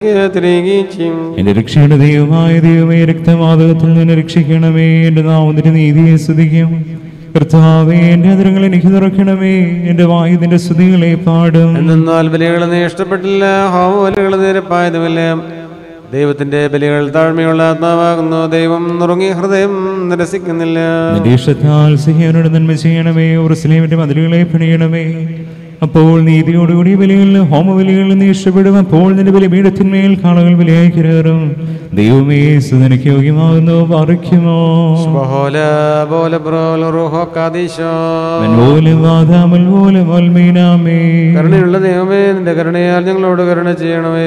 തിരികീച്ചും എന്റെ രക്ഷയുടെ ദൈവമായ ദൈവമേ രക്തമാതകത്തിൽ നിന്ന് രക്ഷിക്കണമേ എന്റെ നാമത്തിന്റെ നീതിയെ സ്തുതിക്കും കർത്താവേ എന്റെ അതിരങ്ങൾ എനിക്ക് തുറക്കണമേ എന്റെ വായുവിന്റെ സ്തുതികളെ പാടും എന്നാൽ ബലികൾ നീ ഇഷ്ടപ്പെട്ടില്ല ഹോമബലികൾ നിരപ്പായതുമില്ല ദൈവത്തിന്റെ ബലികൾ താഴ്മയുള്ള ആത്മാവാകുന്നു ദൈവം നുറുങ്ങി ഹൃദയം നിരസിക്കുന്നില്ല നിന്റെ ഇഷ്ടത്താൽ സിഹിയനോട് നന്മ ചെയ്യണമേ ഉറുസ്ലേമിന്റെ മതിലുകളെ പണിയണമേ അപ്പോൾ നീതിയോടുകൂടി ബലികളിൽ ഹോമബലികളിൽ നീ ഇഷ്ടപ്പെടും അപ്പോൾ നിന്റെ ബലിപീഠത്തിന്മേൽ കാളകൾ ബലിയായി കയറും ദൈവമേ സുതനക്ക് യോഗ്യമാകുന്നു പറിക്കുമോ ബഹോല ബോല ബ്രോല റുഹോ കാദീശോ പോലും വാദാമൽ പോലും ഒൽമീനാമേ കരുണയുള്ള ദൈവമേ നിന്റെ കരുണയാൽ ഞങ്ങളോട് കരുണ ചെയ്യണമേ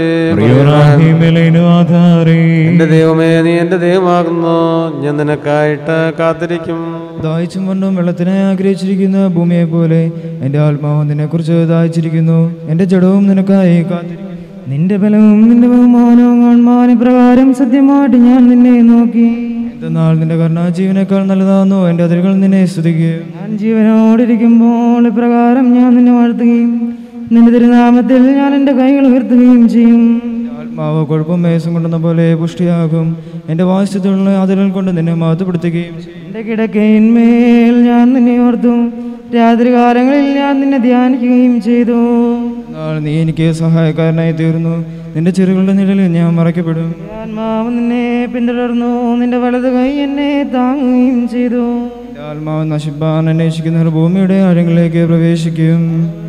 ആധാരേ എന്റെ ദൈവമേ നീ എന്റെ ദൈവമാകുന്നു ഞാൻ നിനക്കായിട്ട് കാത്തിരിക്കും ദാഹിച്ചും കൊണ്ടും വെള്ളത്തിനായി ആഗ്രഹിച്ചിരിക്കുന്ന ഭൂമിയെ പോലെ എൻ്റെ ആത്മാവ് നിന്നെക്കുറിച്ച് ദാഹിച്ചിരിക്കുന്നു എൻ്റെ ജഡവും നിനക്കായി കാത്തിരിക്കുന്നു നിന്റെ ബലവും നിന്റെ ബഹുമാനവും കാണുവാൻ പ്രകാരം സത്യമായിട്ട് ഞാൻ നിന്നെ നോക്കി എന്തെന്നാൽ നിന്റെ കരുണ ജീവനേക്കാൾ നല്ലതാകുന്നു എൻ്റെ അതിരുകൾ നിന്നെ സ്തുതിക്കുക ഞാൻ ജീവനോടിരിക്കുമ്പോൾ ഇപ്രകാരം ഞാൻ നിന്നെ വാഴ്ത്തുകയും നിന്റെ തിരുനാമത്തിൽ ഞാൻ എൻ്റെ കൈകൾ ഉയർത്തുകയും ചെയ്യും ആത്മാവ് കുഴപ്പം മേസം കൊണ്ടുന്ന പോലെ പുഷ്ടിയാകും എൻ്റെ വാസ്തുള്ള അതിരുകൾ കൊണ്ട് നിന്നെ മഹത്വപ്പെടുത്തുകയും ചെയ്യും എൻ്റെ കിടക്കയിന്മേൽ ഞാൻ നിന്നെ ഓർത്തു രാത്രികാലങ്ങളിൽ ഞാൻ നിന്നെ ധ്യാനിക്കുകയും ചെയ്തു എന്നാൽ നീ എനിക്ക് സഹായക്കാരനായി തീർന്നു നിന്റെ ചെറുകളുടെ നിഴലിൽ ഞാൻ മറയ്ക്കപ്പെടും ആത്മാവ് നിന്നെ പിന്തുടർന്നു നിന്റെ വലത് കൈ എന്നെ താങ്ങുകയും ചെയ്തു എൻ്റെ ആത്മാവ് നശിപ്പാൻ അന്വേഷിക്കുന്നവർ ഭൂമിയുടെ ആഴങ്ങളിലേക്ക് പ്രവേശിക്കും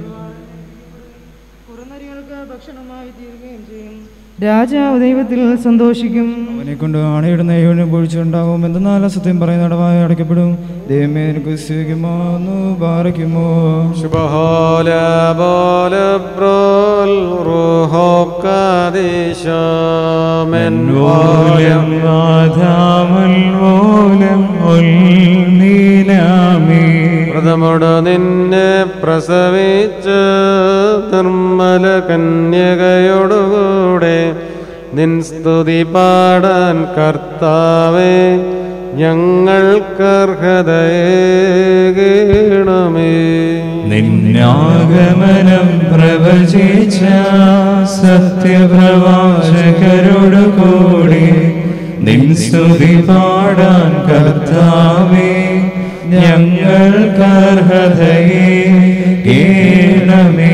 രാജാവ് ദൈവത്തിൽ സന്തോഷിക്കും അവനെ കൊണ്ട് ആണയിടുന്ന ഏവനെ പൊഴിച്ചുണ്ടാവും എന്തെന്നാൽ സത്യം പറയുന്ന ഇടവായി അടയ്ക്കപ്പെടും ദൈവമേ എനിക്ക് സ്വീകരിക്കുമോ പാറയ്ക്കുമോ ശുഭഹോല ബോല ബ്രോൽ റുഹോ കാദീശോ പോലും വാദാമൽ പോലും ഒൽമീനാമേ വ്രതമോട് നിന്നെ പ്രസവിച്ച് നിർമ്മല കന്യകയോടുകൂടെ നിൻ സ്തുതി പാടാൻ കർത്താവേ ഞങ്ങൾക്കർഹതയേകണമേ നിന്നാഗമനം പ്രവചിച്ച സത്യപ്രവാചകരോട് കൂടി നിൻ സ്തുതി പാടാൻ കർത്താവേ ഞങ്ങൾക്കർഹതയെ കേണമേ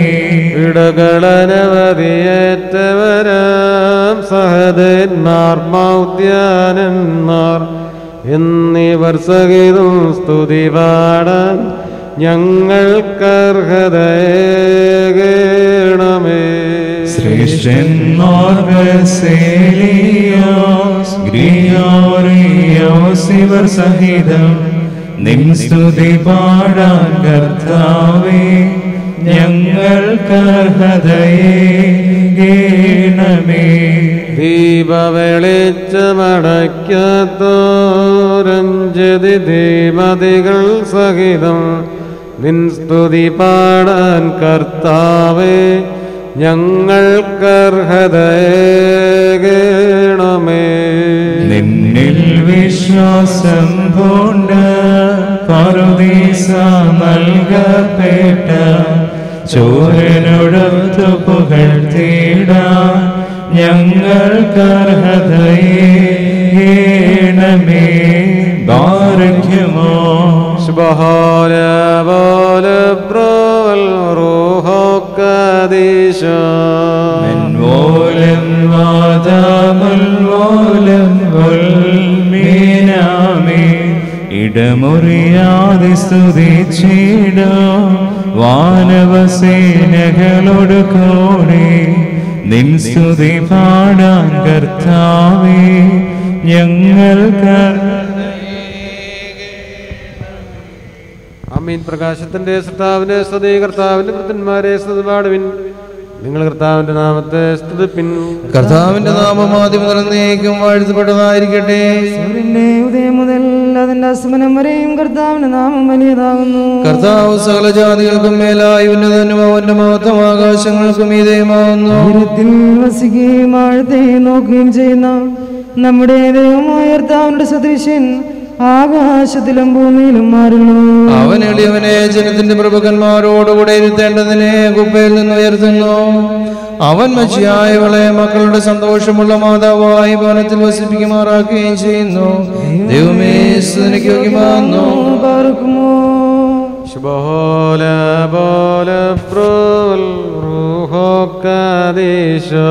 ഇടകളനവധിയേറ്റവരാം സഹദേന്മാർ മൗദ്യാനന്മാർ എന്നിവർ സഹിതം സ്തുതി പാടാൻ ഞങ്ങൾക്കർഹതയേകണമേ ശ്രേഷ്ഠന്മാർ ബസേലിയോസ്, ഗ്രിഗോറിയോസ് ഇവർ സഹിതം നിൻ സ്തുതി പാടാൻ കർത്താവേ ഞങ്ങൾക്കർഹതയെ ഗേണമേ ദീപവെളിച്ചമടയ്ക്കത്തോരഞ്ജതി ധീമതികൾ സഹിതം നിൻ സ്തുതി പാടാൻ കർത്താവേ ഞങ്ങൾക്കർഹതയേകണമേ നിന്നിൽ വിശ്വാസം കൊണ്ട് പറുദീസ നൽകപ്പെട്ട ചോരനോടൊത്തു പുകഴ്ത്തിയിടാൻ ഞങ്ങൾക്കർഹതയെ ഗേണമേ ബാരയ്ക്കുമോ സുബഹാല ബോല ബ്രോൽ റൂഹോ കദീശോ ഓലം വാദാമുൽ ഓലം മീനാമേ ഇടമുറിയാതെ സ്തുതിച്ചിടോ വാനവസേനകളോട് കൂടെ നിൻ സ്തുതി പാടാൻ കർത്താവേ ഞങ്ങൾക്ക് അമീൻ പ്രകാശത്തിന്റെ സൃഷ്ടാവിന്റെ സ്തുതി കർത്താവിന്റെ വൃത്തന്മാരെ സ്തുതി പാടുവിൻ നിങ്ങൾ കർത്താവിന്റെ നാമത്തെ സ്തുതിപ്പിൻ കർത്താവിന്റെ നാമം ആദ്യം മുതൽ എന്നേക്കും വാഴ്ത്തപ്പെട്ടതായിരിക്കട്ടെ സൂര്യന്റെ ഉദയം മുതൽ അതിന്റെ അസ്തമനം വരെയും കർത്താവിന്റെ നാമം വലിയതാകുന്നു കർത്താവ് സകല ജാതികൾക്കും മേലായി ഉന്നതനും അവന്റെ മഹത്വം ആകാശങ്ങൾക്കും ഇതേമാവുന്നു ഉയരത്തിൽ വസിക്കുകയും ആഴത്തെ നോക്കുകയും ചെയ്യുന്ന നമ്മുടെ ദൈവമായ കർത്താവിന്റെ സദൃശ്യൻ ആകാശത്തിലും ഭൂമിയിലും മാറുന്നു അവൻ എളിയവനെ ജനത്തിന്റെ പ്രഭുക്കന്മാരോടുകൂടെ ഇരുത്തേണ്ടതിനെ കുപ്പയിൽ നിന്ന് ഉയർത്തുന്നു അവൻ മച്ചിയായവളെ മക്കളുടെ സന്തോഷമുള്ള മാതാവായി ഭവനത്തിൽ വസിപ്പിക്കുമാറാക്കുകയും ചെയ്യുന്നു ദൈവമേ സ്തുതിക്ക് യോഗ്യമാകുന്നു പാർക്കുമോ شبهولا بولا برول روحو كاديشا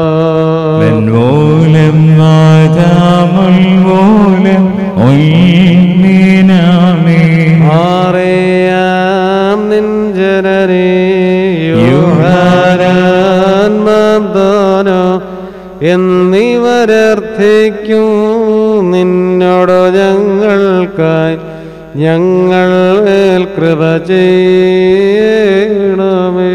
മെൻവോലം മാതാമുൽവോലം ഒൽമീനാമേ അറിയാം നിഞ്ചരനെ യുഹാരാൻ മബ്ദോനോ എന്നിവരർത്ഥിക്കും നിന്നോട് ഞങ്ങൾക്കായി ഞങ്ങൾ മേൽ കൃപ ചെയ്യണമേ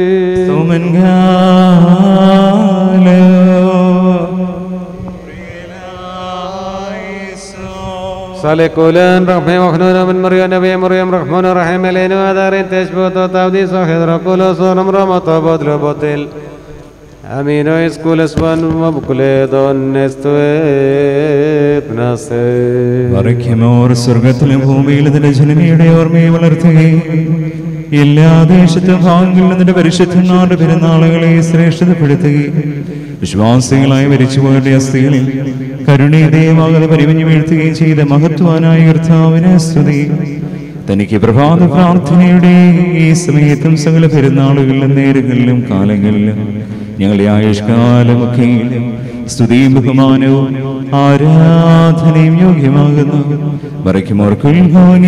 سالكولان رحمه وخنون من مريم نبي مريم رحمن رحم لين ودارين تشبوت وتابدي صحيح رقول صورم رمط بدر بطل أمين اسكول اسبان وبكل دون نستويت ناصر വറയ്ക്കുമോർ സ്വർഗത്തിലും ഭൂമിയിലും നിന്റെ ജനനയുടെ ഓർമ്മയെ വളർത്തുകയും എല്ലാ ദേശത്തും ഭാഗങ്ങളിലും നിന്റെ പരിശുദ്ധന്മാരുടെ പെരുന്നാളുകളെ ശ്രേഷ്ഠതപ്പെടുത്തുകയും വിശ്വാസികളായി മരിച്ചുപോയവരുടെ അസ്ഥികളിൽ കരുണീതയമാകാതെ പരിമഞ്ഞു വീഴ്ത്തുകയും ചെയ്ത മഹത്വാനായ കർത്താവിനെ സ്തുതി തനിക്ക് പ്രഭാത പ്രാർത്ഥനയുടെ ഈ സമയത്തും സകല പെരുന്നാളുകളിലും നേരങ്ങളിലും കാലങ്ങളിലും ഞങ്ങളുടെ ആയുഷ്കാലമൊക്കെയിലും സ്തുതിയും ബഹുമാനവും ആരാധനയും യോഗ്യമാകുന്നു മറയ്ക്കുമോർക്കും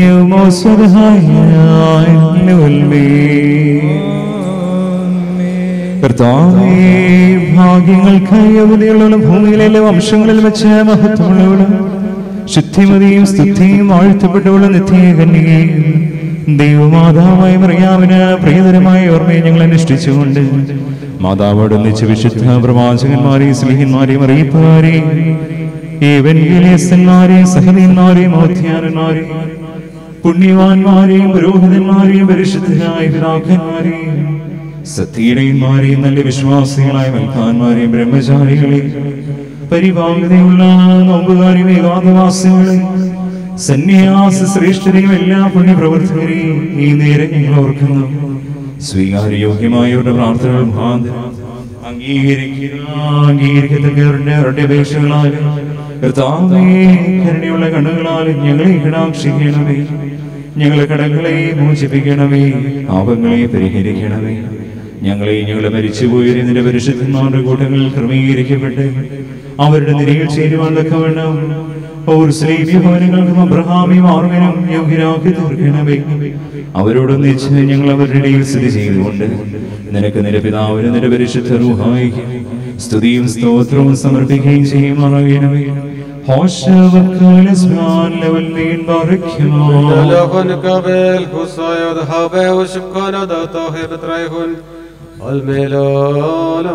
കർത്താവേ ഭാഗ്യങ്ങൾക്കായി അവധിയുള്ള ഭൂമിയിലെ വംശങ്ങളിൽ വെച്ച് മഹത്വമുള്ളവളും ശുദ്ധിമതിയും സ്തുതിയും വാഴ്ത്തപ്പെട്ടവളും നിത്യ കന്യകയും ദൈവമാതാവായ മറിയാവിന് പ്രിയതരമായ ഓർമ്മയെ ഞങ്ങൾ അനുഷ്ഠിച്ചുകൊണ്ട് മാതാവോട് ഒന്നിച്ച് വിശുദ്ധ പ്രവാചകന്മാരെയും സ്നേഹന്മാരെയും അറിയിപ്പുകാരെയും ഏവൻഗേലിയസ്തന്മാരെയും സഹനീന്മാരെയും ഔദ്ധ്യാനന്മാരെയും പുണ്യവാന്മാരെയും പുരോഹിതന്മാരെയും പരിശുദ്ധരായ പിതാക്കന്മാരെയും സത്യീരന്മാരെയും നല്ല വിശ്വാസികളായ മൽക്കാന്മാരെയും ബ്രഹ്മചാരികളെയും പരിപാകതയുള്ള നോമ്പുകാരെയും ഏകാന്തവാസികളെയും സന്യാസ ശ്രേഷ്ഠരെയും എല്ലാ പുണ്യപ്രവർത്തകരെയും ഈ നേരം ഞങ്ങൾ ഓർക്കുന്നു സ്വീകാര്യോഗ്യമായവരുടെ പ്രാർത്ഥനകൾ മുഖാന്തരം അംഗീകരിക്കുക അംഗീകരിക്കത്തക്കവരുടെ അവരുടെ അപേക്ഷകളാലും കർത്താവേ കരുണയുള്ള കണ്ണുകളാലും ഞങ്ങളെ കടാക്ഷിക്കണമേ ഞങ്ങളെ കടങ്ങളെ മോചിപ്പിക്കണമേ പാപങ്ങളെ പരിഹരിക്കണമേ ഞങ്ങളെ ഞങ്ങളെ മരിച്ചുപോയി നിന്റെ പരിശുദ്ധന്മാരുടെ കൂട്ടങ്ങൾ ക്രമീകരിക്കപ്പെട്ട് അവരുടെ നിരയിൽ ചേരുവാൻ തക്കവണ്ണം ഓർ ഭവനങ്ങൾക്കും അബ്രഹാമിയും ആർവനും യോഗ്യരാക്കി തീർക്കണമേ അവരോടൊന്നിച്ച് ഞങ്ങൾ അവരുടെ ഇടയിൽ സ്ഥിതി ചെയ്തുകൊണ്ട് നിനക്ക് നിന്റെ പിതാവിന് നിന്റെ പരിശുദ്ധ റൂഹായിക്ക് സ്തുതിയും സ്തോത്രവും സമർപ്പിക്കുകയും ചെയ്യുമാറാകണമേ ഹോഷവക്കാല സ്മാൻ ലവൽ മീൻ ബാറയ്ക്കുമോ تلقن قبل خصايا ذهبه وشكون ذاته بتريهن الميلون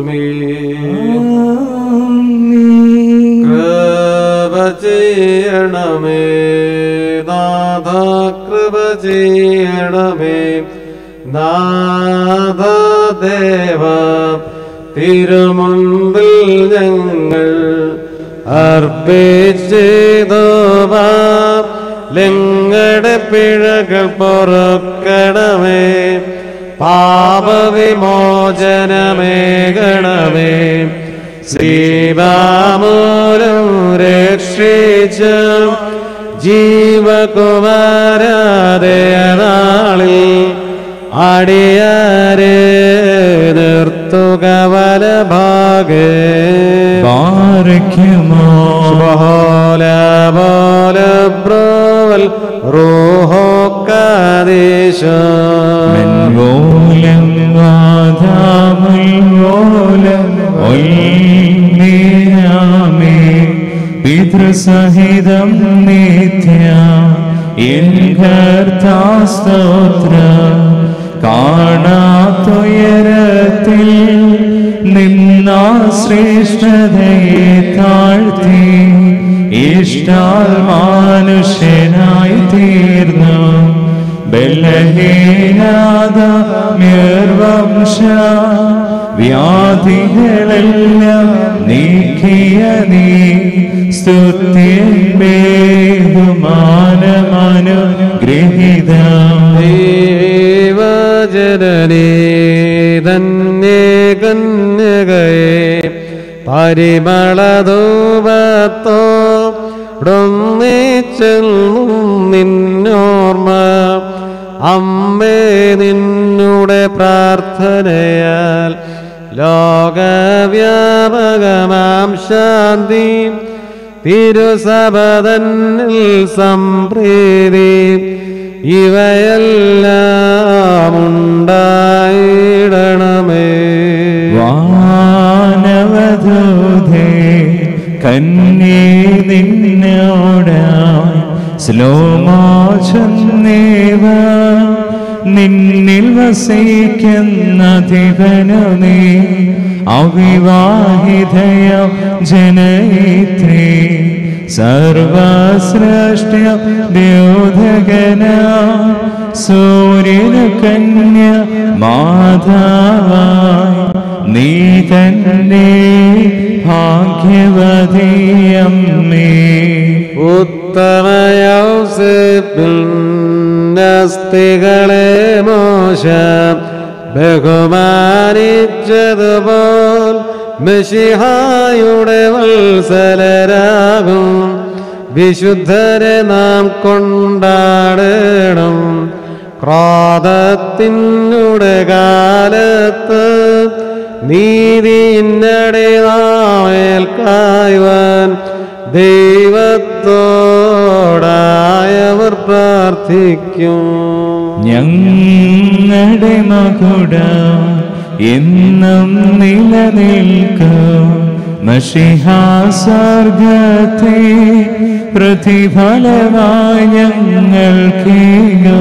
والمين കൃപ ചെയ്യണമേ നാഥ കൃപ ചെയ്യണമേ നാഥ ദേവ തിരുമുമ്പിൽ ഞങ്ങൾ അർപ്പിച്ചതോവാം ലങ്ങളുടെ പിഴകൾ പൊറുക്കണമേ പാപവിമോചനമേകണമേ ശ്രീവാമൂലം രക്ഷിച്ച ജീവകുമാരാതനാളിൽ അടിയാരെ നിർത്തുക വലഭാഗേ ബാറയ്ക്കുമോ ബഹോല ബോല ബ്രോവൽ റൂഹോ കാദേശ മെൻവോലം വാദാമുൽവോലം ഒൽമീനാമേ പിതൃസഹിതം നിത്യ എൻ കർത്താസ്തോത്ര കാണാത്തുയരത്തിൽ നിന്നാ ശ്രേഷ്ഠതയെ താഴ്ത്തി ഇഷ്ടാൽ മാനുഷ്യനായി തീർന്നു ബലഹീനാദ നിർവംശ വ്യാധികളെല്ലാം നീക്കിയ നീ സ്തുത്യന്മേഹുമാനമനുഗ്രഹിത ദൈവജനനീ ധന്യേ കന്യ പരിമളധൂപത്തോടൊന്നിച്ചെന്നും നിന്നോർമ്മ അമ്മേ നിന്നുടെ പ്രാർത്ഥനയാൽ ലോകവ്യാപകമാം ശാന്തി തിരുസപതന്നിൽ സംപ്രീതി ഇവയെല്ലാം ഉണ്ടായിടണമേ വാനവധൂതേ കന്യേ നിന്നോടായി സ്ലോമോചന്നേവ നിന്നിൽ വസിക്കുന്ന ദിവനു നീ അവിവാഹിതയ ജനയിത്രി സർവശ്രേഷ്ഠ ദ്യോധകന സൂര്യനു കന്യ മാധവായി നീ തന്നെ ഭാഗ്യവതിയമ്മേ ഉത്തമയൗസിപ്പിന്നസ്തികളെ മോശ ബഹുമാനിച്ചതുപോൽ മെഷിഹായുടെ വത്സലരാകും വിശുദ്ധരെ നാം കൊണ്ടാടണം ക്രോധത്തിനുടെ കാലത്ത് നീതിയിന്നടെ നാമേൽക്കായുവാൻ ദൈവത്തോടായവർ പ്രാർത്ഥിക്കും ഞങ്ങളുടെ മകുട എന്നും നിലനിൽക്കും മഷിഹാസർഗത്തെ പ്രതിഫലമായി ഞങ്ങൾക്കേകോ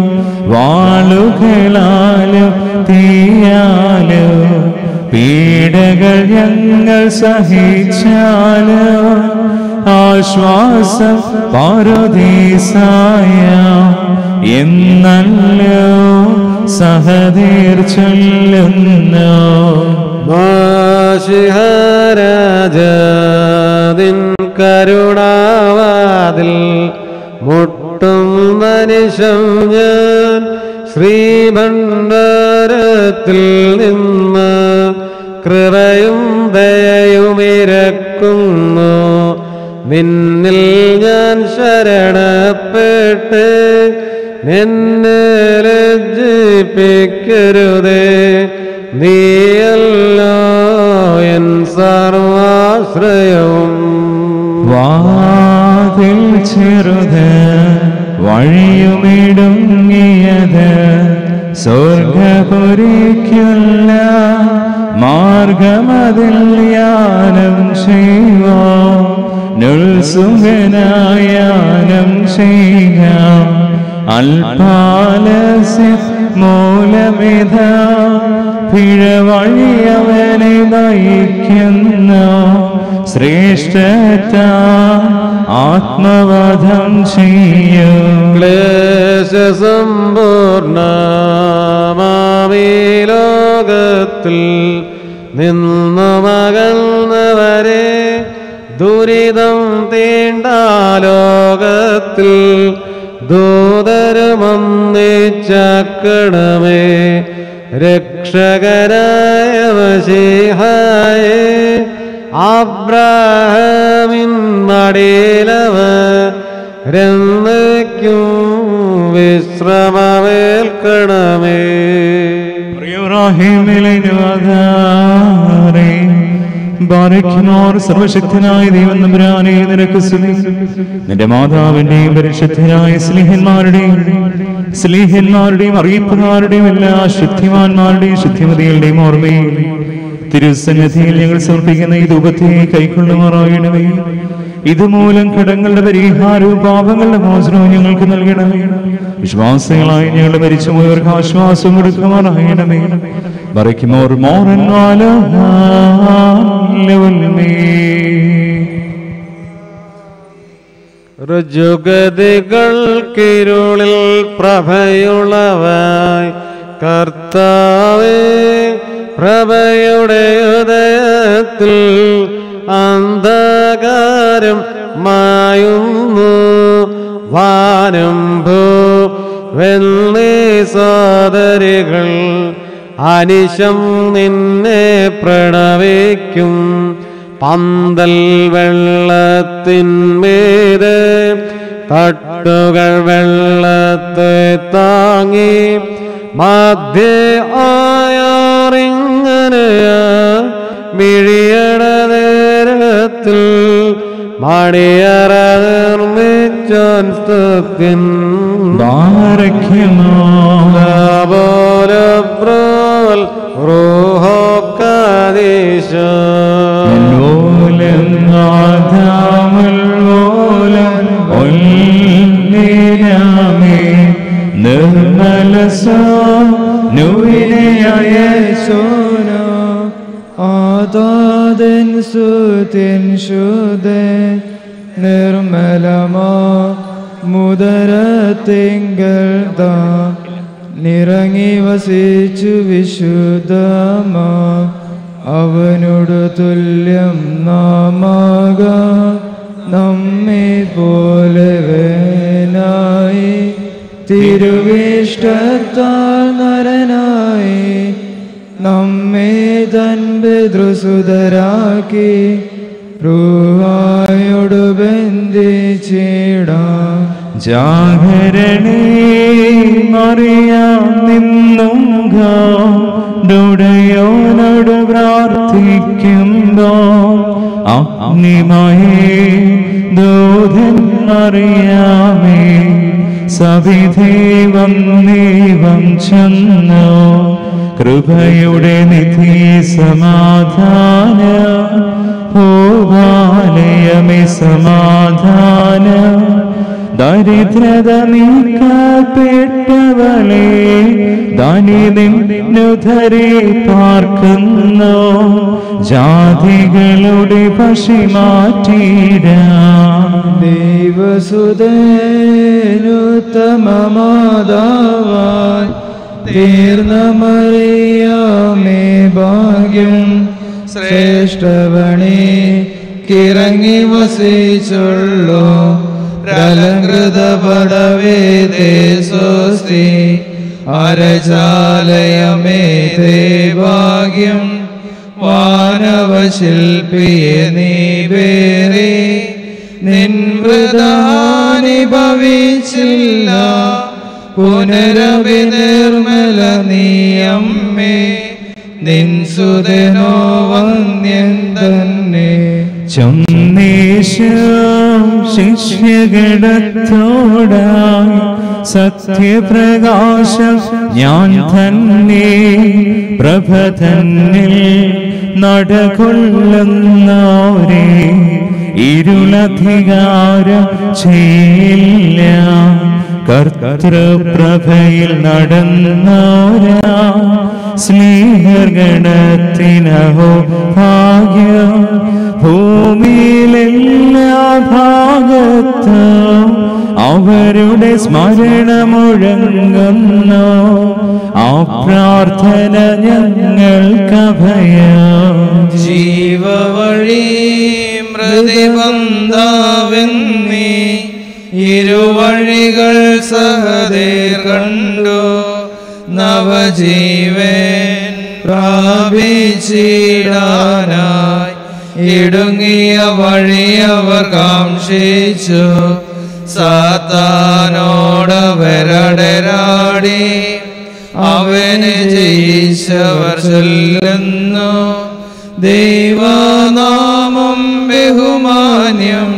വാളുകളാലും തീയാലും പീഡകൾ ഞങ്ങൾ സഹിച്ചാലോ ആശ്വാസം പാർവതീസായ എന്നല്ലോ സഹതീർ ചൊല്ലുന്നു മാഷിഹാരാജാതിൻ കരുണാവാതിൽ മുട്ടും മനുഷ്യം ഞാൻ ശ്രീഭണ്ഡാരത്തിൽ നിന്ന് കൃപയും ദയയും ഇരക്കുന്നു നിന്നിൽ ഞാൻ ശരണപ്പെട്ട് എന്നെ ലജ്ജിപ്പിക്കരുതേ നീയല്ലോ എൻ സർവാശ്രയവും വാതിൽ ചെറുത് വഴിയുമിടുങ്ങിയത് സ്വർഗപുരിക്കുള്ള മാർഗമതിൽ യാനം ചെയ്യുവോ നുൽസുഖനായാനം ചെയ്യാം അൽപാലസ്യ മൂലമിത പിഴവഴി അവനെ നയിക്കുന്നു ശ്രേഷ്ഠത ആത്മവധം ചെയ്യും ക്ലേശസമ്പൂർണമാമീ ലോകത്തിൽ നിന്നു മകന്നവരെ ദുരിതം തീണ്ടാലോകത്തിൽ ദൂതരുമൊന്നിച്ചക്കണമേ രക്ഷകരായ വശീഹായേ അബ്രാഹമിൻ മടിയിലവരെന്നേക്കും വിശ്രമമേൽക്കണമേ ബാരയ്ക്കുമോർ സർവശക്തനായ ദൈവം നമ്പുരാനെ നിനക്ക് സ്തുതി നിന്റെ മാതാവിന്റെയും പരിശുദ്ധരായ സ്നേഹന്മാരുടെയും സ്നേഹന്മാരുടെയും അറിയിപ്പുകാരുടെയും എല്ലാ ശുദ്ധിമാന്മാരുടെയും ശുദ്ധിമതികളുടെയും ഓർമ്മയും തിരുസന്നിധിയിൽ ഞങ്ങൾ സമർപ്പിക്കുന്ന ഈ ധൂപത്തെ കൈക്കൊള്ളുമാറാകണമേ ഇതുമൂലം കടങ്ങളുടെ പരിഹാരവും പാപങ്ങളുടെ മോചനവും ഞങ്ങൾക്ക് നൽകണമേ വിശ്വാസികളായി ഞങ്ങൾ മരിച്ചുപോയവർക്ക് ആശ്വാസം കൊടുക്കുമാറാകണമേ മറിക്കുമോർ മോറൻ ഋജുഗതികൾക്കിരുളിൽ പ്രഭയുളവായി കർത്താവേ പ്രഭയുടെ ഉദയത്തിൽ അന്ധകാരം മായുന്നു വാനം ഭൂ വെള്ളി സോദരികൾ അനിശം നിന്നെ പ്രണവിക്കും പന്തൽ വെള്ളത്തിന്മേത് തട്ടുകൾ വെള്ളത്തെ താങ്ങി മധ്യ ആയാറിങ്ങനെയാ മിഴിയട നേരത്തിൽ മണിയറ നിർമ്മിച്ചോൻ സ്തുത്യൻ ബാരഖ്യമോ പോലപ്രോൽ റൂഹോ കദീശോ ലോലം ആദാമുൽ ലോലം ഒല്ലിനാമേ നിർമ്മലസോ നുവിനയായ സോന ആദാദൻ സുതിൻ ശുദ്ധ നിർമ്മലമാ മുദരത്തിങ്കൽ താ നിറങ്ങി വസിച്ചു വിശുദ്ധമാ അവനോട് തുല്യം നാമാക നമ്മെ പോലെ വേനായി തിരുവിഷ്ടത്താൽ നരനായി നമ്മെ തൻ പിതൃസുതരാക്കി റൂഹായോട് ബന്ധിച്ചിടാം ജാഗരണേ മറിയാം നിന്നും ഗാഡുടയോനോട് പ്രാർത്ഥിക്കുമ്പോ അഗ്നിമയേ ദൂതൻ അറിയാമേ സവിധേവം നീവം ചെന്നു കൃപയുടെ നിധി സമാധാന ഭൂപാലയമേ സമാധാന ദരിദ്രത നീക്കപ്പെട്ടവളെ ധനിനുധരെ പാർക്കുന്നു ജാതികളുടെ പശി മാറ്റിടാം ദൈവസുതനുത്തമമാതാവാൻ തീർന്ന മറിയാമേ ഭാഗ്യം ശ്രേഷ്ഠവണി കിറങ്ങി വസിച്ചുള്ളൂ പ്രലങ്കൃത പടവേ തേ സ്വസ്തി അരചാലയമേ തേ ഭാഗ്യം വാനവശില്പിയെ നീ പേരെ നിൻവൃതാനി ഭവിച്ചില്ല പുനരവി നിർമ്മല നീ അമ്മേ നിൻ സുതനോ വന്യൻ തന്നെ ചൊന്നേശം ശിഷ്യഗണത്തോടായി സത്യപ്രകാശം ഞാൻ തന്നെ പ്രഭ തന്നിൽ നടകൊള്ളുന്നോരേ ഇരുളധികാരം ചെയ്യില്ല കർത്തൃപ്രഭയിൽ നടന്നോരാ സ്നേഹഗണത്തിനഹോ ഭാഗ്യം ഭൂമിയിലെല്ലാ ഭാഗത്തും അവരുടെ സ്മരണ മുഴങ്ങുന്നു ആ പ്രാർത്ഥന ഞങ്ങൾക്കഭയം ജീവവഴി മൃതിബന്ധാവെന്നീ ഇരുവഴികൾ സഹദേർ കണ്ടു നവജീവൻ പ്രാപിച്ചിടാനായി ഇടുങ്ങിയ വഴി അവർ കാംക്ഷിച്ചു സാത്താനോടവരടരാടി അവന് ജയിച്ചവർ ചൊല്ലുന്നു ദൈവനാമം ബഹുമാന്യം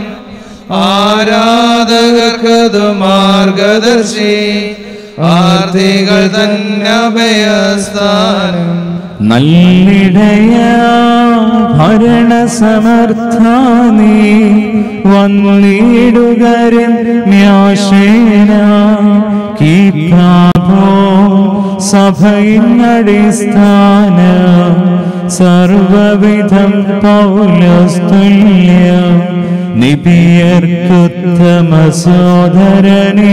ആരാധകർക്കതു മാർഗദർശി ആർത്തികൾ തന്നെ അഭയസ്ഥാനം നല്ലിടയ ഭരണസമർത്ഥാനീ വന്നിടുകരൻ മ്യാശേന കീപ്രാഭോ സഭയിനടിസ്ഥാന സർവവിധം പൗലസ്തുല്യ നിപിയർക്കുത്തമ സോദരനെ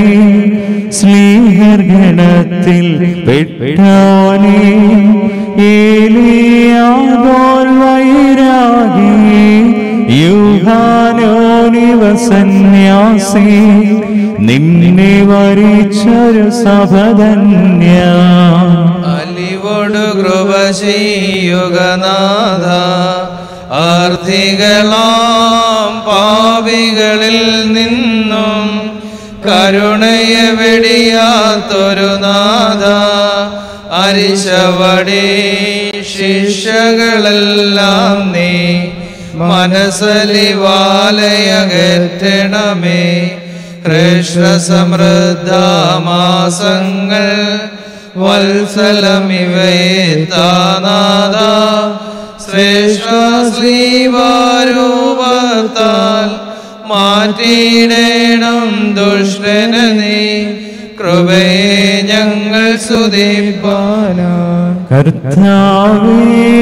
സ്നേഹഗണത്തിൽ പെട്ടോനെ ഏലിയാകോൽ വൈരാഗി യുഹാനോനിവ സന്യാസി നിന്നെ വരിച്ചൊരു സഭധന്യ അലിവോട് കൃപ ചെയ്യുകനാഥ ആർത്തികളാം പാപികളിൽ നിന്നും കരുണയെ വെടിയാത്തൊരു നാഥ അരിശവടി ശിക്ഷകളെല്ലാം നീ മനസ്സലിവാലയകറ്റണമേ കൃഷ്ണസമൃദ്ധമാസങ്ങൾ വത്സലമിവയെ താനാഥ ശ്രേഷ്ഠ ശ്രീവാരൂപത്താൽ മാറ്റിയിടേണം ദുഷ്ടന നീ കൃപയെ ഞങ്ങൾ സുതിപ്പാന കർത്താവേ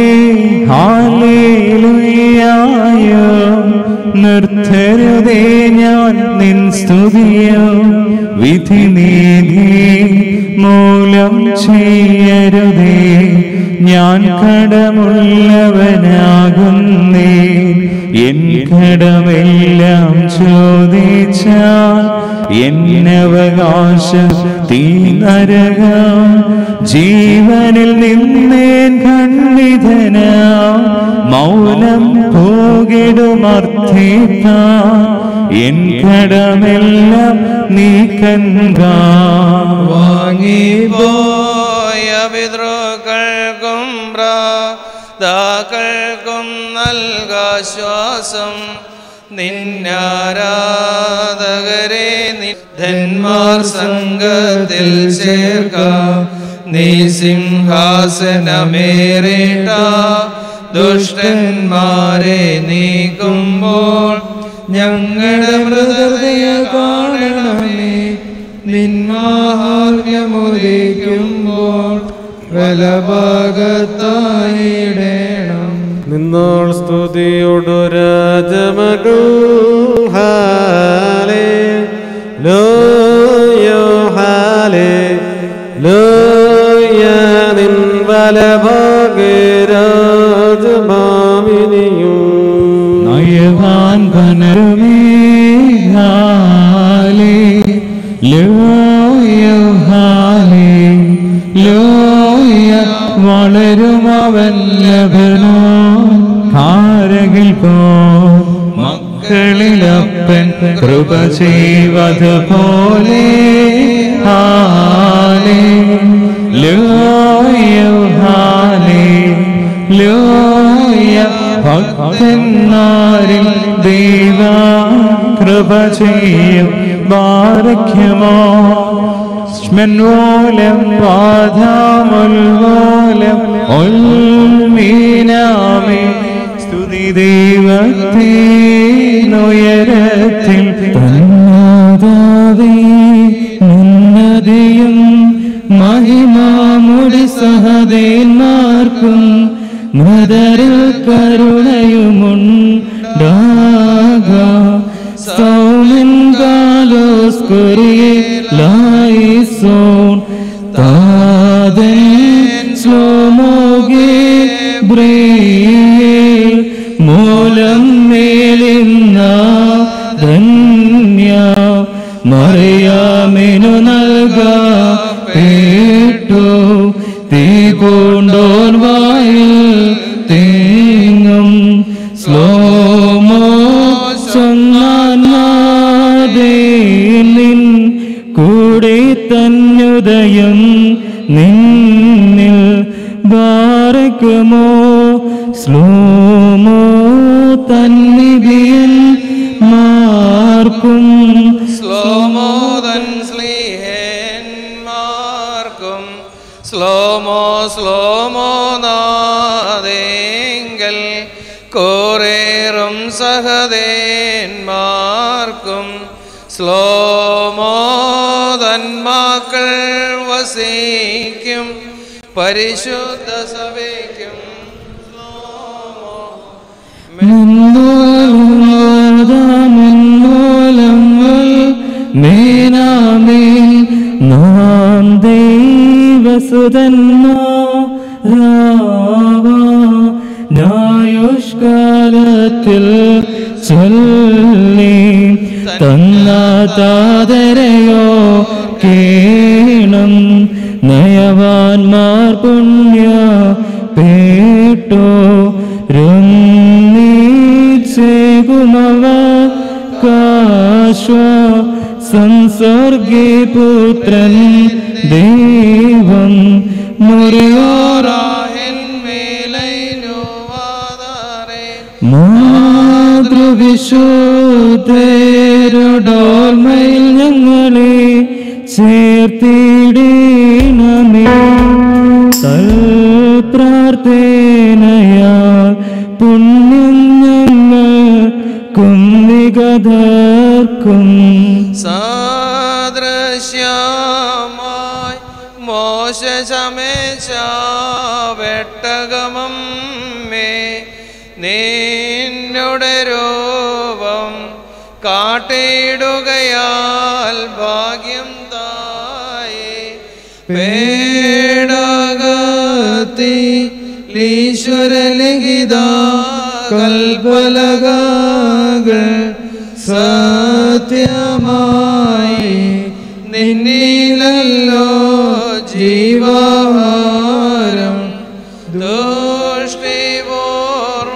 ഹാലേലുയായ നിർത്തരുതേ ഞാൻ നിൻ സ്തുതിയോ വിധി നീതി മൂലം ചെയ്യരുതേ ഞാൻ കടമുള്ളവനാകുന്നേ എൻ കടമെല്ലാം ചോദിച്ചാൽ എന്നവകാശം തീ നരകം ജീവനിൽ നിന്നേൻ ഖണ്ഡിതന മൗനം പോകിടുമർത്ഥിക്ക എൻ കടമെല്ലാം നീക്കൻക വാങ്ങിപ്പോയ പിതൃക്കൾക്കും പ്രാതാക്കൾക്കും നൽകാശ്വാസം നിന്നാരാധകരെ നിധന്മാർ സംഘത്തിൽ ചേർക്ക നീ സിംഹാസനമേറിട്ട ദുഷ്ടന്മാരെ നീക്കുമ്പോൾ ഞങ്ങളുടെ മൃതൃതയ കാണണമേ നിന്മാഹാത്മ്യമുദിക്കുമ്പോൾ വലഭാഗത്തായിടേണം നിന്നോൾ സ്തുതിയോടു രാജമകൾ ഹാലേ ലോയോ ഹാലേ ലോയ നിൻ വലഭാഗരാജമാമിനിയും നയവാൻ പനരുമേ ഹാലേ ലോയ ഹാലേ ലോയ വളരും അവൻ ലഭനോ കാരകിൽ പോ മക്കളിലപ്പൻ കൃപ ചെയ്വതുപോലെ ഹാലേ ലോയ ഹാലേ ലോയ ഭക്തന്മാരിൽ ദൈവ കൃപ ചെയ്യും ബാരഖ്യമോ സ്മൻവോലം പാധാമുൽവോലം ഉൽമീനാമേ സ്തുതി ദൈവത്തെ ഉയരത്തിൽ തന്നാദാവേ നിന്നതിയും മഹിമാമുടി സഹദേന്മാർക്കും മൃതരിൽ കരുണയുമുണ്ടാക സൗമിൻ കാലോസ് കുറിയെ ലായിസോൺ താതൻ സ്ലോമോകെ ബ്രേൽ മൂലം മേലിന്ന ധന്യ മറിയാമിനു നൽക പേട്ടു തീ കൊണ്ടോൻ വായിൽ തേങ്ങും സ്ലോമോ സൊന്നാദേ നിൻ കൂടെ തന്നുദയം നിന്നിൽ ബാരക്കുമോ സ്ലോമോ തന്നിധിയൻ മാർക്കും സ്ലോമോദൻ സ്ലീഹന്മാർക്കും സ്ലോമോ സ്ലോമോ നാദേങ്കൽ കോറേറും സഹദേന്മാർക്കും സ്ലോമോദന്മാക്കൾ വസിക്കും പരിശുദ്ധ സഭയ്ക്കും മുന്നോലങ്ങൾ മേനാമേ നാം ദൈവസുതന്മാരായുഷ്കാലത്തിൽ ചൊല്ലി തന്ന താതരയോ കേണം നയവാൻമാർ പുണ്യ പേട്ടോ രുന്നി കാശ്വ സംസർഗേ പുത്രൻ ദൈവം മുറിയോറാൻ മാതൃവിശുദ്ധരോടോർമ്മയിൽ ഞങ്ങളെ ചേർത്തിടേണമേ തൽ പ്രാർത്ഥനയാ പുണ്യം ഞങ്ങൾക്കും വിഗതർക്കും സാദൃശ്യമായി മോശ ചമേശ വെട്ടകമം മേ നിന്നുടെ രൂപം കാട്ടിയിടുകയാൽ ഭാഗ്യം തായി പേടകത്തി ഈശ്വരലിഖിത കൽപ്പലകൾ സത്യമായി നിന്നിലല്ലോ ജീവാഹാരം ദുഷ്ടിപൂർവ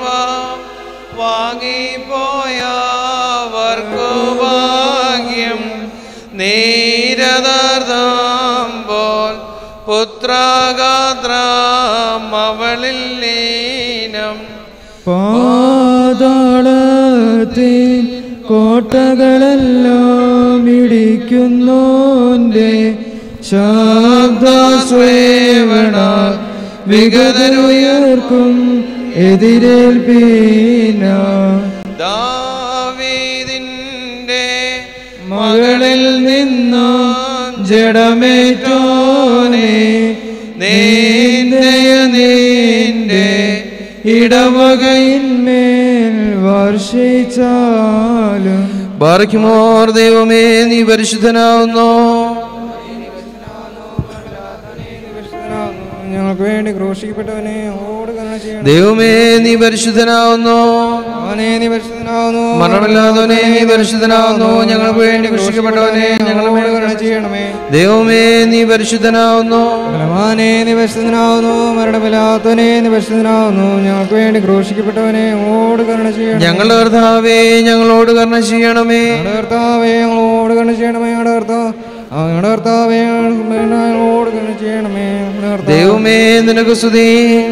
വാങ്ങിപ്പോയവർക്കു ഭാഗ്യം നീരദാർദ്ദമ്പോൾ പുത്രഗാത്രം അവളിൽ ലീനം പാതാളത്തിൽ കോട്ടകളെല്ലാം ഇടിക്കുന്നോന്റെ ശബ്ദസ്വേവണ വിഗതരുയർക്കും എതിരേൽപ്പീന ദാവീദിന്റെ മകളിൽ നിന്നും ജഡമേറ്റോനെ നീന്തയ നിന്റെ ഇടവകയിന്മേൽ വർഷിച്ചാലും ബാറയ്ക്കുമോർ ദൈവമേ നീ പരിശുദ്ധനാവുന്നു ഞങ്ങൾക്ക് വേണ്ടി ക്രൂശിക്കപ്പെട്ടവനെ ഓട് കരുണ ചെയ്യണം ദൈവമേ നീ പരിശുദ്ധനാവുന്നു അവനെ നീ പരിശുദ്ധനാവുന്നു മരണമില്ലാത്തവനെ നീ പരിശുദ്ധനാവുന്നു ഞങ്ങൾക്ക് വേണ്ടി കൃഷിക്കപ്പെട്ടവനെ ഞങ്ങളോട് കരുണ ചെയ്യണമേ ദൈവമേ നീ പരിശുദ്ധനാവുന്നു ബലവാനെ നീ പരിശുദ്ധനാവുന്നു മരണമില്ലാത്തവനെ നീ പരിശുദ്ധനാവുന്നു ഞങ്ങൾക്ക് വേണ്ടി ക്രൂശിക്കപ്പെട്ടവനെ ഓട് കരുണ ചെയ്യണം ഞങ്ങളുടെ കർത്താവേ ഞങ്ങളോട് കരുണ ചെയ്യണമേ ഞങ്ങളുടെ കർത്താവേ ഞങ്ങളോട് കരുണ ചെയ്യണമേ ഞങ്ങളുടെ കർത്താവ് ആ, ഞങ്ങളുടെ കർത്താവേ ഞങ്ങളോട് കരുണ ചെയ്യണമേ ഞങ്ങളുടെ കർത്താവേ ദൈവമേ നിനക്ക് സ്തുതി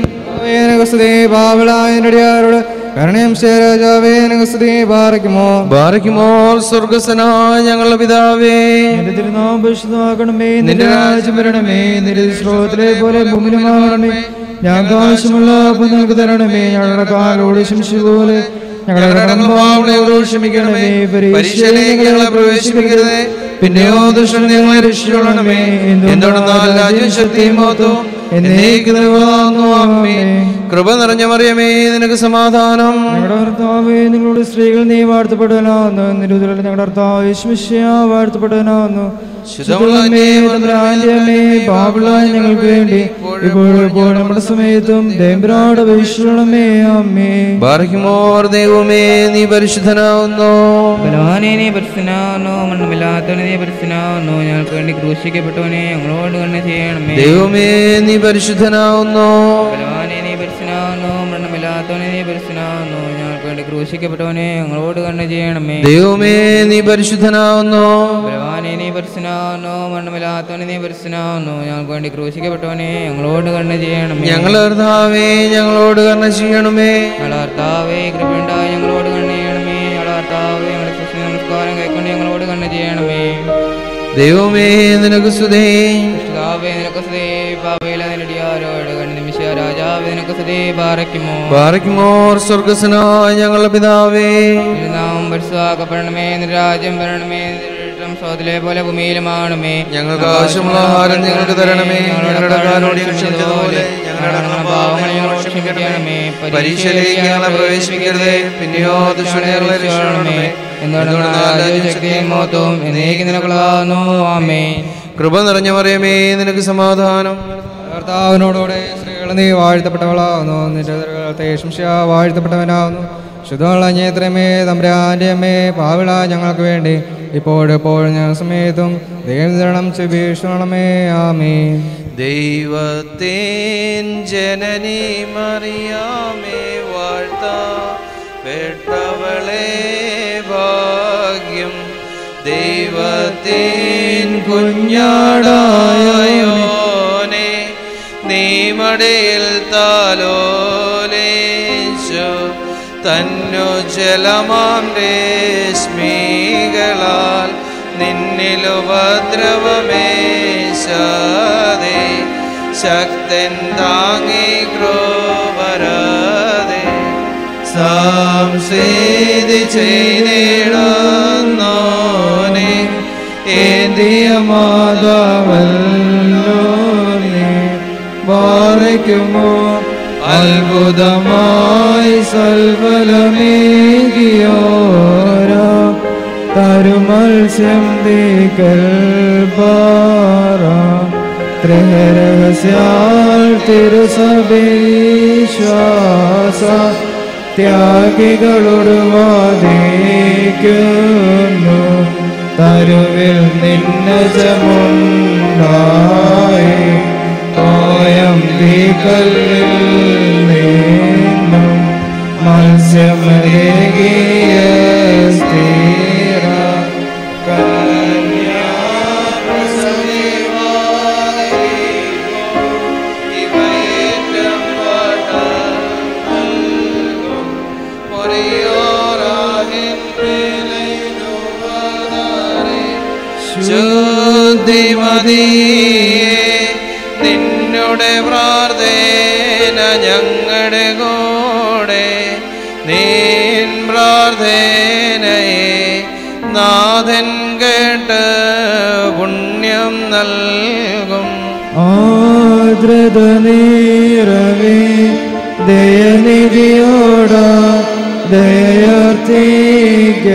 സ്തുതി പാവളായനടിയാരോട് കരുണയും ശേരാജാവേ സ്തുതി പാറയ്ക്കുമോ ബാറയ്ക്കുമോൾ സ്വർഗസ്വനായ ഞങ്ങളുടെ പിതാവേ നിന്റെ തിരുനാമം പരിശുദ്ധമാക്കണമേ നിന്റെ രാജ്യം വരണമേ നിന്റെ ശ്രോത്തിലെ പോലെ ഭൂമിയിലുമാകണമേ ഞങ്ങൾക്ക് ആവശ്യമുള്ള അപ്പം ഞങ്ങൾക്ക് തരണമേ ഞങ്ങളുടെ കാലോട് ശംശി പോലെ ഞങ്ങളുടെ കടമ്പാവളോട് ക്ഷമിക്കണമേ പരീക്ഷയിലേക്ക് ഞങ്ങളെ പ്രവേശിപ്പിക്കരുതേ പിന്നെയോ ദുഷ്ടൻ ഞങ്ങളെ രക്ഷിക്കണമേ എന്തുകൊണ്ടെന്നാൽ രാജ്യം ശക്തിയും മഹത്വവും എന്നേക്കും നിലനിൽക്കുന്നു. ആമേൻ. കൃപ നിറഞ്ഞ മറിയമേ നിനക്ക് സമാധാനം ഞങ്ങളുടെ ഭർത്താവേ നിങ്ങളുടെ സ്ത്രീകൾ നീ വാഴ്ത്തപ്പെടുവനാവുന്നു നിരുതല ഞങ്ങളുടെ ഭർത്താവ് യേശുമിശിയ വാഴ്ത്തപ്പെടുവനാവുന്നു ശുദ്ധമുള്ള അമ്മേ പാപിളായ ഞങ്ങൾക്ക് വേണ്ടി ഇപ്പോഴും ഇപ്പോൾ നമ്മുടെ സമയത്തും ദേവരാട് വീക്ഷണമേ അമ്മേ ബാറയ്ക്കുമോർ ദൈവമേ നീ പരിശുദ്ധനാവുന്നു ബലവാനെ നീ പരിസ്ഥനാവുന്നു മണ്ണമില്ലാത്തവനെ നീ പരിസ്ഥനാവുന്നു ഞങ്ങൾക്ക് വേണ്ടി ക്രൂശിക്കപ്പെട്ടവനെ ഞങ്ങളോട് കണ്ണ് ചെയ്യണമേ ദൈവമേ നീ പരിശുദ്ധനാവുന്നു ബലവാനെ നീ പരിസ്ഥനാവുന്നു മണ്ണമില്ലാത്തവനെ നീ പരിസ്ഥനാവുന്നു ഞങ്ങൾക്ക് വേണ്ടി ക്രൂശിക്കപ്പെട്ടവനെ ഞങ്ങളോട് കണ്ണ് ചെയ്യണമേ ദൈവമേ നീ പരിശുദ്ധനാവുന്നു ബലവാനെ നീ പരിസ്ഥനാവുന്നു മണ്ണമില്ലാത്തവനെ നീ പരിസ്ഥനാവുന്നു ഞങ്ങൾക്ക് വേണ്ടി ക്രൂശിക്കപ്പെട്ടവനെ ഞങ്ങളോട് കണ്ണ് ചെയ്യണമേ ഞങ്ങളുടെ കർത്താവേ ഞങ്ങളോട് കരുണ ചെയ്യണമേ ഞങ്ങളുടെ കർത്താവേ കൃപയുണ്ടായി ഞങ്ങളോട് കണ്ണ് ചെയ്യണമേ ഞങ്ങളുടെ കർത്താവേ ഞങ്ങളുടെ ശിശു നമസ്കാരം കൈക്കൊണ്ട് ഞങ്ങളോട് കണ്ണ് ചെയ്യണമേ ദൈവമേ നിനക്ക് സ്തുതി കർത്താവേ നിനക്ക് സ്തുതി പാപയില നിന്നടിയാരോട് കണ്ണ് നിമിഷ രാജാവേ നിനക്ക് സ്തുതി പാറയ്ക്കുമോ ബാറയ്ക്കുമോർ സ്വർഗസ്വനായ ഞങ്ങളുടെ പിതാവേ നാം പരിശുദ്ധാക്കപ്പെടണമേ നിന്റെ രാജ്യം വരണമേ നിന്റെ സ്വത്തിലെ പോലെ ഭൂമിയിലുമാണമേ ഞങ്ങൾക്ക് ആവശ്യമുള്ള ആഹാരം ഞങ്ങൾക്ക് തരണമേ ഞങ്ങളുടെ കാലോട് ക്ഷമിച്ചതുപോലെ ഞങ്ങളുടെ പാവങ്ങൾ ഞങ്ങളോട് ക്ഷമിക്കണമേ പരീക്ഷയിലേക്ക് ഞങ്ങളെ പ്രവേശിപ്പിക്കരുതേ പിന്നെയോ ദുഷ്ടനെ ഞങ്ങളെ രക്ഷിക്കണമേ ശക്തിയും മോത്തവും എന്നേക്ക് നിനക്കുള്ളതാകുന്നു ആമേ കൃപ നിറഞ്ഞ മറിയമേ നിനക്ക് സമാധാനം കർത്താവിനോടുകൂടെ സ്ത്രീകൾ നീ വാഴ്ത്തപ്പെട്ടവളാവുന്നു നിന്റെ ശംശ വാഴ്ത്തപ്പെട്ടവനാവുന്നു ശുദ്ധമുള്ള ഞേത്രമേ തമ്പുരാന്റെ അമ്മേ പാവിള ഞങ്ങൾക്ക് വേണ്ടി ഇപ്പോഴെപ്പോഴും ഞാൻ സമയത്തും ദൈവം ചെബീഷണമേ ആമേ ദൈവത്തേൻ ജനനി മറിയാമേ വാഴ്ത്ത പെട്ടവളെ ഭാഗ്യം ദൈവത്തിൻ കുഞ്ഞാടായോനെ നീമടയിൽ താലോലേശു തന്നു ജലമാം രശ്മികളാൽ നിന്നിലുപദ്രവമേശാതെ ശക്തൻ താങ്ങി ക്രോവരാതെ സംസേതി ചെയ്തിടുന്നോനെ ഏന്തിയ മാതാവല്ലോ നീ ബാറയ്ക്കുമോ അത്ഭുതമായി സൽഫലമേകിയോരോ തരുമത്സ്യം തീക്കൽ പാറ ത്രഹരഹസ്യാൽ തിരുസഭീശ്വാസ ത്യാഗികളോട് വാദിക്കുന്നു തരുവിൽ നിന്നജമുണ്ടായി തോയം തീക്കല്ലിൽ നിന്നും മത്സ്യമേകിയ സ്ഥിര ശുദ്ധിമതിയെ നിന്നുടെ പ്രാർത്ഥന ഞങ്ങളുടെ കൂടെ നീൻ പ്രാർത്ഥനയെ നാഥൻ കേട്ട് പുണ്യം നൽകും ആദ്രത നീരവേ ദയനിധിയോട ദയർത്തിക്ക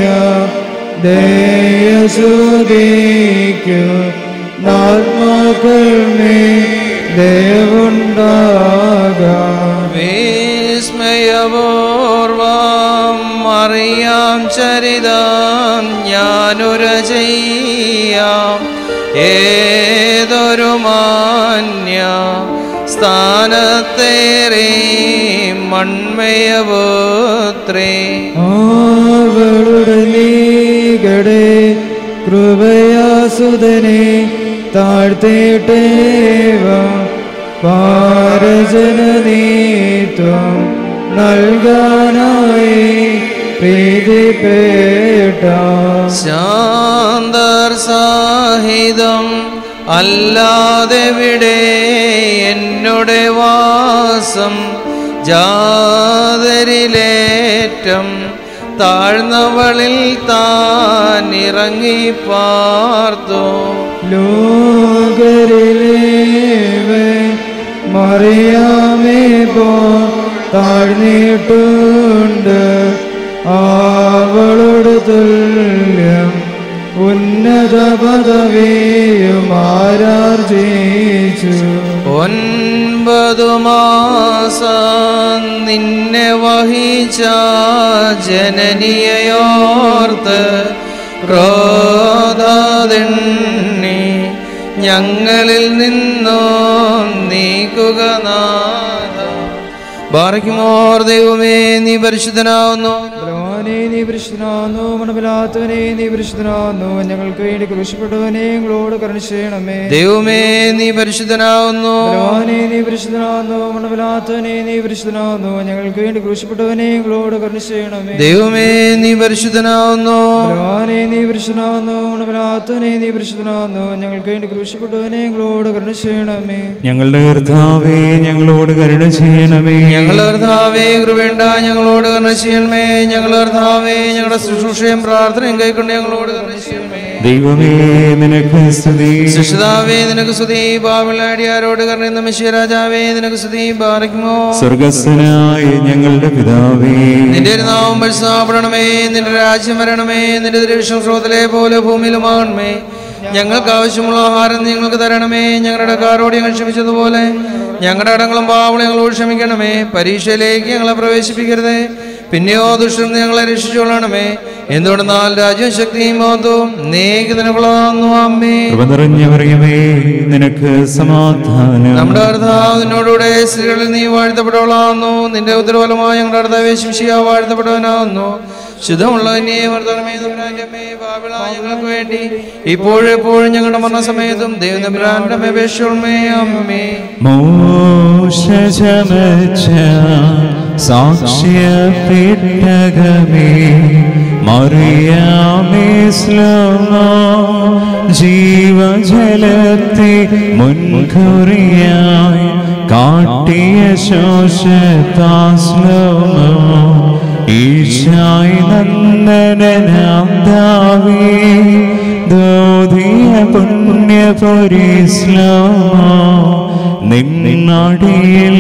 ദയസുദിക്കു നാത്മാക്കൾ മേ ദയവുണ്ടാകാം വിസ്മയപൂർവം അറിയാം ചരിതം ഞാനുര ചെയ്യാം ഏതൊരു മാന്യ സ്ഥാനത്തേറെ മൺമയപുത്രേ അവളുടെ നീകടെ കൃപയാസുതനെ താഴ്ത്തേട്ടേവ പാരജനനീത്വം നൽകാനായി പ്രീതിപേട്ട ശാന്തർ സാഹിതം അല്ലാതെ വിടെ എന്നുടെ വാസം ജാതരിലേറ്റം താഴ്ന്നവളിൽ താൻ ഇറങ്ങി പാർത്തു ലോകരിലേവേ മറിയാമേ പോ താഴ്ന്നിട്ടുണ്ട് അവളോട് തുല്യം ഉന്നത പദവിയും ആരാർജിച്ചു ഒൻപതു മാസം നിന്നെ വഹിച്ച ജനനിയോർത്ത് ക്രോധതെണ്ണി ഞങ്ങളിൽ നിന്നോ നീക്കുക നാഥ ബാറയ്ക്കുമോർ ദൈവമേ നീ പരിശുദ്ധനാവുന്നു ബലവാനേ നീ പരിശുദ്ധനാവുന്നു മണമില്ലാത്തവനെ നീ പരിശുദ്ധനാവുന്നു ഞങ്ങൾക്ക് വേണ്ടി കൃഷിപ്പെട്ടവനെ ഞങ്ങളോട് കരുണ ചെയ്യണമേ ദൈവമേ നീ പരിശുദ്ധനാവുന്നു ബലവാനേ നീ പരിശുദ്ധനാവുന്നു മണമില്ലാത്തവനെ നീ പരിശുദ്ധനാവുന്നു ഞങ്ങൾക്ക് വേണ്ടി കൃഷിപ്പെട്ടവനെ ഞങ്ങളോട് കരുണ ചെയ്യണമേ ദൈവമേ നീ പരിശുദ്ധനാവുന്നു ബലവാനേ നീ പരിശുദ്ധനാവുന്നു മണമില്ലാത്തവനെ നീ പരിശുദ്ധനാവുന്നു ഞങ്ങൾക്ക് വേണ്ടി കൃഷിപ്പെട്ടവനെ ഞങ്ങളോട് കരുണ ചെയ്യണമേ ഞങ്ങളുടെ കർത്താവേ ഞങ്ങളോട് കരുണ ചെയ്യണമേ ഞങ്ങളുടെ കർത്താവേ കൃപേണ്ട ഞങ്ങളോട് കരുണ ചെയ്യണമേ ഞങ്ങളുടെ കർത്താവേ ഞങ്ങളുടെ ശുശ്രൂഷയും പ്രാർത്ഥനയും കൈക്കൊണ്ട് ഞങ്ങളോട് കരുണ ചെയ്യണമേ ദൈവമേ നിനക്ക് സ്തുതി ശിഷ്യതാവേ നിനക്ക് സ്തുതി ബാബിളാടിയാരോട് കരുണ മെസ്സിയ രാജാവേ നിനക്ക് സ്തുതി ബാറയ്ക്കുമോ സ്വർഗസ്വനായ ഞങ്ങളുടെ പിതാവേ നിന്റെ ഒരു നാമം പരിസ്ഥാപണമേ നിന്റെ രാജ്യം വരണമേ നിന്റെ ദൃശ്യം ശ്രോതലെ പോലെ ഭൂമിയിലുമാകണമേ ഞങ്ങൾക്ക് ആവശ്യമുള്ള ആഹാരം നീ ഞങ്ങൾക്ക് തരണമേ ഞങ്ങളുടെ കാരോട് ഞങ്ങൾ ക്ഷമിച്ചതുപോലെ ഞങ്ങളുടെ അടങ്ങളും പാവങ്ങളും ഞങ്ങളോട് ക്ഷമിക്കണമേ പരീക്ഷയിലേക്ക് ഞങ്ങളെ പ്രവേശിപ്പിക്കരുതേ പിന്നെയോ ദുഷ്ടം ഞങ്ങളെ രക്ഷിച്ചുകൊള്ളണമേ എന്തുകൊണ്ടെന്നാൽ രാജ്യം ശക്തിയും മോത്തും നീക്ക് നിനക്കുള്ളതാന്നു അമ്മേ കൃപ നിറഞ്ഞവറിയമേ നിനക്ക് സമാധാനം നമ്മുടെ കർത്താവ് നിന്നോടുകൂടെ സ്ത്രീകളിൽ നീ വാഴ്ത്തപ്പെട്ടവളാകുന്നു നിന്റെ ഉത്തരഫലമായി ഞങ്ങളുടെ കർത്താവ് ശിംഷിയ വാഴ്ത്തപ്പെട്ടവനാകുന്നു ശുദ്ധമുള്ള നീ വർദ്ധനമേ തമ്പുരാന്റെ അമ്മേ പാപികളായ ഞങ്ങൾക്ക് വേണ്ടി ഇപ്പോഴെപ്പോഴും ഞങ്ങളുടെ മരണസമയത്തും ദൈവം തമ്പുരാന്റെ അമ്മേ അപേക്ഷയുള്ളമേ അമ്മേ മോശ ചമച്ച സാക്ഷ്യ പെട്ടകമേ മറിയാമേ ശ്ലോമ ജീവജലത്തെ മുൻകുറിയായി കാട്ടിയ ശോഷത്താശ്ലോമ ഈശായി നന്ദനാം ദാവേ ദോധിയ പുണ്യപുരീശ്ലോമ നിന്നടിയിൽ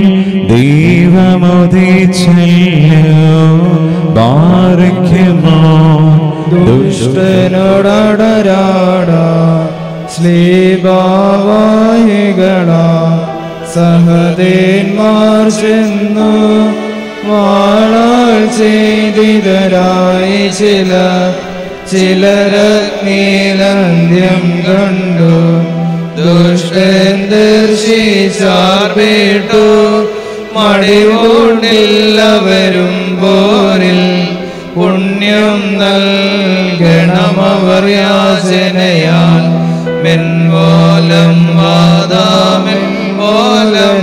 ദൈവമുദിച്ചല്ലോ ബാരയ്ക്കുമോ ദുഷ്ടനോടടരാട ശ്ലീഭാവായികള സഹദേന്മാർ ചെന്നു വാളാൽ ചെയ്തിതരായി ചില ചിലരഗ്നീലന്ത്യം കണ്ടു ദുഷ്ടൻ ദർശിച്ചാർപേട്ടു മടിവൂണ്ടില്ലവരും പോരിൽ പുണ്യം നൽകണമവർ യാചനയാൽ മെൻപോലം വാദാമെൻപോലം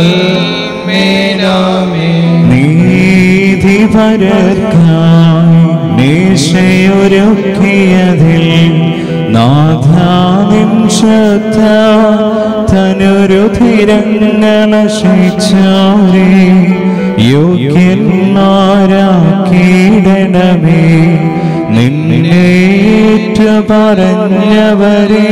വൽമീനാമേ നീതി പരക്കായി നിശയൊരുക്കിയതിൽ നാഥാനിം ശ്രദ്ധ തനൊരു തിരങ്ങളശിച്ചാരേ യോഗ്യന്മാരാക്കിയിടണമേ നിന്നേറ്റു പറഞ്ഞവരെ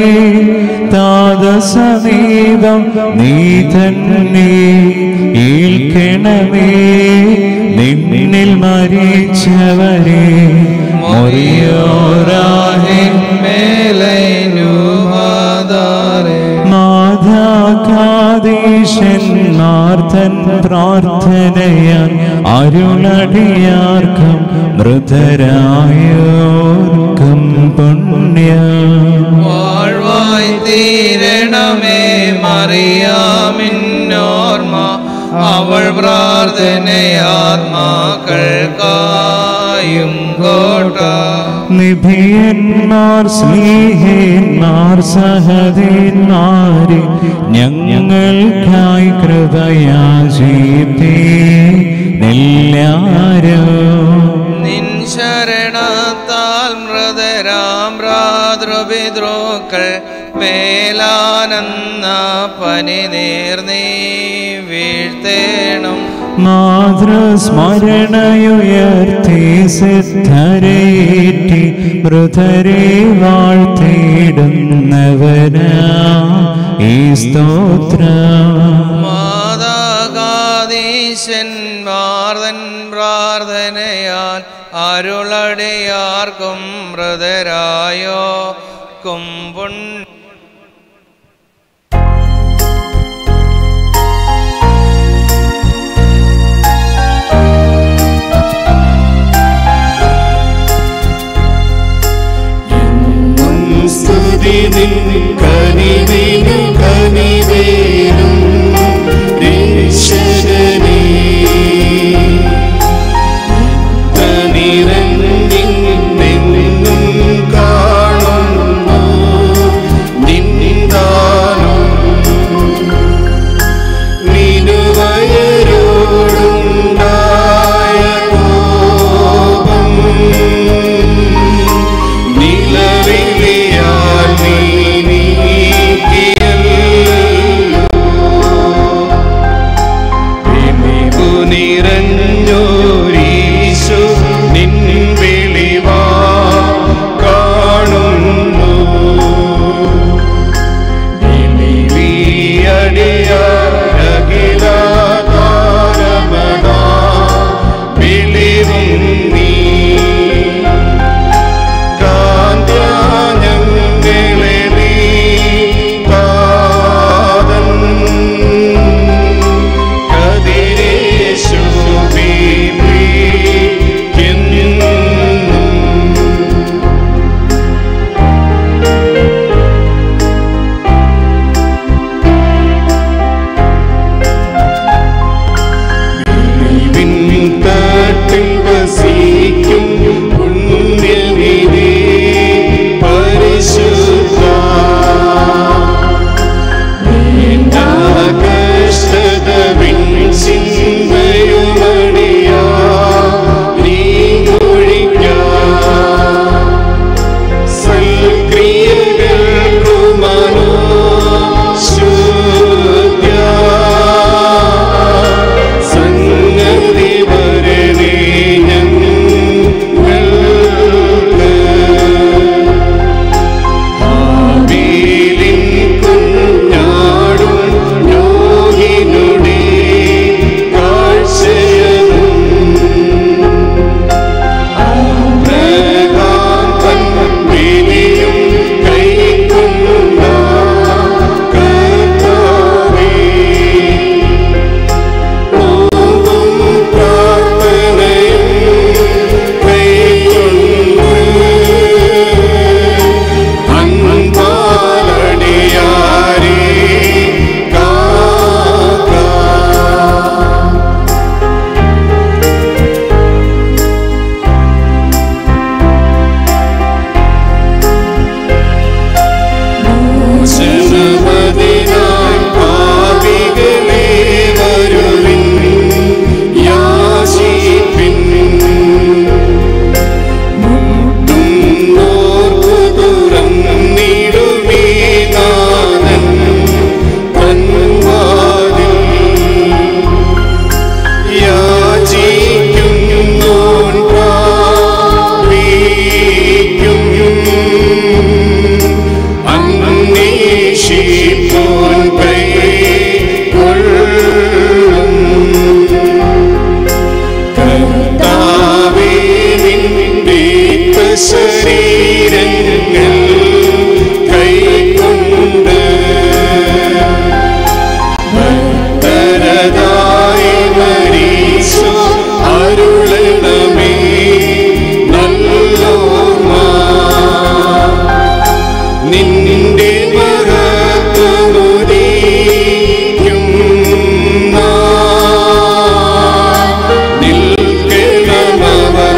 താതസമീപം നീ തന്നെ ഏൽക്കണമേ നിന്നിൽ മരിച്ചവരെ മൊറിയോരാഹിൻ മേലൈനുമാതാരേ മാതാകാദീശന്മാർ തൻ പ്രാർത്ഥനയാൽ അരുളടിയാർക്കും മൃതരായോർക്കും പുണ്യം വാഴ്വായി തീരണമേ മറിയാമിന്നോർമ്മ അവൾ പ്രാർത്ഥനയാത്മാക്കൾക്കായും കോട്ട നിധിയന്മാർ സ്നേഹന്മാർ സഹദേന്മാരെ ഞങ്ങൾക്കായി കൃപയാചീത്തേ നെല്ലാരോ നിൻ ശരണത്താൽ മൃതരാം ഭ്രാതൃപിതൃക്കൾ മേലാനന്ദ പനി നീർന്നീ വീഴ്ത്തേണം മാതൃസ്മരണയുയർത്തി സിദ്ധരേറ്റി മൃതരെ വാഴ്ത്തിയിടുന്നവനാ ഈ സ്തോത്രം മാതാകാദീശന്മാർതൻ പ്രാർത്ഥനയാൽ അരുളടിയാർക്കും മൃതരായോ കുമ്പുൺ സ്തുതി നിൻ കനിവിനു കനിവേനും രക്ഷകനേ നിറഞ്ഞിന്നെന്നും കാണുന്നു ശരീരങ്ങൾ കൈക്കൊണ്ട് ഭക്തരതായി മരിച്ചു അരുളണമേ നല്ലോർമ്മ നിന്റെ മഹത്വമുദീക്കും നിൽക്കണമവർ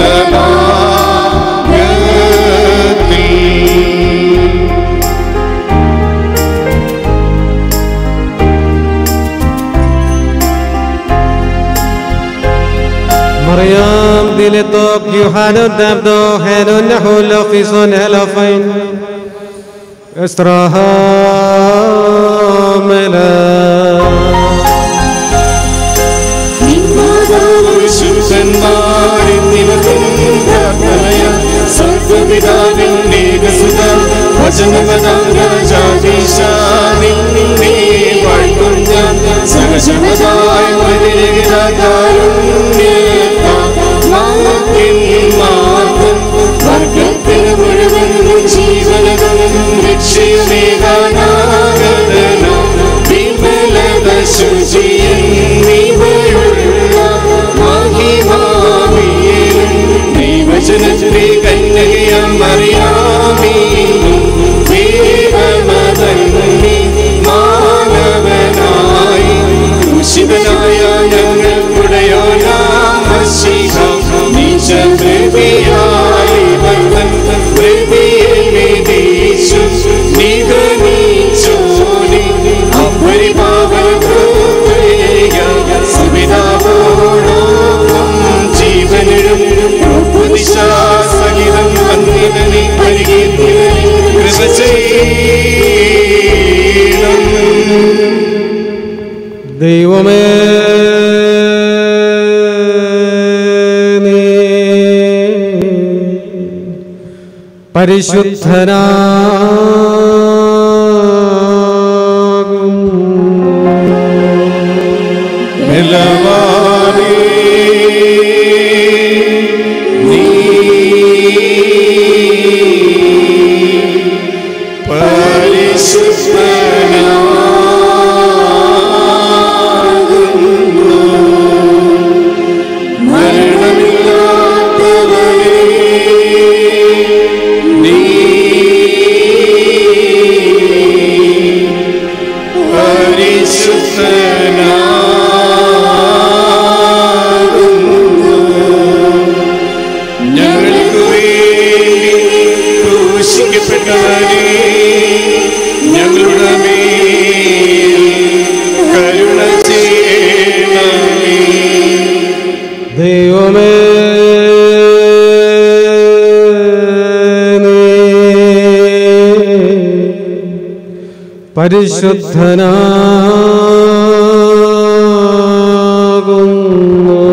ബലഭാഗത്തിൽ مريم دل طوب يوحنا دبدو هنو نحو في صن هلفين استراها ملا ശുദ്ധന്മാരിൽ നിവർത്തും പ്രാർത്ഥനയാൽ സർവ്വപിതാവിൻ ഏകസുതം വചനവതാരജാതീശാനിൽ നിന്നെ വാഴ്ത്തും ഞാൻ സഹജമതായി വർഗത്തിന് മുഴുവൻ ജീവനതും രക്ഷയുമേകാനാഗതനോ വിമലത ശുചിയൻ നീവയുള്ള മഹിമാവിയലും ദൈവജനത്തിലെ കന്യകയാം അറിയാമീനും ദേവമതന്നി മാനവനായി ദൂഷിതനായ ഞങ്ങൾക്കുടയോനാം മശിഹ നീച്ച കൃപയായി വന്നൻ കൃപയെ നിദേശു നിഗണിച്ചോനെ അപരിപാവന കൃപയ സവിതാവോടൊപ്പം ജീവനിടും ഉപദിശാസഹിതം വന്നിതനെ പരിഗീർത്തിനെ കൃപ ചെയ്യണം ദൈവമേ നീ പരിശുദ്ധനാകും ബലവാനേ, നീ പരിശുദ്ധനാകുന്നു. മരണമില്ലാത്തവനേ, നീ പരിശുദ്ധനാകുന്നു ഞങ്ങൾക്ക് വേണ്ടി ക്രൂശിക്കപ്പെട്ടവനെ ഞങ്ങളുടെ മേൽ കരുണ ചെയ്യണമേ ദൈവമേ നീ പരിശുദ്ധനാകുന്നു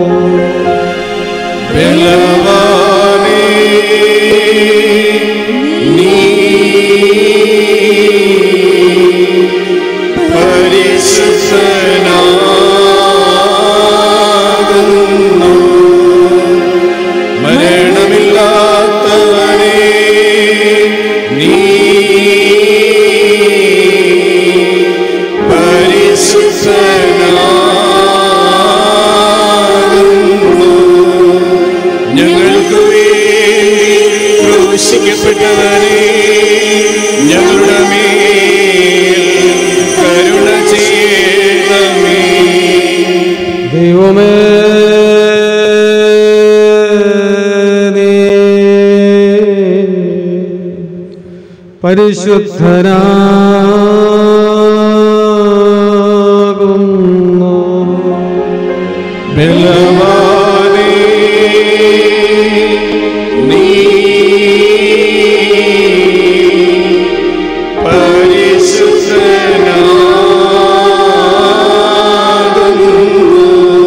ബലവാനേ, നീ പരിശുദ്ധനാകുന്നു. മരണമില്ലാത്തവനേ, നീ പരിശുദ്ധനാകുന്നു. ഞങ്ങൾക്ക് വേണ്ടി ക്രൂശിക്കപ്പെട്ടവനെ ഞങ്ങളുടെ മേൽ കരുണ ചെയ്യണമേ ദൈവമേ നീ പരിശുദ്ധനാകുന്നു ബലവാനേ, നീ പരിശുദ്ധനാകുന്നു.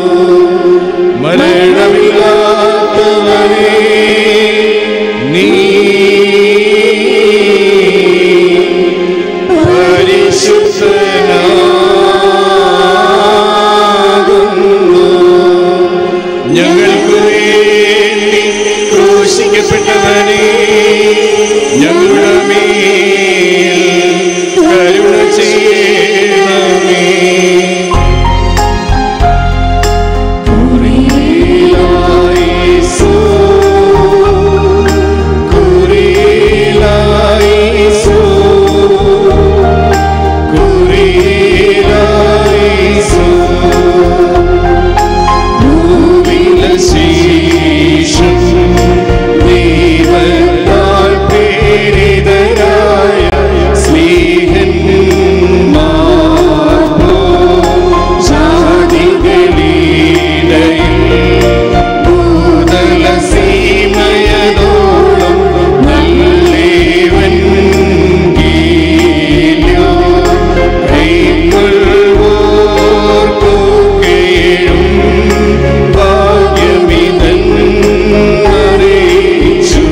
മരണമില്ലാത്തവനേ, നീ പരിശുദ്ധനാകുന്നു ഞങ്ങൾക്ക് വേണ്ടി ക്രൂശിക്ക ക്രൂശിക്കപ്പെട്ടവനെ ഞങ്ങളുടെ മേൽ കരുണ ചെയ്യണമേ കുരിയിലായിസോ, കുരിയിലായിസോ, കുരിയിലായിസോ. ഭൂവിലശേഷം ദൈവത്താൽ പ്രേരിതരായ സ്നേഹന്മാർ ജാതികളിടയിൽ ഭൂതല സീമയതോളം നല്ലേവൻ ഗീല്യോ കൈക്കൊള്ളുവോർക്കൊക്കെയും ഭാഗ്യമിതന്നറിയിച്ചു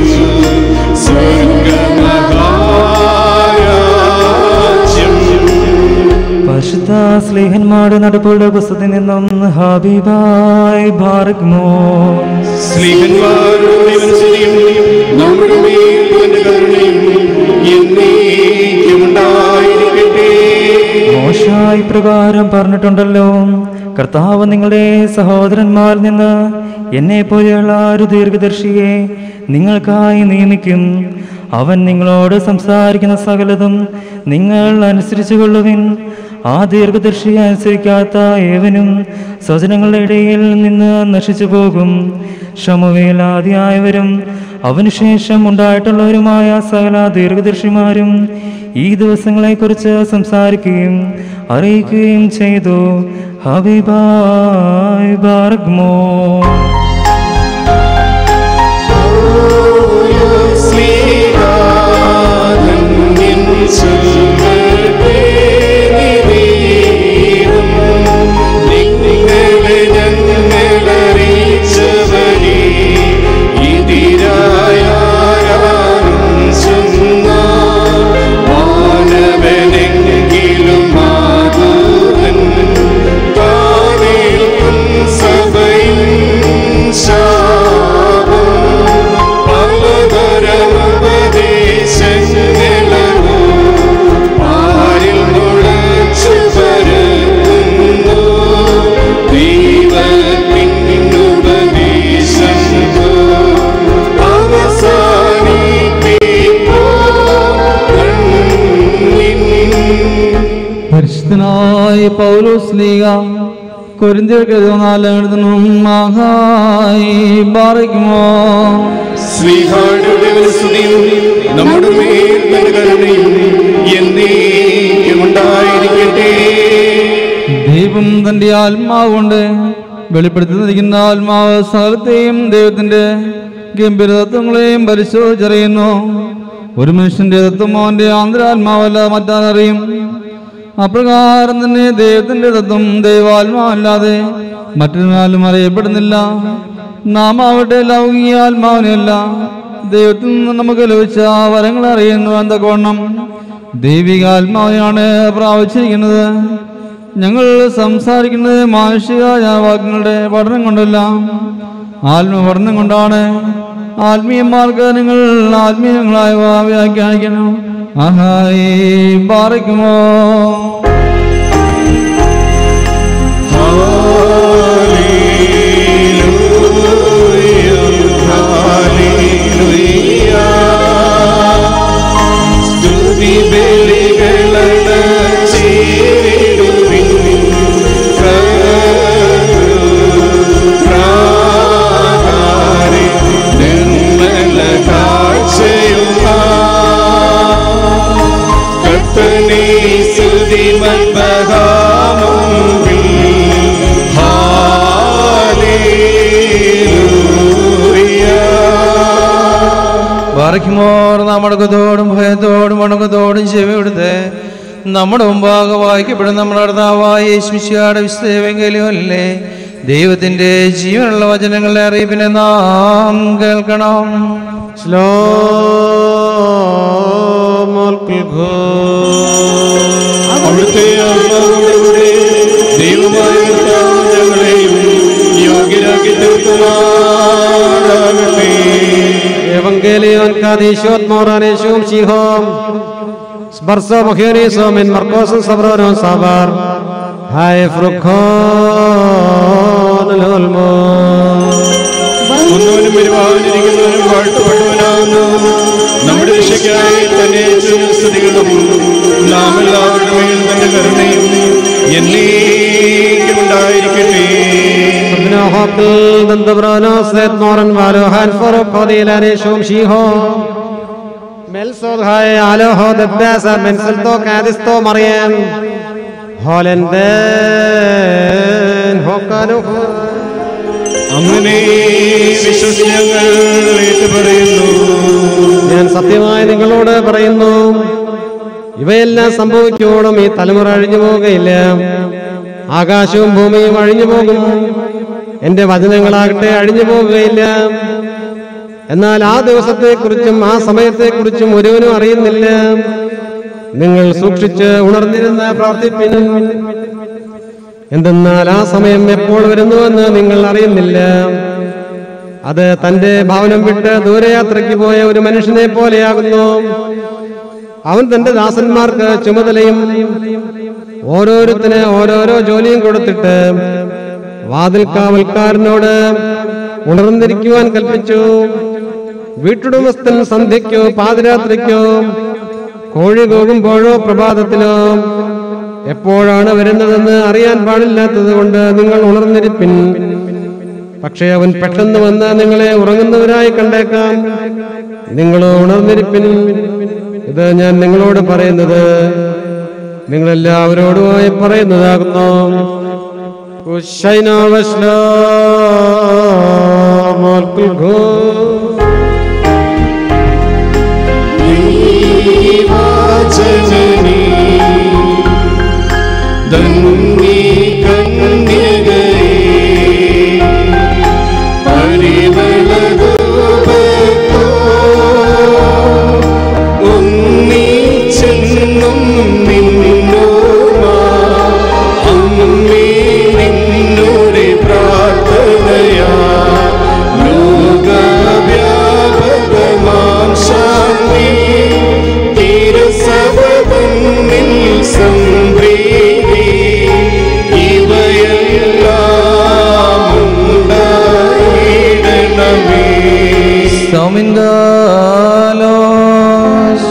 സ്വർഗമഹാരാജ്യം പരിശുദ്ധ സ്ലേഹന്മാരുടെ നടപ്പുകളുടെ പുസ്തകത്തിൽ നിന്നും ഹബീബായ് ഭാരഗ്മോ സ്ലീഹന്മാരുടെ മനസ്സിനെയും നമ്മുടെ മേൽ അവന്റെ കരുണയും എന്നേക്കും ഉണ്ടായിരിക്കട്ടെ മോശായി പ്രകാരം പറഞ്ഞിട്ടുണ്ടല്ലോ കർത്താവ് നിങ്ങളുടെ സഹോദരന്മാരിൽ നിന്ന് എന്നെ പോലെയുള്ള ഒരു ദീർഘദർശിയെ നിങ്ങൾക്കായി നിയമിക്കും അവൻ നിങ്ങളോട് സംസാരിക്കുന്ന സകലതും നിങ്ങൾ അനുസരിച്ചു കൊള്ളുവിൻ ആ ദീർഘദർശിയെ അനുസരിക്കാത്ത ഏവനും സ്വജനങ്ങളുടെ ഇടയിൽ നിന്ന് നശിച്ചു പോകും ശമുവേലാദിയായവരും അവനുശേഷം ഉണ്ടായിട്ടുള്ളവരുമായ സകല ദീർഘദർശിമാരും ഈ ദിവസങ്ങളെക്കുറിച്ച് സംസാരിക്കുകയും അറിയിക്കുകയും ചെയ്തു ഹബീബായ് ബാർഗ്മോ ശ്രീരാധന്യൻ ചൊല്ലട്ടെ നിവേദം. നിങ്ങളെ ഞങ്ങളറിയിച്ചവരെ എതിരായാരും ചെന്നാൽ മാനവനെങ്കിലും മാതൂരൻ താനേൽക്കും സഭയിൽ ശാപം പലതരമുപദേശങ്ങളോ പാരിൽ മുളച്ചു പരത്തുന്നു ദൈവത്തിനുപദേശമോ അവസാനിപ്പിക്കും പരിശുദ്ധനായ പൗലോസ് ലീഗ കൊരിന്തിയർക്കെതിരെ നാലെഴുതണം മഹായി ബാറയ്ക്കുമോ ശ്രീഹായുടെ സ്തുതിയും നമ്മുടെ മേൽ തന്റെ കരുണയും എന്നേക്കും ഉണ്ടായിരിക്കട്ടെ ദൈവം തന്റെ ആത്മാവ് കൊണ്ട് വെളിപ്പെടുത്തി തന്നിരിക്കുന്ന ആത്മാവ് സകലത്തെയും ദൈവത്തിന്റെ ഗംഭീരതത്വങ്ങളെയും പരിശോധിച്ചറിയുന്നു ഒരു മനുഷ്യന്റെ തത്വം അവന്റെ ആന്തരാത്മാവല്ല മറ്റാരറിയും അപ്രകാരം തന്നെ ദൈവത്തിന്റെ തത്വം ദൈവാത്മാവല്ലാതെ മറ്റൊരാളും അറിയപ്പെടുന്നില്ല നാം ആവട്ടെ ലൗകിക ആത്മാവിനെയല്ല ദൈവത്തിൽ നിന്ന് നമുക്ക് ലഭിച്ച വരങ്ങൾ അറിയുന്നു എന്താ കോണം ദൈവിക ആത്മാവിനെയാണ് പ്രാപിച്ചിരിക്കുന്നത് ഞങ്ങൾ സംസാരിക്കുന്നത് മാനുഷിക വാക്യങ്ങളുടെ പഠനം കൊണ്ടല്ല ആത്മപഠനം കൊണ്ടാണ് ആത്മീയന്മാർക്ക് നിങ്ങൾ ആത്മീയങ്ങളായവ വ്യാഖ്യാനിക്കണം ആഹായി പാറയ്ക്കുമോ സ്തുതി ബലികളണ ചേരുവിൻ പ്രാകാരെ നിർമ്മല കാഴ്ചയുമാ കത്തനെ സ്തുതി മദ്ബഹാമുമ്പിൽ ഹാലേലൂയ വാറയ്ക്കുമോർ നാം അടക്കത്തോടും ഭയത്തോടും വണക്കത്തോടും ചെവിയെടുത്ത് നമ്മുടെ മുമ്പാകെ വായിക്കപ്പെടുന്ന നമ്മുടെ കർത്താവായ യേശുമിശിയുടെ വിശുദ്ധേവെങ്കിലുമല്ലേ ദൈവത്തിന്റെ ജീവനുള്ള വചനങ്ങളുടെ അറിയിപ്പിനെ നാം കേൾക്കണം അവിടുത്തെ ആത്മാവിന്റെ കൂടെ ദൈവമായ കർത്താവ് ഞങ്ങളെയും യോഗ്യരാക്കി തീർക്കുമാറാകട്ടെ Evangelion kadishot moraneshum shihom Sbarso mochionisum in Marcosun sabronon sabar Hai frukhon lulmo ഒന്നവനും വരുവാനിരിക്കുന്നവനും വാഴ്ത്തപ്പെട്ടവനാകുന്നു നമ്മുടെ രക്ഷയ്ക്കായി തന്നെ സ്തുതികളും നാം എല്ലാവരുടെ മേൽ തന്റെ കരുണയും എന്നേക്കും ഉണ്ടായിരിക്കട്ടെ Ibn Hoqil Dandabrano Seth Moran Valo Han for Podilaneshum shihom Melsod hai alo ho dabbasa mensalto kadisto Maryam Holenden hokanu അങ്ങനെ വിശ്വസിച്ച് ഞങ്ങൾ ഏറ്റുപറയുന്നു ഞാൻ സത്യമായി നിങ്ങളോട് പറയുന്നു ഇവയെല്ലാം സംഭവിക്കോളും ഈ തലമുറ അഴിഞ്ഞു പോവുകയില്ല ആകാശവും ഭൂമിയും അഴിഞ്ഞു പോകും എന്റെ വചനങ്ങളാകട്ടെ അഴിഞ്ഞു പോവുകയില്ല എന്നാൽ ആ ദിവസത്തെക്കുറിച്ചും ആ സമയത്തെക്കുറിച്ചും ഒരുവനും അറിയുന്നില്ല നിങ്ങൾ സൂക്ഷിച്ച് ഉണർന്നിരുന്ന് പ്രാർത്ഥിപ്പിനും എന്തെന്നാൽ ആ സമയം എപ്പോൾ വരുന്നുവെന്ന് നിങ്ങൾ അറിയുന്നില്ല അത് തന്റെ ഭവനം വിട്ട് ദൂരയാത്രയ്ക്ക് പോയ ഒരു മനുഷ്യനെ പോലെയാകുന്നു അവൻ തന്റെ ദാസന്മാർക്ക് ചുമതലയും ഓരോരുത്തന് ഓരോരോ ജോലിയും കൊടുത്തിട്ട് വാതിൽ കാവൽക്കാരനോട് ഉണർന്നിരിക്കുവാൻ കൽപ്പിച്ചു വീട്ടുടമസ്ഥൻ സന്ധ്യയ്ക്കോ പാതിരാത്രിക്കോ കോഴി കൂകുമ്പോഴോ പ്രഭാതത്തിലോ എപ്പോഴാണ് വരുന്നതെന്ന് അറിയാൻ പാടില്ലാത്തത് കൊണ്ട് നിങ്ങൾ ഉണർന്നിരിപ്പിൻ പക്ഷേ അവൻ പെട്ടെന്ന് വന്ന് നിങ്ങളെ ഉറങ്ങുന്നവരായി കണ്ടേക്കാം നിങ്ങൾ ഉണർന്നിരിപ്പിൻ ഇത് ഞാൻ നിങ്ങളോട് പറയുന്നത് നിങ്ങളെല്ലാവരോടുമായി പറയുന്നതാകുന്നു ഉശൈനാ വസ്ലാമോൽക്കുൽ ഘോ ദൈവാചനനീ ധന്യേ കന്യകയേ പരിമളധൂപത്തോ ഒന്നിച്ചെന്നും നിന്നോമാ അമ്മേ നിന്നോടെ പ്രാർത്ഥനയാ ലോകവ്യാപകമാം ശാന്തി തിരുസഭതന്നിൽ സംപ്രീതി ഇവയെല്ലാം ഉണ്ടായിടണമേ സൗമിൻഗാലോസ്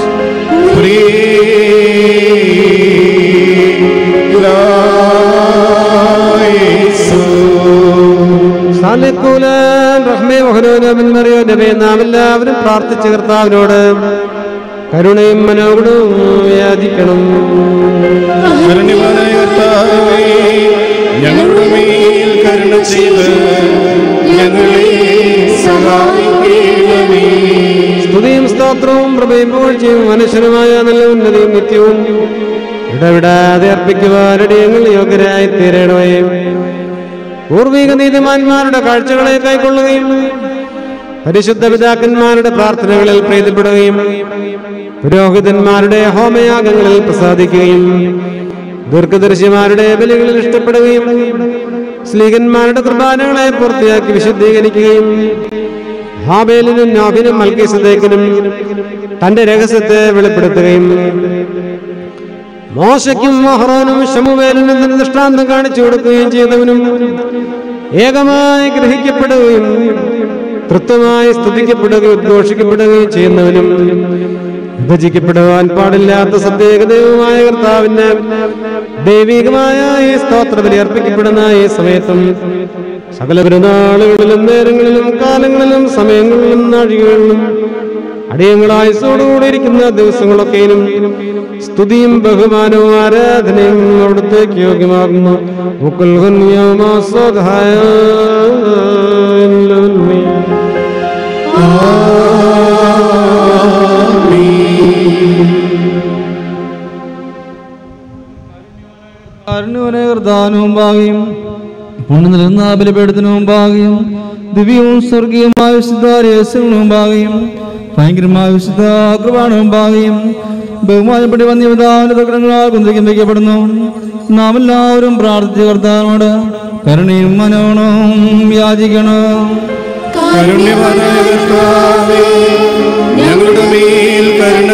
സാലിക്കൂലൻ റഹ്മേ മഹനോനബൻ മറിയോ നബേ നാം എല്ലാവരും പ്രാർത്ഥിച്ച് കർത്താവിനോട് കരുണയും മനോഗുണവും യാചിക്കണം കരുണ്യവാനായ കർത്താവേ, ഞങ്ങളുടെ മേൽ കരുണ ചെയ്ത് ഞങ്ങളെ സഹായിക്കണമേ സ്തുതിയും സ്തോത്രവും പ്രഭയും പുകഴ്ചയും മനുഷ്യനുമായ നല്ല ഉന്നതിയും നിത്യവും ഇടവിടാതെ അർപ്പിക്കുവാരുടെ ഞങ്ങൾ യോഗ്യരായി തീരണമേ പൂർവിക നീതിമാന്മാരുടെ കാഴ്ചകളെ കൈക്കൊള്ളുകയും പരിശുദ്ധ പിതാക്കന്മാരുടെ പ്രാർത്ഥനകളിൽ പ്രീതിപ്പെടുകയും പുരോഹിതന്മാരുടെ ഹോമയാഗങ്ങളിൽ പ്രസാദിക്കുകയും ദീർഘദർശിമാരുടെ ബലികളിൽ ഇഷ്ടപ്പെടുകയും സ്ലീഗന്മാരുടെ കുർബാനകളെ പൂർത്തിയാക്കി വിശുദ്ധീകരിക്കുകയും ഹാബേലിനും നാബിനും മൽക്കീസദേക്കിനും തന്റെ രഹസ്യത്തെ വെളിപ്പെടുത്തുകയും മോശയ്ക്കും മഹ്റോനും ശമുവേലിനും തന്റെ ദൃഷ്ടാന്തം കാണിച്ചു കൊടുക്കുകയും ചെയ്തവനും ഏകമായി ഗ്രഹിക്കപ്പെടുകയും തൃത്വമായി സ്തുതിക്കപ്പെടുകയും ഉദ്ഘോഷിക്കപ്പെടുകയും ചെയ്യുന്നവനും വിഭജിക്കപ്പെടുവാൻ പാടില്ലാത്ത സത്യേകദൈവമായ കർത്താവിന് ദൈവികമായ ഈ സ്തോത്ര ബലി അർപ്പിക്കപ്പെടുന്ന ഈ സമയത്തും സകല പെരുന്നാളുകളിലും നേരങ്ങളിലും കാലങ്ങളിലും സമയങ്ങളിലും നാഴികകളിലും അടിയങ്ങളായുസോടുകൂടി ഇരിക്കുന്ന ദിവസങ്ങളൊക്കെയും സ്തുതിയും ബഹുമാനവും ആരാധനയും അവിടുത്തേക്ക് യോഗ്യമാകുന്നു മുക്കുൽ ഹുന്യമോ സ്വധായ കാരുണ്യവനെ കർത്താവിനും ഭാഗ്യം പുണ്യ നിലനിന്ന ബലിപീഠത്തിനും ഭാഗ്യം ദിവ്യവും സ്വർഗീയമായ വിശുദ്ധ രഹസ്യങ്ങളും ഭാഗ്യം ഭയങ്കരമായ വിശുദ്ധ കൃപാണവും ഭാഗ്യം ബഹുമാനപ്പെട്ടി വന്യപിതാവിന്റെ തകരങ്ങളാൽ കുന്തിരിക്കും വയ്ക്കപ്പെടുന്നു നാം എല്ലാവരും പ്രാർത്ഥിച്ച കർത്താവിനോട് കരുണയും മനോണവും യാചിക്കണം കരുണ്യവാനായ കർത്താവേ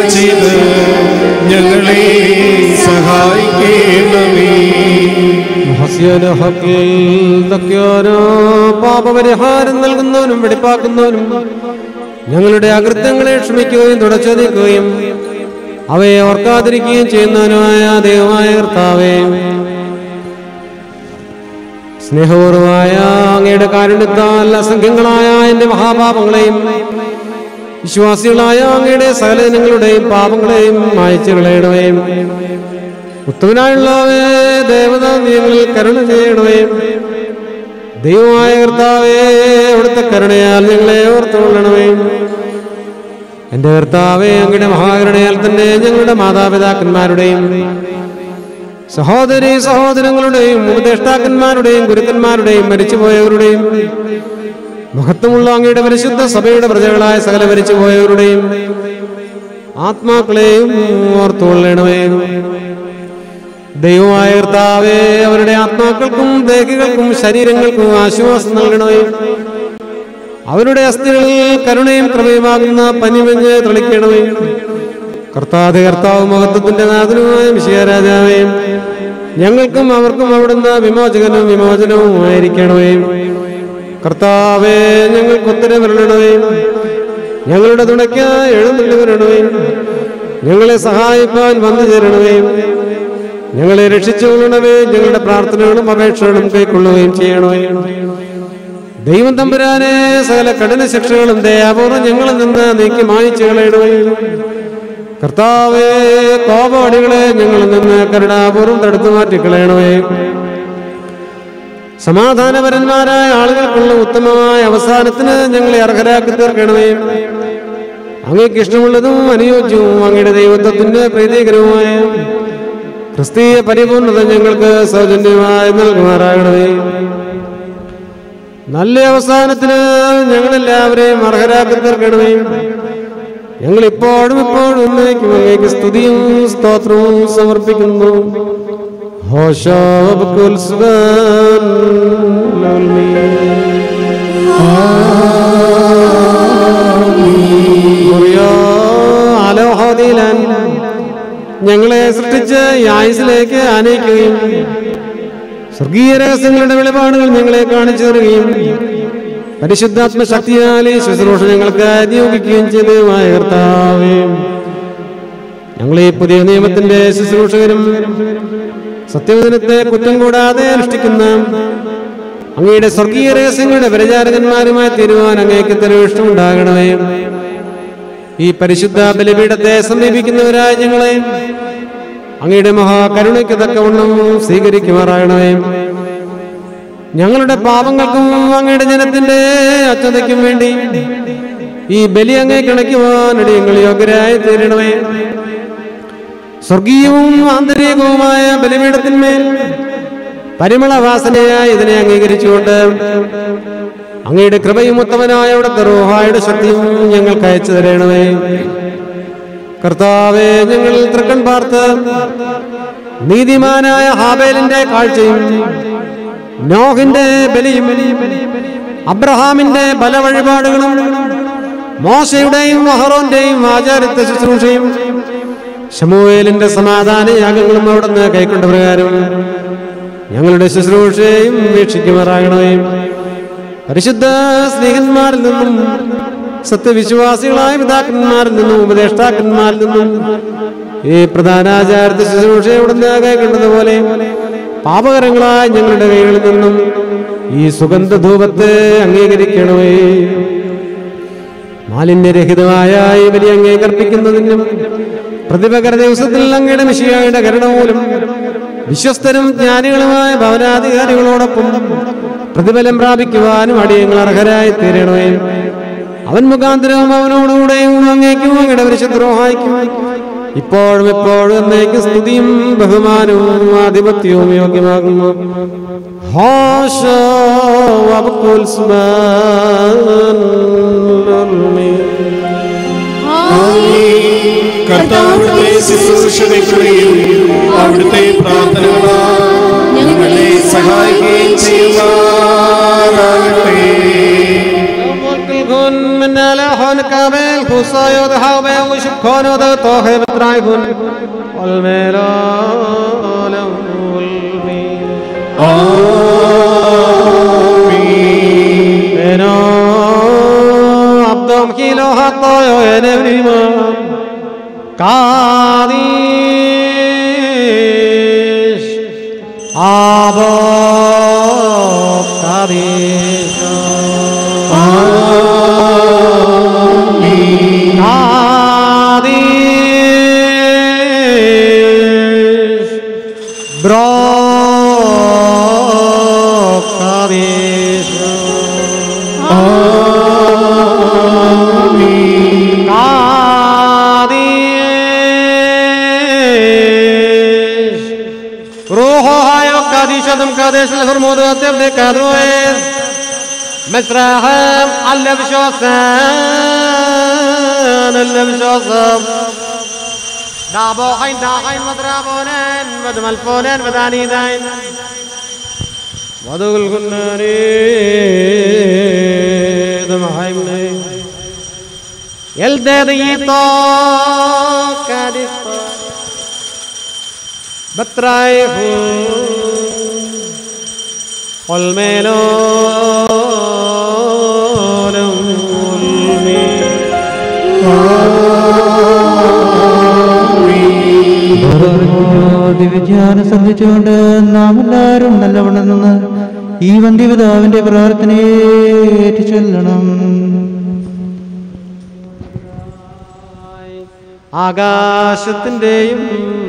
ചെയ്ത് ഞങ്ങളെ സഹായിക്കണമേ ഹസ്യന് ഹക്കിൽ തക്യോനോ പാപപരിഹാരം നൽകുന്നവനും വെടിപ്പാക്കുന്നവനും ഞങ്ങളുടെ അകൃത്യങ്ങളെ ക്ഷമിക്കുകയും തുടച്ചു നീക്കുകയും അവയെ ഓർക്കാതിരിക്കുകയും ചെയ്യുന്നവനുമായ ദൈവമായ കർത്താവേ സ്നേഹപൂർവമായ അങ്ങയുടെ കാരുണ്യത്താൽ അസംഖ്യങ്ങളായ എന്റെ മഹാപാപങ്ങളെയും വിശ്വാസികളായ അങ്ങയുടെ സകല ജനങ്ങളുടെയും പാപങ്ങളെയും മായച്ചു കളയണമേ ഉത്തമനായുള്ളവേ ദേവത നീങ്ങളിൽ കരുണ ചെയ്യണമേ ദൈവമായ കർത്താവേ അവിടുത്തെ കരുണയാൽ ഞങ്ങളെ ഓർത്തുകൊള്ളണമേ എന്റെ കർത്താവേ അങ്ങയുടെ മഹാകരുണയാൽ തന്നെ ഞങ്ങളുടെ മാതാപിതാക്കന്മാരുടെയും സഹോദരി സഹോദരങ്ങളുടെയും ഉപദേഷ്ടാക്കന്മാരുടെയും ഗുരുക്കന്മാരുടെയും മരിച്ചുപോയവരുടെയും മഹത്വമുള്ള അങ്ങയുടെ പരിശുദ്ധ സഭയുടെ പ്രജകളായ സകല മരിച്ചുപോയവരുടെയും ആത്മാക്കളെയും ഓർത്തുകൊള്ളണമേ ദൈവമായ കർത്താവേ അവരുടെ ആത്മാക്കൾക്കും ദേഹികൾക്കും ശരീരങ്ങൾക്കും ആശ്വാസം നൽകണമേ അവരുടെ അസ്ഥികളിൽ കരുണയും കൃപയുമാകുന്ന പനിമഞ്ഞ് തെളിക്കണമേ കർത്താതെ കർത്താവ് മഹത്വത്തിന്റെ നാഥനുമായ വിഷയരാജാവേ ഞങ്ങൾക്കും അവർക്കും അവിടുന്ന് വിമോചകനും വിമോചനവുമായിരിക്കണമേ കർത്താവേ ഞങ്ങൾക്ക് ഉത്തരം വരണമേ ഞങ്ങളുടെ തുണയ്ക്ക് എഴുന്നള്ളി വരണമേ ഞങ്ങളെ സഹായിപ്പാൻ വന്നു ചേരണമേ ഞങ്ങളെ രക്ഷിച്ചുകൊള്ളണമേ ഞങ്ങളുടെ പ്രാർത്ഥനകളും അപേക്ഷകളും കൈക്കൊള്ളുകയും ചെയ്യണമേ ദൈവം തമ്പുരാനെ സകല കഠിന ശിക്ഷകളും ദയാപൂർവ്വം ഞങ്ങളിൽ നിന്ന് നീക്കി മായിച്ചു കളയണമേ കർത്താവേ കോപവടികളെ ഞങ്ങളിൽ നിന്ന് കരുണാപൂർവ്വം തടുത്തു മാറ്റിക്കളയണമേ സമാധാനപരന്മാരായ ആളുകൾക്കുള്ള ഉത്തമമായ അവസാനത്തിന് ഞങ്ങളെ അർഹരാക്കി തീർക്കണമേ അങ്ങേക്ക് ഇഷ്ടമുള്ളതും അനുയോജ്യവും അങ്ങയുടെ ദൈവത്വത്തിന്റെ പ്രീതികരവുമായ ക്രിസ്തീയ പരിപൂർണത ഞങ്ങൾക്ക് സൗജന്യമായി നൽകുമാറാകണമേ നല്ല അവസാനത്തിന് ഞങ്ങളെല്ലാവരെയും അർഹരാക്കി തീർക്കണമേ ഞങ്ങൾ ഇപ്പോഴും ഇപ്പോഴും എന്നേക്കും അങ്ങേക്ക് സ്തുതിയും സ്തോത്രവും സമർപ്പിക്കുന്നു ഹോശോ ബക്കുൽ സുബ്ഹാൻ മുറിയോ അലോഹോദീലാൻ ഞങ്ങളെ സൃഷ്ടിച്ച് ഈ ആയുസിലേക്ക് ആനയിക്കുകയും സ്വർഗീയ രഹസ്യങ്ങളുടെ വെളിപാടുകൾ ഞങ്ങളെ കാണിച്ചു തരികയും പരിശുദ്ധാത്മ ശക്തിയാലെ ശുശ്രൂഷ ഞങ്ങൾക്ക് നിയോഗിക്കുകയും ചെയ്തതുമായ കർത്താവേ ഞങ്ങളെ പുതിയ നിയമത്തിന്റെ ശുശ്രൂഷകരും സത്യവചനത്തെ കുറ്റം കൂടാതെ അനുഷ്ഠിക്കുന്ന അങ്ങയുടെ സ്വർഗീയ രഹസ്യങ്ങളുടെ പ്രചാരകന്മാരുമായി തീരുവാൻ അങ്ങേക്ക് തെരുവിഷ്ടമുണ്ടാകണമേ ഈ പരിശുദ്ധ ബലിപീഠത്തെ സമീപിക്കുന്നവരായ ഞങ്ങളെ അങ്ങയുടെ മഹാകരുണയ്ക്ക് തക്കവണ്ണം സ്വീകരിക്കുമാറാകണമേ ഞങ്ങളുടെ പാപങ്ങൾക്കും അങ്ങയുടെ ജനത്തിന്റെ അച്ഛതയ്ക്കും വേണ്ടി ഈ ബലി അങ്ങേ കിണയ്ക്കുവാനടി ഞങ്ങൾ യോഗ്യരായി തീരണമേ സ്വർഗീയവും ആന്തരികവുമായ ബലിപീഠത്തിന്മേൽ പരിമളവാസനയായി ഇതിനെ അംഗീകരിച്ചുകൊണ്ട് അങ്ങയുടെ കൃപയും ഉത്തമനായ അവിടുത്തെ റോഹായുടെ ശക്തിയും ഞങ്ങൾക്ക് അയച്ചു തരണമേ കർത്താവെ ഞങ്ങൾ തൃക്കൺ പാർത്ത് നീതിമാനായ ഹാബേലിന്റെ കാഴ്ചയും നോഹിന്റെ ബലിയും അബ്രഹാമിന്റെ ബലവഴിപാടുകളും മോശയുടെയും മഹറോന്റെയും ആചാരത്തെ ശുശ്രൂഷയും ശമൂവേലിന്റെ സമാധാന യാഗങ്ങളും അവിടുന്ന് കൈക്കൊണ്ട പ്രകാരം ഞങ്ങളുടെ ശുശ്രൂഷയും വീക്ഷിക്കുമാറാകണമേ പരിശുദ്ധ സ്നേഹന്മാരിൽ നിന്നും സത്യവിശ്വാസികളായ പിതാക്കന്മാരിൽ നിന്നും ഉപദേഷ്ടാക്കന്മാരിൽ നിന്നും ഈ പ്രധാനാചാരത്തെ ശുശ്രൂഷ ഇവിടുന്ന് കൈക്കൊണ്ടതുപോലെ പാപകരങ്ങളായ ഞങ്ങളുടെ കൈകളിൽ നിന്നും ഈ സുഗന്ധധൂപത്തെ അംഗീകരിക്കണമേ മാലിന്യരഹിതമായ ഈ ബലി അങ്ങേ കർപ്പിക്കുന്നതിനും പ്രതിപകര ദിവസത്തിൽ അങ്ങയുടെ മിശിയായുടെ കരുണ മൂലം വിശ്വസ്തരും ജ്ഞാനികളുമായ ഭവനാധികാരികളോടൊപ്പം പ്രതിഫലം പ്രാപിക്കുവാനും അടിയങ്ങൾ അർഹരായി തീരണമേ അവൻ മുഖാന്തരവും അവനോടുകൂടെയും അങ്ങേക്കും അങ്ങയുടെ പരിശുദ്രോഹായിക്കും ഇപ്പോഴും എപ്പോഴും എന്നേക്കും സ്തുതിയും ബഹുമാനവും ആധിപത്യവും യോഗ്യമാകുന്നു ഹാശോ വബക്കുൽ സുബ്ഹാൻ കർത്താവിന്റെ ശുശ്രൂഷകളെയും അവിടുത്തെ പ്രാർത്ഥനകളാൽ ഞങ്ങളെ സഹായിക്കുകയും ചെയ്യുമാറാകട്ടെ من لحن كامل خصايا ذهب وشكون ذا بترايكون والميلان آمين عبدهم كيلو حتى ينبني ما قاديش عبا قاديش قاديش برو قاديش قاديش روحها يقاديش دم قاديش الهرمود وتبدي كادرويز مسرحهم على بشوسان اللي بشوسم دابو حين داحين مضربونين بدم الفونين بداني داين ودق الغناني دم حيمني يلدد يطاق كادستا بترايفون والميلون ദിവ്യജ്ഞാനം സംബന്ധിച്ചുകൊണ്ട് നാം എല്ലാവരും നല്ലവണ്ണം നിന്ന് ഈ വന്ധ്യപിതാവിന്റെ പ്രാർത്ഥനയെ ഏറ്റു ചൊല്ലണം ആകാശത്തിന്റെയും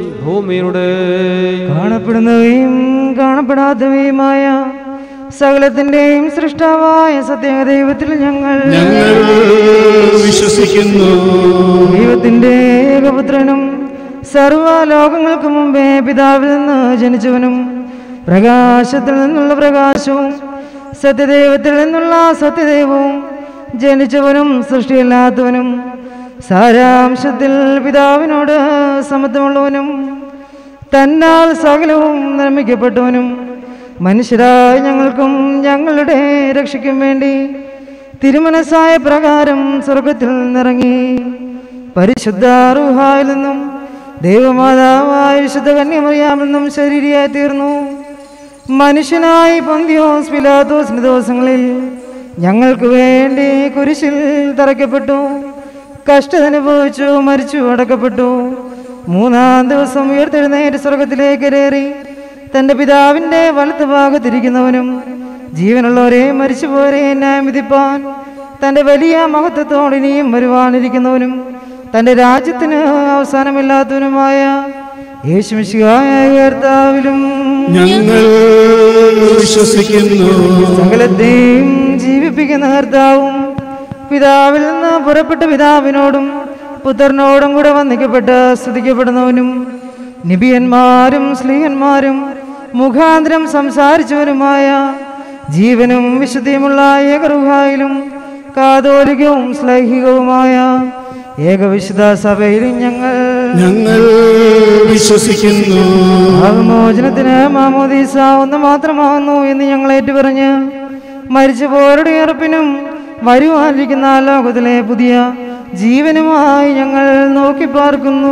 ഭൂമിയുടെയും കാണപ്പെടുന്നവയും കാണപ്പെടാത്തവയുമായ സകലത്തിന്റെയും സൃഷ്ടാവായ സത്യദൈവത്തിൽ ഞങ്ങൾ ഞങ്ങൾ വിശ്വസിക്കുന്നു ദൈവത്തിന്റെ ഏകപുത്രനും സർവ്വലോകങ്ങൾക്ക് മുമ്പേ പിതാവിൽ നിന്ന് ജനിച്ചവനും പ്രകാശത്തിൽ നിന്നുള്ള പ്രകാശവും സത്യദൈവത്തിൽ നിന്നുള്ള സത്യദൈവവും ജനിച്ചവനും സൃഷ്ടിയില്ലാത്തവനും സാരാംശത്തിൽ പിതാവിനോട് സമത്വമുള്ളവനും തന്നാൽ സകലവും നിർമ്മിക്കപ്പെട്ടവനും മനുഷ്യരായ ഞങ്ങൾക്കും ഞങ്ങളുടെ രക്ഷയ്ക്കും വേണ്ടി തിരുമനസായ പ്രകാരം സ്വർഗത്തിൽ നിന്നിറങ്ങി പരിശുദ്ധ റുഹായിൽ നിന്നും ദൈവമാതാവായ വിശുദ്ധ കന്യമറിയാമിൽ നിന്നും ശരീരയായി തീർന്നു മനുഷ്യനായി പൊന്തിയോസ് പിലാത്തോസിന്റെ ദിവസങ്ങളിൽ ഞങ്ങൾക്ക് വേണ്ടി കുരിശിൽ തറയ്ക്കപ്പെട്ടു കഷ്ടതനുഭവിച്ചു മരിച്ചു അടക്കപ്പെട്ടു മൂന്നാം ദിവസം ഉയർത്തെഴുന്നേറ്റ് സ്വർഗത്തിലേക്ക് കയറി തന്റെ പിതാവിന്റെ വലത്ത് ഭാഗത്തിരിക്കുന്നവനും ജീവനുള്ളവരെ മരിച്ചുപോരെ ന്യായം വിധിപ്പാൻ തന്റെ വലിയ മഹത്വത്തോട് ഇനിയും വരുവാനിരിക്കുന്നവനും തന്റെ രാജ്യത്തിന് അവസാനമില്ലാത്തവനുമായ യേശുമിശിഹായ കർത്താവിലും ഞങ്ങൾ വിശ്വസിക്കുന്നു സകലത്തെയും ജീവിപ്പിക്കുന്ന കർത്താവും പിതാവിൽ നിന്ന് പുറപ്പെട്ട പിതാവിനോടും പുത്രനോടും കൂടെ വന്ദിക്കപ്പെട്ട് സ്തുതിക്കപ്പെടുന്നവനും നിബിയന്മാരും സ്ത്രീയന്മാരും മുഖാന്തരം സംസാരിച്ചവനുമായ ജീവനും വിശുദ്ധിയുമുള്ള ഏകറുഹായിലും കാതോലികവും ശ്ലൈഹികവുമായ ഏകവിശുദ്ധ സഭയിലും ഞങ്ങൾ ഞങ്ങൾ വിശ്വസിക്കുന്നു പാപമോചനത്തിന് മാമോദീസ ഒന്ന് മാത്രമാകുന്നു എന്ന് ഞങ്ങൾ ഏറ്റുപറഞ്ഞ് മരിച്ചുപോരുടെ ഉയർപ്പിനും വരുവാനിരിക്കുന്ന ലോകത്തിലെ പുതിയ ജീവനുമായി ഞങ്ങൾ നോക്കി പാർക്കുന്നു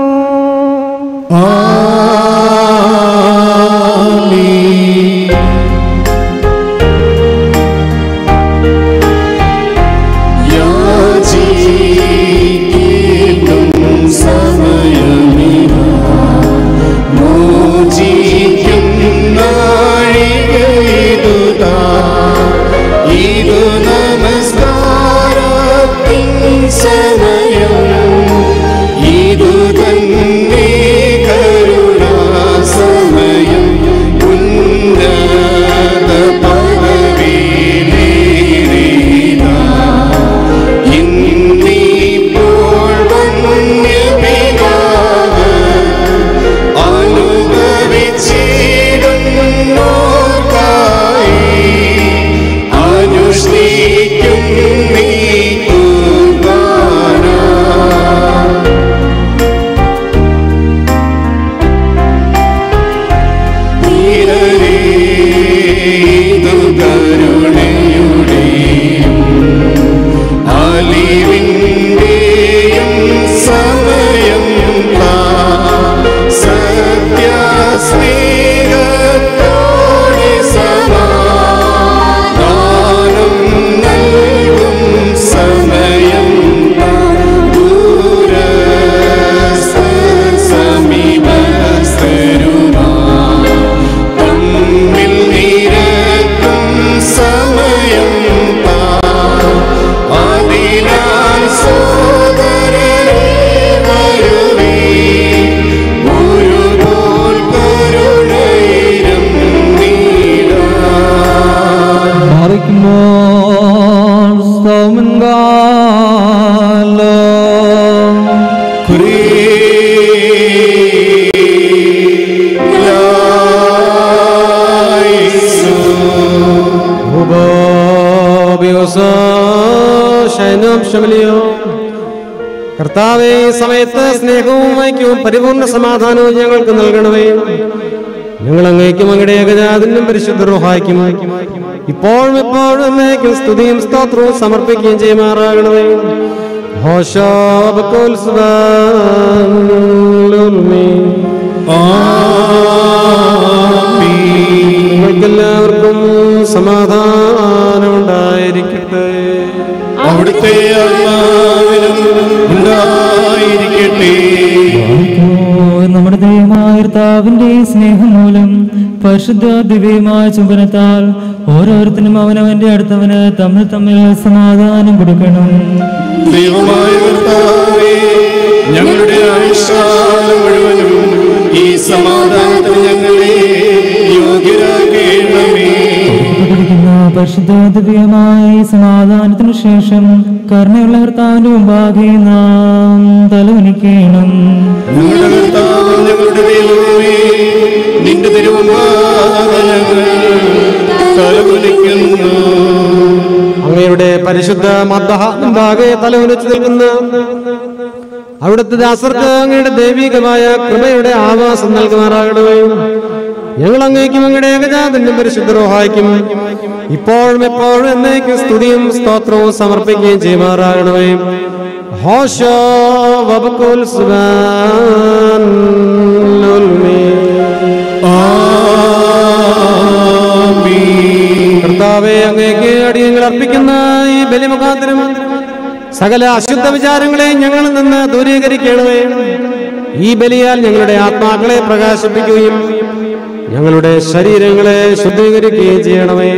ഇതു നമസ്കാരത്തിൻ സമയം ഇതു തന്നെ കരുണാസമയം ഉന്നത പദവിയിലേറിനാ. ഇന്നിപ്പോൾ വന്യപിതാവ് അനുഭവിച്ചിടുന്നോർക്കായി അനുഷ്ഠിക്കും നീ കുർബാന കർത്താവെ ഈ സമയത്ത് സ്നേഹവും ഐക്യവും പരിപൂർണ സമാധാനവും ഞങ്ങൾക്ക് നൽകണമേ ഞങ്ങൾ അങ്ങേക്കും അങ്ങയുടെ ഏകജാതിനും പരിശുദ്ധ റുഹായിക്കും ഇപ്പോഴും എപ്പോഴും എന്നേക്കും സ്തുതിയും സ്തോത്രവും സമർപ്പിക്കുകയും ചെയ്യുമാറാകണമേ എല്ലാവർക്കും സമാധാനം ഉണ്ടായിരിക്കട്ടെ അവിടുത്തെ ആത്മാവിനും ഉണ്ടായിരിക്കട്ടെ ഓ, നമ്മുടെ ദൈവമായ കർത്താവിന്റെ സ്നേഹം മൂലം പരിശുദ്ധ ദിവ്യമായ ചുംബനത്താൽ ഓരോരുത്തരും അവനവന്റെ അടുത്തവന് തമ്മിൽ തമ്മിൽ സമാധാനം കൊടുക്കണം ദൈവമായ കർത്താവേ ഞങ്ങളുടെ ആയുഷ്കാലം മുഴുവനും ഈ സമാധാനത്തിന് ഞങ്ങളെ യോഗ്യരാക്കേണമേ പഠിക്കുന്ന പരിശുദ്ധ ദിവ്യമായ ഈ സമാധാനത്തിനു ശേഷം കരുണയുള്ള കർത്താവിന്റെ മുമ്പാകെ നാം തലവനിക്കണം ഞങ്ങളുടെ കർത്താവും ഞങ്ങളുടെ ദൈവമേ നിന്റെ തിരുവമ്പാകെ ഞങ്ങൾ തലകുലിക്കുന്നു അങ്ങയുടെ പരിശുദ്ധ മദ്ദഹ മുമ്പാകെ തലവനിച്ച് നിൽക്കുന്ന അവിടുത്തെ ദാസർക്ക് അങ്ങയുടെ ദൈവികമായ കൃപയുടെ ആവാസം നൽകുമാറാകണമേ ഞങ്ങൾ അങ്ങേക്കും അങ്ങയുടെ ഏകജാതന്റെ പരിശുദ്ധ റോഹായിക്കും ഇപ്പോഴും എപ്പോഴും എന്നേക്കും സ്തുതിയും സ്തോത്രവും സമർപ്പിക്കുകയും ചെയ്യുമാറാകണമേ ഹോഷോ വബക്കുൽ സുബാൻ കർത്താവെ അങ്ങേക്ക് അടിയങ്ങൾ അർപ്പിക്കുന്ന ഈ ബലിമുഖാന്തരം സകല അശുദ്ധ വിചാരങ്ങളെ ഞങ്ങളിൽ നിന്ന് ദൂരീകരിക്കണമേ ഈ ബലിയാൽ ഞങ്ങളുടെ ആത്മാക്കളെ പ്രകാശിപ്പിക്കുകയും ഞങ്ങളുടെ ശരീരങ്ങളെ ശുദ്ധീകരിക്കുകയും ചെയ്യണമേ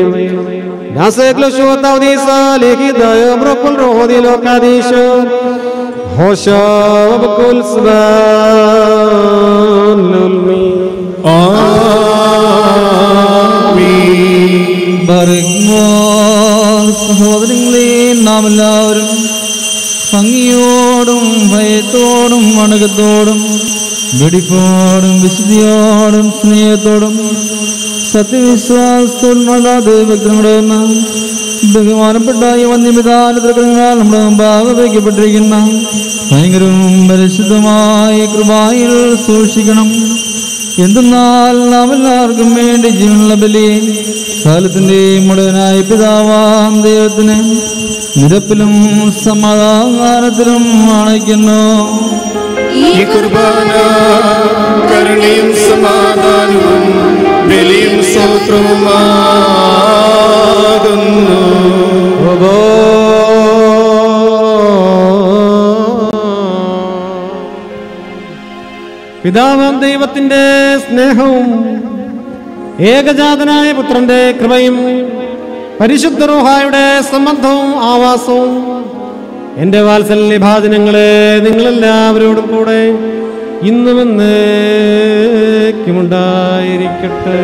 സഹോദരങ്ങളെ നാം എല്ലാവരും ഭംഗിയോടും ഭയത്തോടും വണക്കത്തോടും വെടിപ്പോടും വിശുദ്ധിയോടും സ്നേഹത്തോടും സത്യവിശ്വാസത്തോടും അല്ലാതെ വ്യക്തങ്ങളുടെ ഒന്ന് ബഹുമാനപ്പെട്ട ഈ വന്യപിതാനത്തിൽ നമ്മുടെ മുമ്പാകെ വയ്ക്കപ്പെട്ടിരിക്കുന്ന ഭയങ്കരവും പരിശുദ്ധമായ കൃപായിൽ സൂക്ഷിക്കണം എന്തെന്നാൽ നാം എല്ലാവർക്കും വേണ്ടി ജീവനുള്ള ബലി കാലത്തിൻ്റെയും മുഴുവനായ പിതാവാം ദൈവത്തിന് നിരപ്പിലും സമാധാനത്തിലും അണയ്ക്കുന്നു ഈ കുർബാന കരുണയും സമാധാനവും ബലിയും സ്തോത്രവുമാകുന്നു പിതാവാം ദൈവത്തിന്റെ സ്നേഹവും ഏകജാതനായ പുത്രന്റെ കൃപയും പരിശുദ്ധ റൂഹായുടെ സംബന്ധവും ആവാസവും എന്റെ വാത്സല്യഭാചനങ്ങളെ നിങ്ങളെല്ലാവരോടും കൂടെ ഇന്നും എന്നേക്കുമുണ്ടായിരിക്കട്ടെ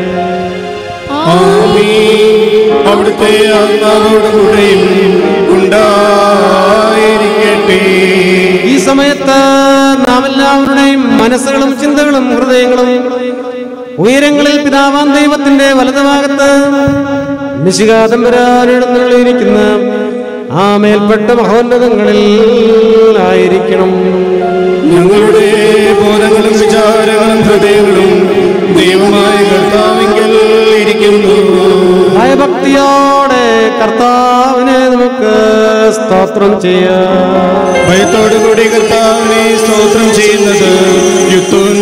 അവിടുത്തെ ആത്മാവോടുകൂടെയും ഉണ്ടായിരിക്കട്ടെ ഈ സമയത്ത് നാം എല്ലാവരുടെയും മനസ്സുകളും ചിന്തകളും ഹൃദയങ്ങളും ഉയരങ്ങളിൽ പിതാവാം ദൈവത്തിന്റെ വലതുഭാഗത്ത് നിശികാതമ്പരാനിടന്നിരിക്കുന്ന ആ മേൽപ്പെട്ട മഹോന്നതങ്ങളിൽ ആയിരിക്കണം ഞങ്ങളുടെ ബോധങ്ങളും വിചാരങ്ങളും ഹൃദയങ്ങളും ദൈവമായ കർത്താവിങ്കൽ ഇരിക്കുന്നു ഭയഭക്തിയോടെ കർത്താവിനെ നമുക്ക് സ്തോത്രം ചെയ്യാം ഭയത്തോടുകൂടി കർത്താവിനെ സ്തോത്രം ചെയ്യുന്നത് യുദ്ധവും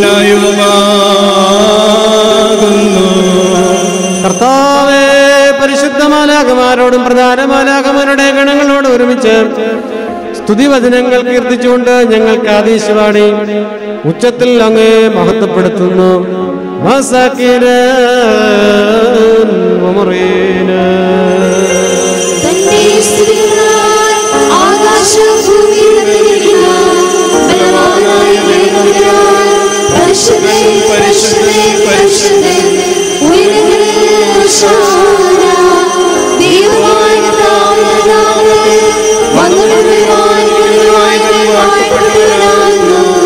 ന്യായവുമാകുന്നു കർത്താവേ പരിശുദ്ധ മാലാകമാരോടും പ്രധാന മാലാകമാരുടെ ഗണങ്ങളോട് ഒരുമിച്ച് സ്തുതിവചനങ്ങൾ കീർത്തിച്ചുകൊണ്ട് ഞങ്ങൾക്ക് ആദേശവാടി ഉച്ചത്തിൽ അങ്ങേ മഹത്വപ്പെടുത്തുന്നു മസാക്കിരൻ ഉമറീന്. തന്റെ സ്തുതികളാൽ ആകാശവും ഭൂമിയും നിറഞ്ഞിരിക്കുന്ന ബലവാനായ ദൈവത്തിനാൽ പരിശുദ്ധൻ, പരിശുദ്ധൻ, പരിശുദ്ധൻ, ഉയരങ്ങളിൽ ഹോശാന. ദൈവമായ കർത്താവിന്റെ നാമത്തിൽ വന്നവനും വരുവാനും വരുവാനും വാഴ്ത്തപ്പെട്ടവനാകുന്നു.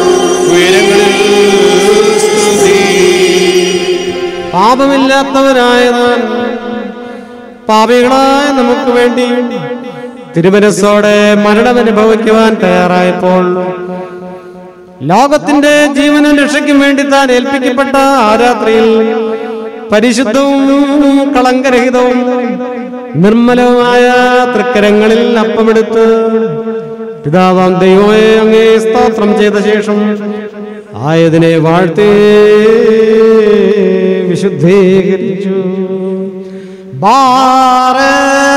പാപമില്ലാത്തവനായ താൻ പാപികളായ നമുക്ക് വേണ്ടി തിരുമനസ്സോടെ മരണമനുഭവിക്കുവാൻ തയ്യാറായപ്പോൾ ലോകത്തിന്റെ ജീവനും രക്ഷയ്ക്കും വേണ്ടി താൻ ഏൽപ്പിക്കപ്പെട്ട ആ രാത്രിയിൽ പരിശുദ്ധവും കളങ്കരഹിതവും നിർമ്മലവുമായ തൃക്കരങ്ങളിൽ അപ്പമെടുത്ത് പിതാവാം ദൈവമേ അങ്ങേ സ്തോത്രം ചെയ്ത ശേഷം ആയതിനെ വാഴ്ത്തി വിശുദ്ധീകരിച്ചു ബാറേ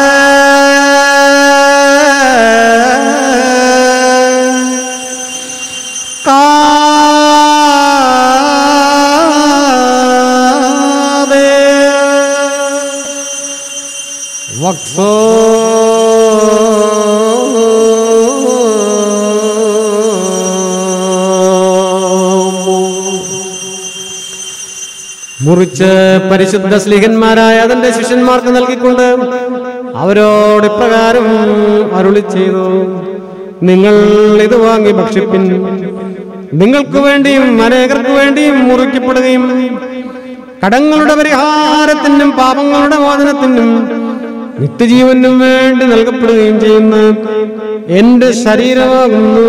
വക്സോ മുറിച്ച് പരിശുദ്ധ സ്ലീഹന്മാരായ അതിന്റെ ശിഷ്യന്മാർക്ക് നൽകിക്കൊണ്ട് അവരോട് ഇപ്രകാരം അരുളി ചെയ്തു നിങ്ങൾ ഇത് വാങ്ങി ഭക്ഷിപ്പിൻ നിങ്ങൾക്ക് വേണ്ടിയും അനേകർക്ക് വേണ്ടിയും മുറിക്കപ്പെടുകയും കടങ്ങളുടെ പരിഹാരത്തിനും പാപങ്ങളുടെ മോചനത്തിനും നിത്യജീവനും വേണ്ടി നൽകപ്പെടുകയും ചെയ്യുന്ന എന്റെ ശരീരമാകുന്നു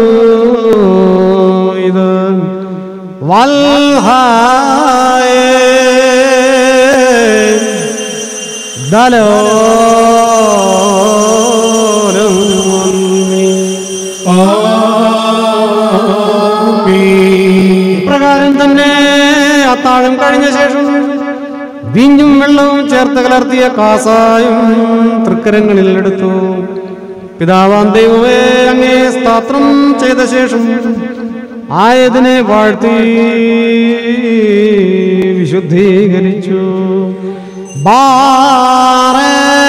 ഇത് വൽഹായ പ്രകാരം തന്നെ അത്താഴം കഴിഞ്ഞ ശേഷം വീഞ്ഞും വെള്ളവും ചേർത്ത് കലർത്തിയ കാസായും തൃക്കരങ്ങളിൽ എടുത്തു പിതാവാം ദൈവമേ അങ്ങേ സ്താത്രം ചെയ്ത ശേഷം ആയതിനെ വാഴ്ത്തി വിശുദ്ധീകരിച്ചു ബാറേ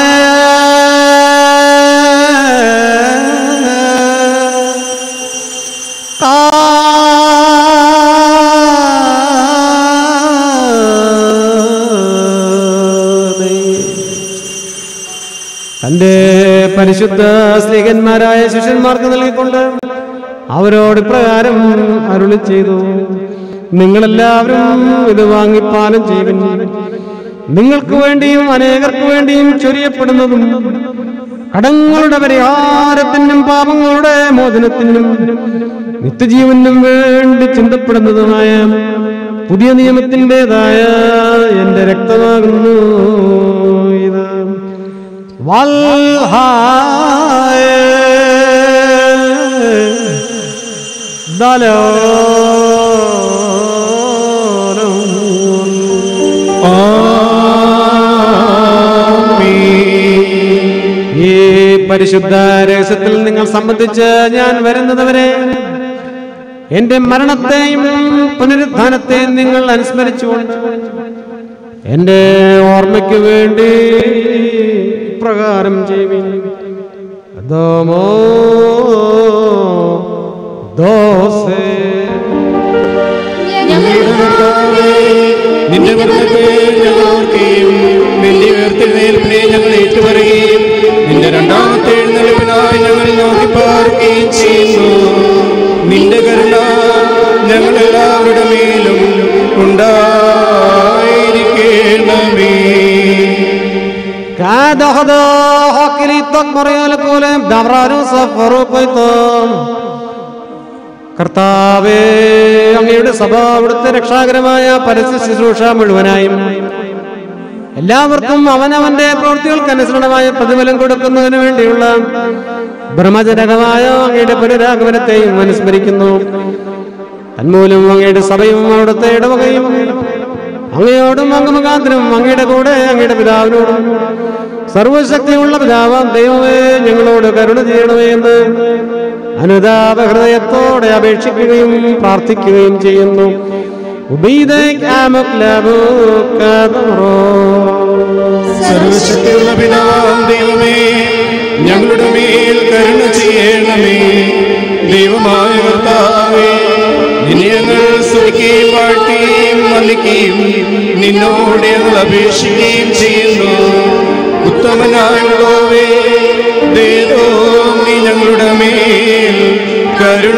തന്റെ പരിശുദ്ധ സ്ത്രീകന്മാരായ ശിഷ്യന്മാർക്ക് നൽകിക്കൊണ്ട് അവരോട് ഇപ്രകാരം അരുളി ചെയ്തു നിങ്ങളെല്ലാവരും ഇത് വാങ്ങിപ്പാലം ചെയ്യുവിൻ നിങ്ങൾക്ക് വേണ്ടിയും അനേകർക്ക് വേണ്ടിയും ചൊരിയപ്പെടുന്നതും കടങ്ങളുടെ പരിഹാരത്തിനും പാപങ്ങളുടെ മോചനത്തിനും നിത്യജീവനും വേണ്ടി ചിന്തപ്പെടുന്നതുമായ പുതിയ നിയമത്തിൻ്റെതായ എൻ്റെ രക്തമാകുന്നു ഇത് വൽഹായ ഈ പരിശുദ്ധ രഹസ്യത്തിൽ നിങ്ങൾ സംബന്ധിച്ച് ഞാൻ വരുന്നതുവരെ എന്റെ മരണത്തെയും പുനരുദ്ധാനത്തെയും നിങ്ങൾ അനുസ്മരിച്ചുകൊണ്ട് എന്റെ ഓർമ്മയ്ക്ക് വേണ്ടി പ്രകാരം ചെയ്യുവിൻ ദോമോ ദോസേ നിന്റെ മരണത്തെ ഞങ്ങൾ ഓർക്കുകയും നിന്റെ ഉയർത്തെഴുന്നേൽപ്പിനെ ഞങ്ങൾ ഏറ്റുപറയുകയും നിന്റെ രണ്ടാമത്തെ എഴുന്നേൽപ്പിനായി ഞങ്ങൾ നോക്കി പാർക്കുകയും ചെയ്യുന്നു നിന്റെ കരുണ ഞങ്ങൾ എല്ലാവരുടെ മേലും ഉണ്ടായിരിക്കണമേ كادخذ حكلي تكبر يلكول دبرارو സഫറു കൊയ്ത്തോം കർത്താവേ അങ്ങയുടെ സഭ അവിടുത്തെ രക്ഷാകരമായ പരസ്യ ശുശ്രൂഷ മുഴുവനായും എല്ലാവർക്കും അവനവന്റെ പ്രവൃത്തികൾക്ക് അനുസരണമായ പ്രതിഫലം കൊടുക്കുന്നതിന് വേണ്ടിയുള്ള ബ്രഹ്മജനകമായ അങ്ങയുടെ പുനരാഗമനത്തെയും അനുസ്മരിക്കുന്നു തന്മൂലം അങ്ങയുടെ സഭയും അവിടുത്തെ ഇടവകയും അങ്ങയോടും അംഗമുഖാന്തരം അങ്ങയുടെ കൂടെ അങ്ങയുടെ പിതാവിനോടും സർവശക്തിയുള്ള പിതാവാം ദൈവമേ ഞങ്ങളോട് കരുണ ചെയ്യണമേ എന്ന് അനുതാപ ഹൃദയത്തോടെ അപേക്ഷിക്കുകയും പ്രാർത്ഥിക്കുകയും ചെയ്യുന്നു ഉബൈദക് ആമക് ലബുക ദറോ. സർവശക്തിയുള്ള പിതാവാം ദൈവമേ ഞങ്ങളുടെ മേൽ കരുണ ചെയ്യണമേ ദൈവമായ കർത്താവേ നിന്നെ ഞങ്ങൾ സ്തുതിക്കുകയും വാഴ്ത്തുകയും വന്ദിക്കുകയും നിന്നോട് ഞങ്ങൾ അപേക്ഷിക്കുകയും ചെയ്യുന്നു ഉത്തമനായുള്ളവേ ദേവോ നീ ഞങ്ങളുടെ മേൽ കരുണ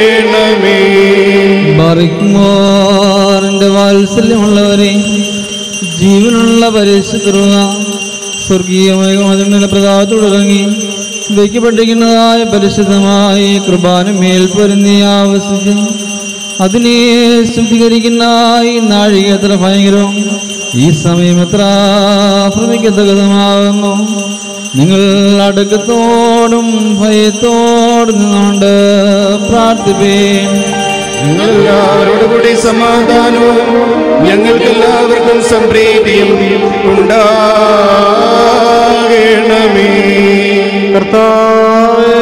ചെയ്യണമേ മറിക്കുമോറിന്റെ വാത്സല്യമുള്ളവരെ ജീവനുള്ള പരിശുദ്ധ സ്വർഗീയമായ അതിൻ്റെ പ്രതാപത്തോടിറങ്ങി വയ്ക്കപ്പെട്ടിരിക്കുന്നതായ പരിശുദ്ധമായ കൃപാനുമേൽ പൊരുന്നി ആവസിച്ച് അതിനെ ശുദ്ധീകരിക്കുന്ന ഈ നാഴിക എത്ര ഭയങ്കരം ഈ സമയം എത്ര ഭ്രമിക്കത്തകതമാകുന്നു നിങ്ങൾ അടുക്കത്തോടും ഭയത്തോടും നിന്നുകൊണ്ട് പ്രാർത്ഥിപ്പേ നിങ്ങളെല്ലാവരോടും കൂടി സമാധാനവും ഞങ്ങൾക്കെല്ലാവർക്കും സംപ്രീതിയും ഉണ്ടാകണമേ കർത്താവേ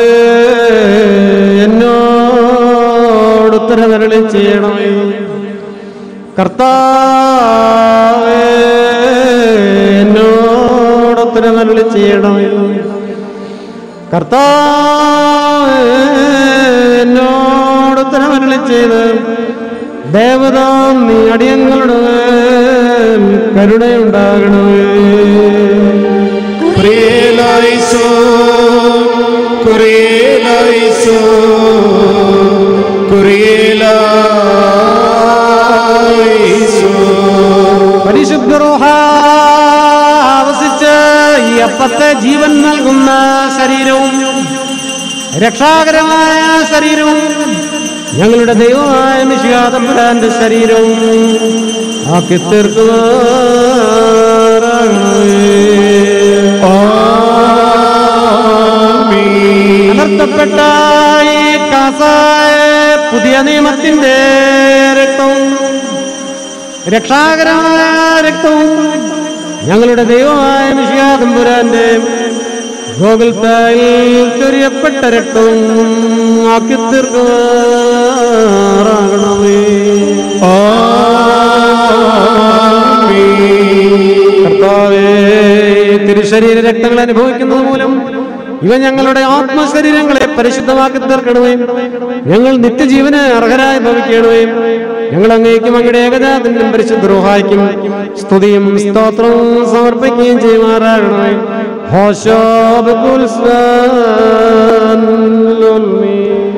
എന്നോട് ഉത്തരവരളി ചെയ്യണമേ കർത്താവേ എന്നോട് ഉത്തരവരളി ചെയ്യണമേ കർത്താവേ എന്നോട് ഉത്തരവരളി ചെയ്ത് ദേവതാം നീ അടിയങ്ങളുടെ മേൽ കരുണയുണ്ടാകണമേ കുറിയേലായിസോ കുറിയേലായിസോ കുറിയേലായിസോ പരിശുദ്ധ റൂഹ ആവസിച്ച് ഈ അപ്പത്തെ ജീവൻ നൽകുന്ന ശരീരവും രക്ഷാകരമായ ശരീരവും ഞങ്ങളുടെ ദൈവമായ മിശിയാതമ്പുരാന്റെ ശരീരവും ആക്കി അനർത്ഥപ്പെട്ട ഈ കാസായ പുതിയ നിയമത്തിന്റെ രക്തവും രക്ഷാകരമായ രക്തവും ഞങ്ങളുടെ ദൈവമായ മിഷിയാതമ്പുരാന്റെ ഗോകുൽത്തായിൽ ചൊരിയപ്പെട്ട രക്തവും ആക്കി തീർക്കുമാറാകണമേ കർത്താവേ തിരുശരീര രക്തങ്ങൾ അനുഭവിക്കുന്നത് മൂലം ഇവ ഞങ്ങളുടെ ആത്മശരീരങ്ങളെ പരിശുദ്ധമാക്കി തീർക്കണമേ ഞങ്ങൾ നിത്യജീവന് അർഹരായി ഭവിക്കണമേ ഞങ്ങൾ അങ്ങേക്കും അങ്ങയുടെ ഏകജാതനും പരിശുദ്ധ റൂഹായിക്കും സ്തുതിയും സ്തോത്രവും സമർപ്പിക്കുകയും ചെയ്യുമാറാകണമേ ഹോശോ ബകുൽ സ്വാൻ ലുൽമീ.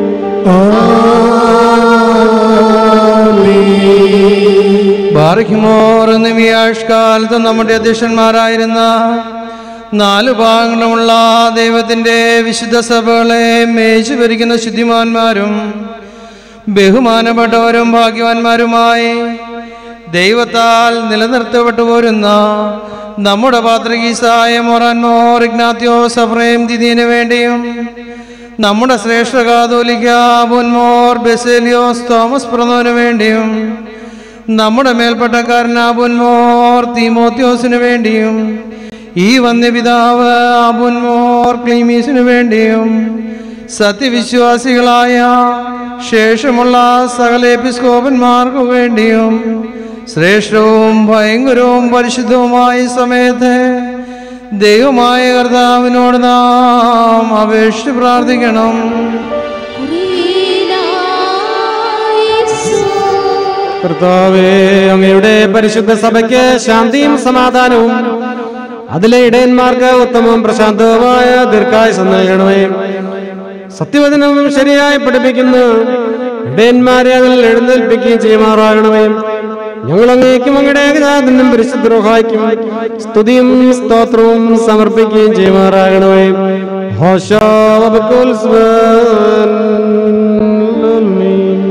ബാർഹിമോർ എന്ന വ്യാഷ്കാലത്ത് നമ്മുടെ അധ്യക്ഷന്മാരായിരുന്ന നാല് ഭാഗങ്ങളുമുള്ള ദൈവത്തിൻ്റെ വിശുദ്ധ സഭകളെ മേച്ചു ഭരിക്കുന്ന ശുദ്ധിമാന്മാരും ബഹുമാനപ്പെട്ടവരും ഭാഗ്യവാന്മാരുമായി ദൈവത്താൽ നിലനിർത്തപ്പെട്ടു പോരുന്ന നമ്മുടെ പാത്രകീസായ മൊറാൻമോർ ഇഗ്നാത്യോ സഫ്രേം ദിദീന് വേണ്ടിയും നമ്മുടെ ശ്രേഷ്ഠ കാതോലിക്ക ബുൻമോർ ബെസേലിയോസ് തോമസ് പ്രനോന് വേണ്ടിയും നമ്മുടെ മേൽപ്പെട്ടക്കാരൻ അബുൻമോർ തീമോത്യോസിന് വേണ്ടിയും ഈ വന്യപിതാവ് അബുൻമോർ ക്ലീമീസിനു വേണ്ടിയും സത്യവിശ്വാസികളായ ശേഷമുള്ള സകല എപ്പിസ്കോപ്പന്മാർക്കു വേണ്ടിയും ശ്രേഷ്ഠവും ഭയങ്കരവും പരിശുദ്ധവുമായ സമയത്ത് ദൈവമായ കർത്താവിനോട് നാം അപേക്ഷിച്ച് പ്രാർത്ഥിക്കണം കർത്താവേ അങ്ങയുടെ പരിശുദ്ധ സഭയ്ക്ക് ശാന്തിയും സമാധാനവും അതിലെ ഇടയന്മാർക്ക് ഉത്തമവും പ്രശാന്തവുമായ ദീർഘായുസ് നൽകണമേ സത്യവചനം ശരിയായി പഠിപ്പിക്കുന്ന ഇടയന്മാരെ അതിൽ എഴുന്നേൽപ്പിക്കുകയും ചെയ്യുമാറാകണമേ ഞങ്ങൾ അങ്ങേക്കും അങ്ങയുടെ ഏകജാതനും പരിശുദ്ധ റോഹായ്ക്കും സ്തുതിയും സ്തോത്രവും സമർപ്പിക്കുകയും ചെയ്യുമാറാകണമേ ഹോശോ വബക്കുൽ സ്വാൻ ലുൽമീൻ.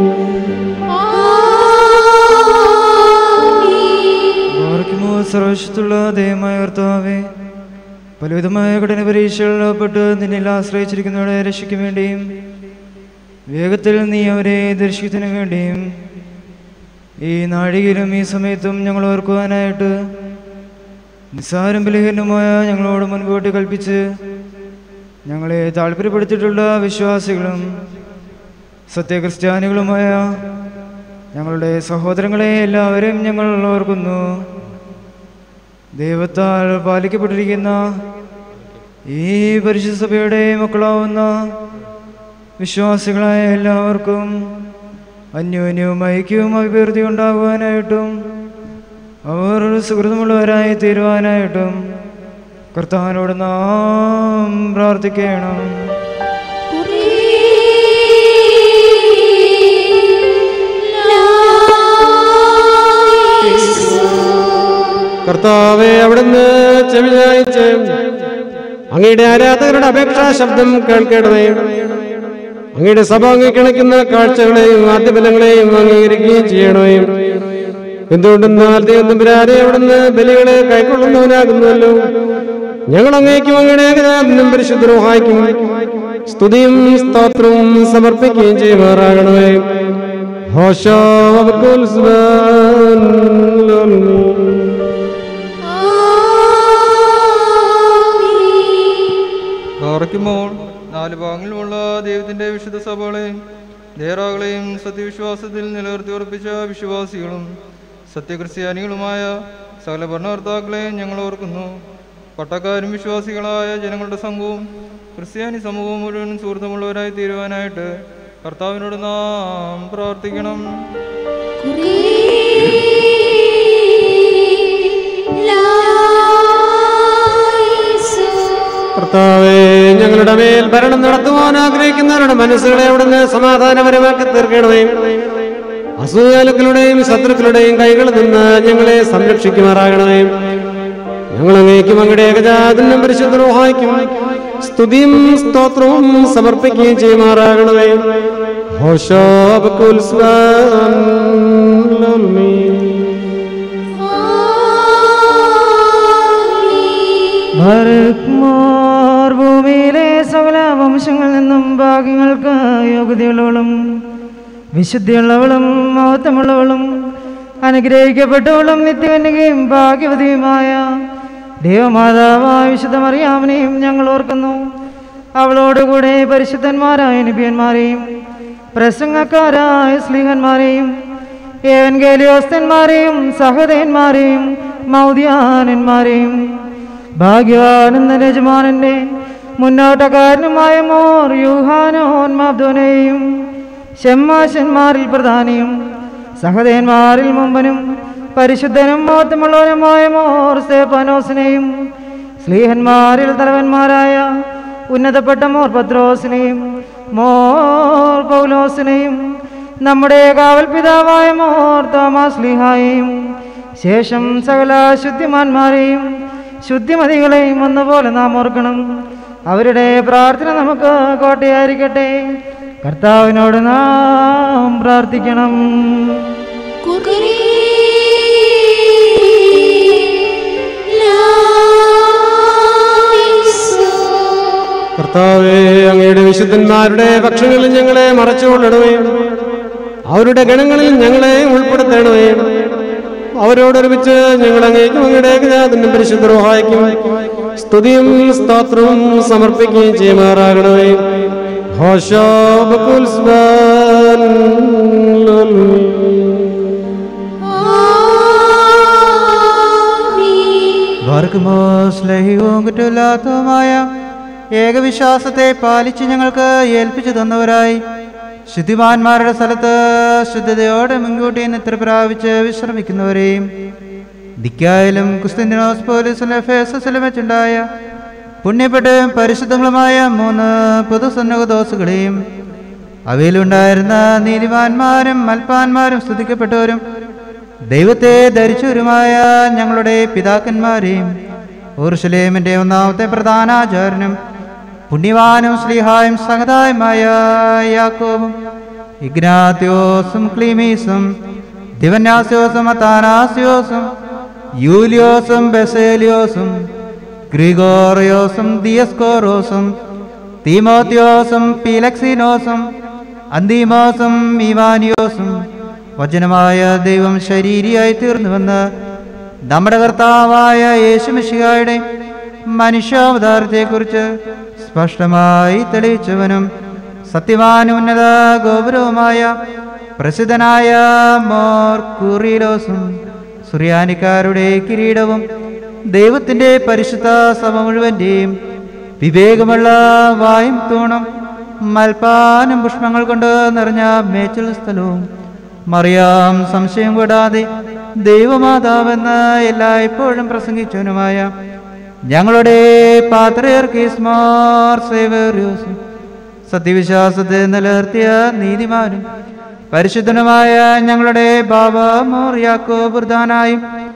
പാർക്കുമോ സർവശത്തുള്ള ദൈവമായ കർത്താവേ പലവിധമായ കഠിന പരീക്ഷകളിൽപ്പെട്ട് നിന്നിൽ ആശ്രയിച്ചിരിക്കുന്നവരെ രക്ഷിക്കും വേണ്ടിയും വേഗത്തിൽ നീ അവരെ ദർശിക്കുന്നതിനു വേണ്ടിയും ഈ നാഴികയിലും ഈ സമയത്തും ഞങ്ങൾ ഓർക്കുവാനായിട്ട് നിസ്സാരം ബലഹീനമായ ഞങ്ങളോട് മുൻപോട്ട് കൽപ്പിച്ച് ഞങ്ങളെ താല്പര്യപ്പെടുത്തിയിട്ടുള്ള വിശ്വാസികളും സത്യക്രിസ്ത്യാനികളുമായ ഞങ്ങളുടെ സഹോദരങ്ങളെ എല്ലാവരെയും ഞങ്ങൾ ഓർക്കുന്നു ദൈവത്താൽ പാലിക്കപ്പെട്ടിരിക്കുന്ന ഈ പരിശുദ്ധ സഭയുടെ മക്കളാവുന്ന വിശ്വാസികളായ എല്ലാവർക്കും അന്യോന്യവും ഐക്യവും അഭിവൃദ്ധി ഉണ്ടാകുവാനായിട്ടും അവർ സുഹൃതമുള്ളവരായി തീരുവാനായിട്ടും കർത്താവിനോട് നാം പ്രാർത്ഥിക്കണം കർത്താവെ അവിടുന്ന് ചെവിചായിച്ച് അങ്ങയുടെ ആരാധകരുടെ അപേക്ഷാ ശബ്ദം കേൾക്കണമേ അങ്ങയുടെ സഭ അംഗീകരിക്കുന്ന കാഴ്ചകളെയും ആദ്യബലങ്ങളെയും അംഗീകരിക്കുകയും ചെയ്യണമേ എന്തുകൊണ്ടെന്നാൽ ദൈവത്തമ്പുരാനെ അവിടുന്ന് ബലികളെ കൈക്കൊള്ളുന്നവനാകുന്നുവല്ലോ ഞങ്ങൾ അങ്ങേക്കും അങ്ങയുടെ ഏകജാതനും പരിശുദ്ധരോഹായിക്കും സ്തുതിയും സ്തോത്രവും സമർപ്പിക്കുകയും ചെയ്യുമാറാകണമേ ഹോശോ വബക്കുൽ സുബ്ഹാൻ പാറയ്ക്കുമ്പോൾ നാല് ഭാഗങ്ങളിലുള്ള ദൈവത്തിന്റെ വിശുദ്ധ സഭകളെയും ദേറാകളെയും സത്യവിശ്വാസത്തിൽ നിലനിർത്തി ഉറപ്പിച്ച വിശ്വാസികളും സത്യക്രിസ്ത്യാനികളുമായ സകല ഭരണകർത്താക്കളെയും ഞങ്ങൾ ഓർക്കുന്നു പട്ടക്കാരും വിശ്വാസികളായ ജനങ്ങളുടെ സംഘവും ക്രിസ്ത്യാനി സമൂഹവും മുഴുവൻ സുഹൃത്തുമുള്ളവരായി തീരുവാനായിട്ട് കർത്താവിനോട് നാം പ്രാർത്ഥിക്കണം കർത്താവേ ഞങ്ങളുടെ മേൽ ഭരണം നടത്തുവാൻ ആഗ്രഹിക്കുന്നവരുടെ മനസ്സുകളെ അവിടുന്ന് സമാധാനപരമാക്കി തീർക്കണമേ അസൂയാലുക്കളുടെയും ശത്രുക്കളുടെയും കൈകളിൽ നിന്ന് ഞങ്ങളെ സംരക്ഷിക്കുമാറാകണമേ ഞങ്ങൾ അങ്ങേക്കും അങ്ങയുടെ ഏകജാതനും പരിശുദ്ധരോഹായിക്കും സ്തുതിയും സ്തോത്രവും സമർപ്പിക്കുകയും ചെയ്യുമാറാകണമേ ഹോശോ ബക്കുൽ സ്ലാം ഭരത്മാർ ഭൂമിയിലെ സകല വംശങ്ങളിൽ നിന്നും ഭാഗ്യങ്ങൾക്ക് യോഗ്യതയുള്ളവളും വിശുദ്ധിയുള്ളവളും മഹത്വമുള്ളവളും അനുഗ്രഹിക്കപ്പെട്ടവളും നിത്യകന്യകയും ഭാഗ്യവതിയുമായ ദൈവമാതാവായ വിശുദ്ധ മറിയാമനെയും ഞങ്ങൾ ഓർക്കുന്നു അവളോടുകൂടെ പരിശുദ്ധന്മാരായ നിബിയന്മാരെയും പ്രസംഗക്കാരായ സ്ലീഹന്മാരെയും ഏവൻഗേലിയോസ്തന്മാരെയും സഹോദയന്മാരെയും മൗദ്യാനന്മാരെയും ഭാഗ്യവാനെന്ന യജമാനന്റെ മുന്നോട്ടക്കാരനുമായ മോർ യൂഹാനോന്മാബ്ദോനെയും ഷെമ്മാശന്മാരിൽ പ്രധാനിയും സഹദേന്മാരിൽ മുമ്പനും പരിശുദ്ധനും മോത്തമുള്ളവനുമായ മോർ സ്തേപ്പാനോസിനെയും സ്ലീഹന്മാരിൽ തലവന്മാരായ ഉന്നതപ്പെട്ട മോർ പത്രോസിനെയും മോർ പൗലോസിനെയും നമ്മുടെ കാവൽ പിതാവായ മോർ തോമാസ് ലീഹായെയും ശേഷം സകല ശുദ്ധിമാന്മാരെയും ശുദ്ധിമതികളെയും ഒന്നുപോലെ നാം ഓർക്കണം അവരുടെ പ്രാർത്ഥന നമുക്ക് കോട്ടയായിരിക്കട്ടെ കർത്താവിനോട് നാം പ്രാർത്ഥിക്കണം കർത്താവേ അങ്ങയുടെ വിശുദ്ധന്മാരുടെ പക്ഷങ്ങളിൽ ഞങ്ങളെ മറച്ചുകൊള്ളണമേ അവരുടെ ഗണങ്ങളിൽ ഞങ്ങളെ ഉൾപ്പെടുത്തണമേ അവരോടൊരുമിച്ച് ഞങ്ങൾ അങ്ങേക്കും അങ്ങയുടെ ഏകജാതനും പരിശുദ്ധരോഹായിക്കും സ്തുതിയും സ്തോത്രവും സമർപ്പിക്കുകയും ചെയ്യുമാറാകണമേ ഹോശോ ബക്കുൽ സ്ബാൻ വർഗമോ സ്നേഹികവും കുറ്റമില്ലാത്തതുമായ ഏകവിശ്വാസത്തെ പാലിച്ച് ഞങ്ങൾക്ക് ഏൽപ്പിച്ചു തന്നവരായി ശുദ്ധിമാന്മാരുടെ സ്ഥലത്ത് ശുദ്ധതയോടെ മുൻകൂട്ടി നിദ്ര പ്രാപിച്ച് വിശ്രമിക്കുന്നവരെയും ദിക്കായാലും കുസ്തിനോസ് പോലീസിലെ ഫേസസിലും വെച്ചുണ്ടായ പുണ്യപ്പെട്ടയും പരിശുദ്ധങ്ങളുമായ മൂന്ന് പൊതുസന്നഹദോസുകളെയും അവയിലുണ്ടായിരുന്ന നീതിമാന്മാരും മൽപ്പാന്മാരും സ്തുതിക്കപ്പെട്ടവരും ദൈവത്തെ ധരിച്ചവരുമായ ഞങ്ങളുടെ പിതാക്കന്മാരെയും ഊർഷലേമിന്റെ ഒന്നാമത്തെ പ്രധാനാചാര്യനും പുണ്യവാനും ശ്രീഹായും സഹതായുമായ യാക്കോബും ഇഗ്നാത്യോസും ക്ലീമീസും ദിവന്യാസ്യോസും അത്താനാസ്യോസും യൂലിയോസും ബെസേലിയോസും ഗ്രിഗോറിയോസും ദിയസ്കോറോസും തീമോത്യോസും പീലക്സിനോസും അന്തീമോസും ഇവാനിയോസും വചനമായ ദൈവം ശരീരിയായി തീർന്നുവെന്ന് നമ്മുടെ കർത്താവായ യേശുമിശിഹായുടെ മനുഷ്യാവതാരത്തെക്കുറിച്ച് സ്പഷ്ടമായി തെളിയിച്ചവനും സത്യവാനുന്നത ഗോപുരവുമായ പ്രസിദ്ധനായ മോർ കുറിലോസും സുറിയാനിക്കാരുടെ കിരീടവും ദൈവത്തിൻ്റെ പരിശുദ്ധ സഭ മുഴുവൻ്റെയും വിവേകമുള്ള വായും തൂണും മൽപ്പാനും പുഷ്പങ്ങൾ കൊണ്ട് നിറഞ്ഞ മേച്ചൽ സ്ഥലവും മറിയാം സംശയം കൂടാതെ ദൈവമാതാവെന്ന് എല്ലായ്പ്പോഴും പ്രസംഗിച്ചവനുമായ ഞങ്ങളുടെ പാത്രയർക്കീസ്മാർ സേവേറിയോസും സത്യവിശ്വാസത്തെ നിലനിർത്തിയ നീതിമാനും പരിശുദ്ധനുമായ ഞങ്ങളുടെ ബാബ മോർ യാക്കോ ബുർദാനായും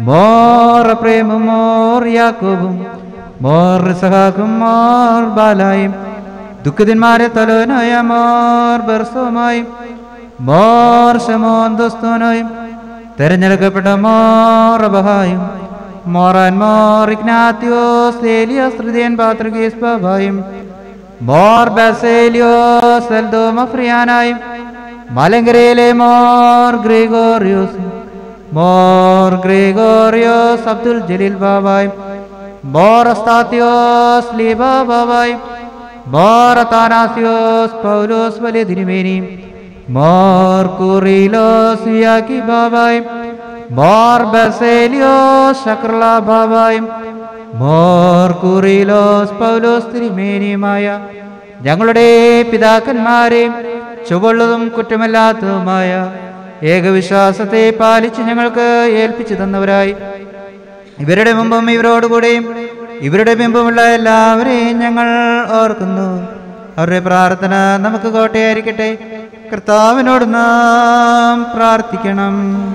മോർ പ്രേമും മോർ യാക്കോബും മോർ സഹാക്കും മോർ ബാലായും ദുഃഖിതന്മാരെ തലോനായ മോർ ബർസോമായും മോർ ഷമോൻ ദോസ്തോനായും തെരഞ്ഞെടുക്കപ്പെട്ട മോർ അബഹായും മോറാൻ മോർ ഇഗ്നാത്യോസ് ഏലിയോസ് ഹൃദയൻ പാത്രികേസ് ബാബായും മോർ ബസേലിയോസ് എൽദോമഫ്രിയാനായും മലങ്കരയിലെ മോർ ഗ്രിഗോറിയോസ് മോർ ഗ്രിഗോറിയോസ് അബ്ദുൽ ജലീൽ ബാബായും മോർ അസ്താത്യോസ് ലീബ ബാബായും മോർ അത്താനാസിയോസ് പൗലോസ് വലിയ തിരുമേനിയും മോർ കുറിലോസ് വിയാക്കി ബാബായും മോർ ബസേലിയോസ് ശക്രല ബാബായും മോർ കുറിലോസ് പൗലോസ് തിരുമേനിയുമായ ഞങ്ങളുടെ പിതാക്കന്മാരെയും ചുവള്ളതും കുറ്റമല്ലാത്തതുമായ ഏകവിശ്വാസത്തെ പാലിച്ച് ഞങ്ങൾക്ക് ഏൽപ്പിച്ചു തന്നവരായി ഇവരുടെ മുമ്പും ഇവരോടുകൂടെയും ഇവരുടെ മുമ്പുമുള്ള എല്ലാവരെയും ഞങ്ങൾ ഓർക്കുന്നു അവരുടെ പ്രാർത്ഥന നമുക്ക് കോട്ടയായിരിക്കട്ടെ കർത്താവിനോട് നാം പ്രാർത്ഥിക്കണം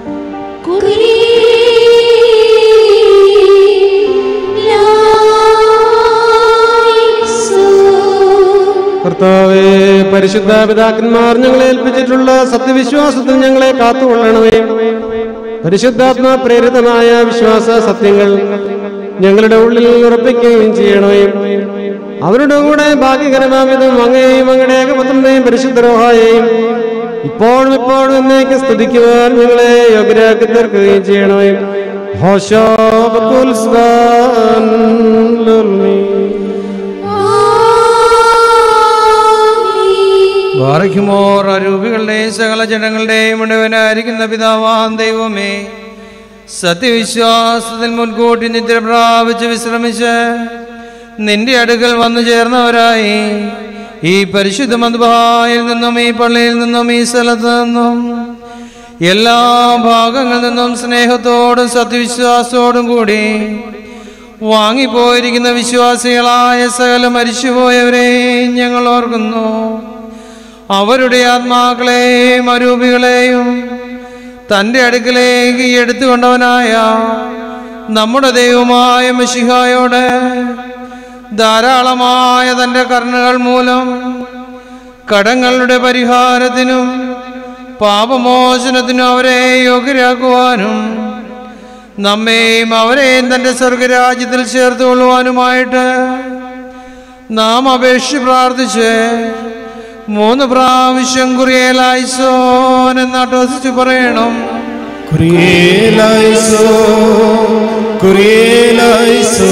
കർത്താവേ പരിശുദ്ധ പിതാക്കന്മാർ ഞങ്ങളെ ഏൽപ്പിച്ചിട്ടുള്ള സത്യവിശ്വാസത്തിൽ ഞങ്ങളെ കാത്തുകൊള്ളണമേ പരിശുദ്ധാത്മാ പ്രേരിതമായ വിശ്വാസ സത്യങ്ങൾ ഞങ്ങളുടെ ഉള്ളിൽ ഉറപ്പിക്കുകയും ചെയ്യണമേ അവരുടെ കൂടെ ഭാഗ്യകരമാമിതും അങ്ങയെയും അങ്ങയുടെ ഏകപുത്രനെയും പരിശുദ്ധ രോഹായെയും ഇപ്പോഴും ഇപ്പോഴും എന്നേക്ക് സ്തുതിക്കുവാൻ ഞങ്ങളെ യോഗ്യരാക്കി തീർക്കുകയും ചെയ്യണമേ ഹോശോ ബക്കുൽ സ്വാൻ ലുൽമീ. ബാറയ്ക്കുമോർ അരൂപികളുടെയും സകല ജനങ്ങളുടെയും മുഴുവനായിരിക്കുന്ന പിതാവാൻ ദൈവമേ സത്യവിശ്വാസത്തിൽ മുൻകൂട്ടി നിദ്ര പ്രാപിച്ച് വിശ്രമിച്ച് നിന്റെ അടുക്കൽ വന്നു ചേർന്നവരായി ഈ പരിശുദ്ധ മധുബായിൽ നിന്നും ഈ പള്ളിയിൽ നിന്നും ഈ സ്ഥലത്ത് നിന്നും എല്ലാ ഭാഗങ്ങളിൽ നിന്നും സ്നേഹത്തോടും സത്യവിശ്വാസത്തോടും കൂടി വാങ്ങിപ്പോയിരിക്കുന്ന വിശ്വാസികളായ സകല മരിച്ചുപോയവരെയും ഞങ്ങൾ ഓർക്കുന്നു അവരുടെ ആത്മാക്കളെയും അരൂപികളെയും തൻ്റെ അടുക്കലേക്ക് എടുത്തുകൊണ്ടവനായ നമ്മുടെ ദൈവമായ മിശിഹായോട് ധാരാളമായ തൻ്റെ കരുണകൾ മൂലം കടങ്ങളുടെ പരിഹാരത്തിനും പാപമോചനത്തിനും അവരെ യോഗ്യരാക്കുവാനും നമ്മെയും അവരെയും തൻ്റെ സ്വർഗരാജ്യത്തിൽ ചേർത്തുകൊള്ളുവാനുമായിട്ട് നാം അപേക്ഷിച്ച് പ്രാർത്ഥിച്ച് മൂന്ന് പ്രാവശ്യം കുറിയേലായിസോൻ എന്നാട്ടോസിച്ച് പറയണം കുറിയേലായിസോ കുറിയേലായിസോ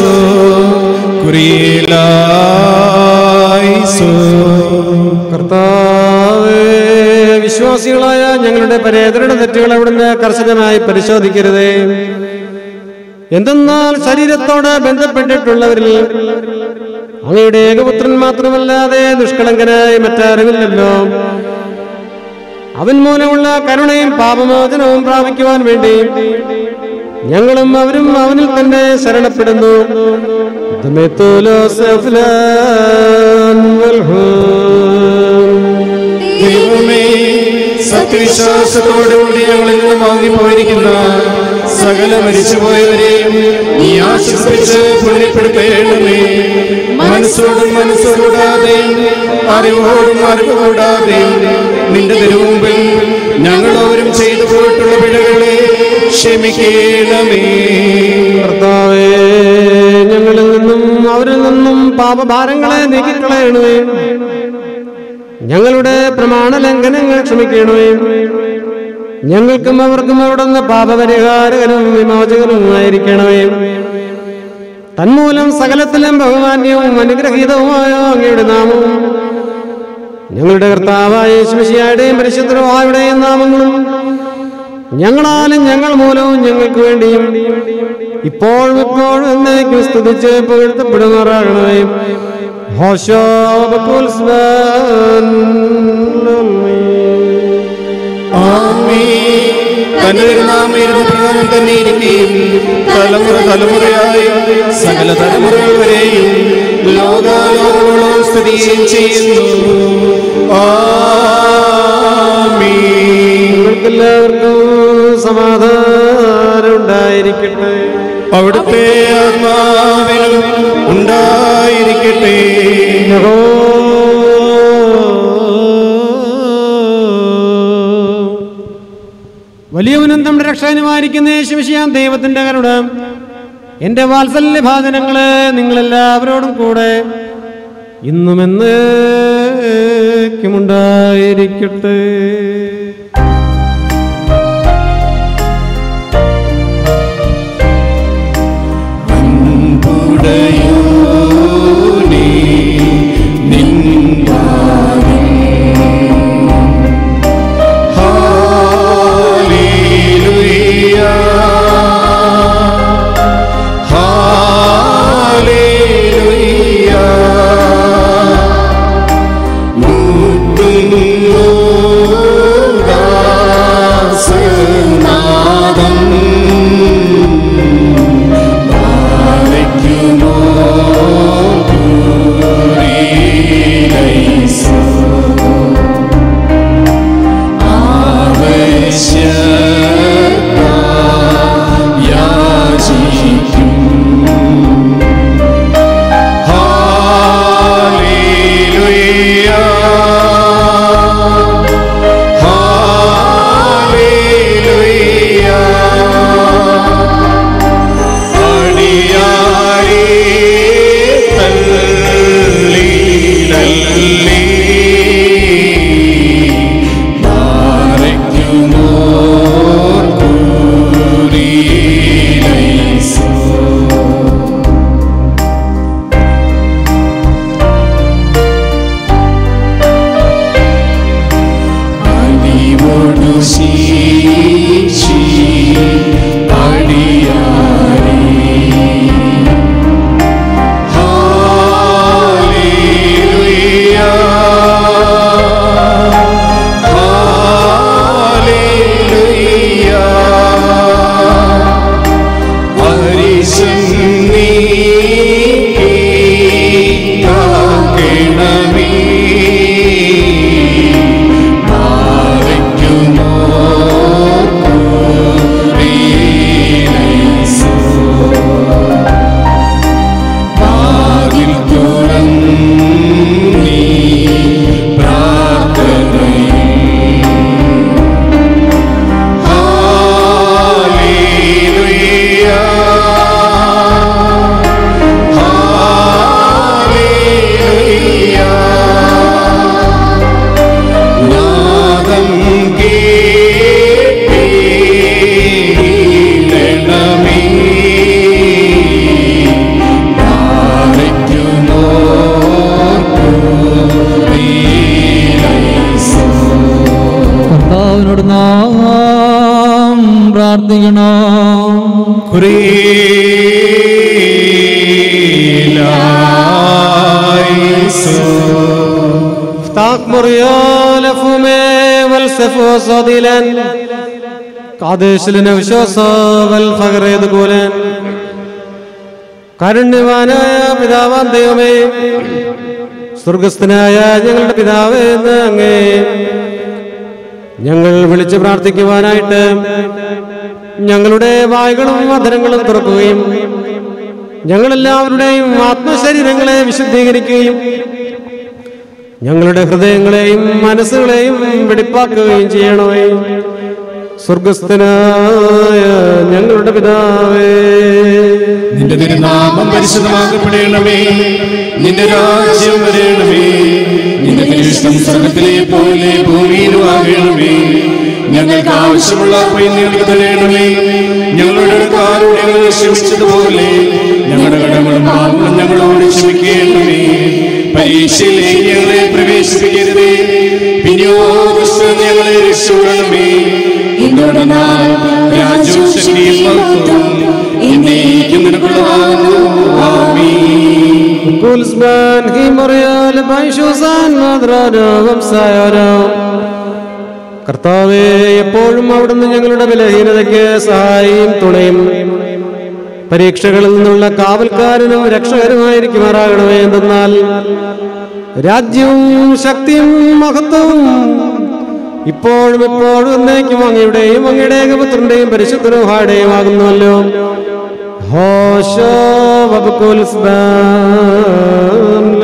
കുറിയേലായിസോ കർത്താവേ വിശ്വാസികളായ ഞങ്ങളുടെ പരേതരുടെ തെറ്റുകൾ അവിടുന്ന് കർശനമായി പരിശോധിക്കരുതേ എന്തെന്നാൽ ശരീരത്തോട് ബന്ധപ്പെട്ടിട്ടുള്ളവരിൽ അങ്ങയുടെ ഏകപുത്രൻ മാത്രമല്ലാതെ ദുഷ്കളങ്കനായി മറ്റാരുമില്ലല്ലോ അവൻ മൂലമുള്ള കരുണയും പാപമോചനവും പ്രാപിക്കുവാൻ വേണ്ടി ഞങ്ങളും അവരും അവനിൽ തന്നെ ശരണപ്പെടുന്നു ദൈവമേ സത്യവിശ്വാസത്തോടുകൂടി ഞങ്ങളിൽ നിന്ന് വാങ്ങിപ്പോയിരിക്കുന്ന സകല മരിച്ചുപോയവരെയും നീ ആശ്വസിപ്പിച്ച് പുണ്യപ്പെടുത്തേണമേ മനസ്സോടും മനസ്സുകൂടാതെയും അറിവോടും അറിവ് കൂടാതെയും നിന്റെ തിരുമുമ്പിൽ ഞങ്ങളോരും ചെയ്തു പോയിട്ടുള്ള പിഴകളെ ക്ഷമിക്കണമേ കർത്താവേ ഞങ്ങളിൽ നിന്നും അവരിൽ നിന്നും പാപഭാരങ്ങളെ നീക്കിക്കളയണമേ ഞങ്ങളുടെ പ്രമാണ ലംഘനങ്ങൾ ക്ഷമിക്കണമേ ഞങ്ങൾക്കും അവർക്കും അവിടുന്ന് പാപപരിഹാരകനും വിമോചകനുമായിരിക്കണമേ തന്മൂലം സകലത്തിലും ബഹുമാന്യവും അനുഗ്രഹീതവുമായ അങ്ങയുടെ നാമവും ഞങ്ങളുടെ കർത്താവായ യേശുമിശിയായുടെയും പരിശുദ്ധരുമായുടെയും നാമങ്ങളും ഞങ്ങളാലും ഞങ്ങൾ മൂലവും ഞങ്ങൾക്ക് വേണ്ടിയും ഇപ്പോഴും ഇപ്പോഴും എന്നേക്കും സ്തുതിച്ച് പുകഴ്ത്തപ്പെടുമാറാകണമേ ഹോശോ ബക്കുൽ സ്വാൻ തന്റെ തിരുനാമയിരുന്ന പ്രകാരം തന്നെ ഇരിക്കുകയും തലമുറ തലമുറയായി സകല തലമുറകൾ വരെയും ലോകാലോകങ്ങളോളം സ്ഥിതിയും ചെയ്യുന്നു ആമീൻ എല്ലാവർക്കും സമാധാനം ഉണ്ടായിരിക്കട്ടെ അവിടുത്തെ ആത്മാവിലും ഉണ്ടായിരിക്കട്ടെ വലിയവനും നമ്മുടെ രക്ഷകനുമായിരിക്കുന്ന യേശുവിശിയാം ദൈവത്തിന്റെ കരുണ എന്റെ വാത്സല്യ ഭാചനങ്ങള് നിങ്ങളെല്ലാവരോടും കൂടെ ഇന്നും എന്നേക്കുമുണ്ടായിരിക്കട്ടെ ഉടയോനേ നിൻപാദം ഹല്ലേലൂയ ഹല്ലേലൂയ മുത്തുന്നു ദാസനാദം പാലിക്കുമോ ദൂരീലൈസോ ആവശ്യത യാചിക്കും ഹല്ലേലൂയ ഹല്ലേലൂയ അടിയാരേ തള്ളിയിടല്ലേ മാറിക്കുമോ കൂറിയിലൈസോ അടിവോടു ശീശി അടിയാരേ ഹല്ലേലൂയ ഹല്ലേലൂയ ഹരിശം നീ കാക്കണമേ മാറിക്കുമോ കൂറിയിലൈസോ വാതിൽ തുറന്നീ പ്രാർത്ഥനയിൽ ഹല്ലേലൂയ ഹല്ലേലൂയ നാദം കേട്ടിടണമേ മാറിക്കുമോ കൂറിയിലൈസോ കർത്താവിനോട് നാം പ്രാർത്ഥിക്കണം افتح مريال فمي والسف وصديلا قادش لنفشوص والفقر يدقولا കാരുണ്യവാനായ പിതാവാൻ ദൈവമേ സ്വർഗസ്ഥനായ ഞങ്ങളുടെ പിതാവേ എന്ന് അങ്ങേ ഞങ്ങൾ വിളിച്ച് പ്രാർത്ഥിക്കുവാനായിട്ട് ഞങ്ങളുടെ വായുകളും വധനങ്ങളും തുറക്കുകയും ഞങ്ങളെല്ലാവരുടെയും ആത്മശരീരങ്ങളെ വിശുദ്ധീകരിക്കുകയും ഞങ്ങളുടെ ഹൃദയങ്ങളെയും മനസ്സുകളെയും വെടിപ്പാക്കുകയും ചെയ്യണമേ സ്വർഗസ്ഥനായ ഞങ്ങളുടെ പിതാവേ നിന്റെ തിരുനാമം പരിശുദ്ധമാക്കപ്പെടണമേ നിന്റെ രാജ്യം വരണമേ നിന്റെ തിരുഷ്ടം സ്വർഗത്തിലെ പോലെ ഭൂമിയിലും ആകണമേ ഞങ്ങൾക്ക് ആവശ്യമുള്ള പൈന്യങ്ങൾക്ക് തരയണമേ ഞങ്ങളുടെ കാരോട് ഞങ്ങൾ ക്ഷമിച്ചതുപോലെ ഞങ്ങളുടെ കടങ്ങളും പാപങ്ങളും ഞങ്ങളോട് ക്ഷമിക്കണമേ പരീക്ഷയിലേക്ക് ഞങ്ങളെ പ്രവേശിപ്പിക്കരുതേ പിന്നെയോ ദുഷ്ടൻ ഞങ്ങളെ രക്ഷപ്പെടണമേ എന്തുകൊണ്ടെന്നാൽ രാജ്യവും ശക്തിയും മഹത്വവും എന്നേക്കും നിനക്കുള്ളതാകുന്നു ആമീൻ കുൽസ്മാൻ ഹിമറിയാൽ ബൈഷുസാൻ മദ്രാനോകം സായോരോ കർത്താവേ എപ്പോഴും അവിടുന്ന് ഞങ്ങളുടെ ബലഹീനതയ്ക്ക് സഹായിയും തുണയും പരീക്ഷകളിൽ നിന്നുള്ള കാവൽക്കാരനും രക്ഷകരുമായിരിക്കുമാറാകണമേ എന്തെന്നാൽ രാജ്യവും ശക്തിയും മഹത്വവും ഇപ്പോഴും എപ്പോഴും എന്നേക്കും അങ്ങയുടെയും അങ്ങയുടെ ഏകപുത്രന്റെയും പരിശുദ്ധരൂഹായുടെയും ആകുന്നുവല്ലോ هوشو وبكل سبان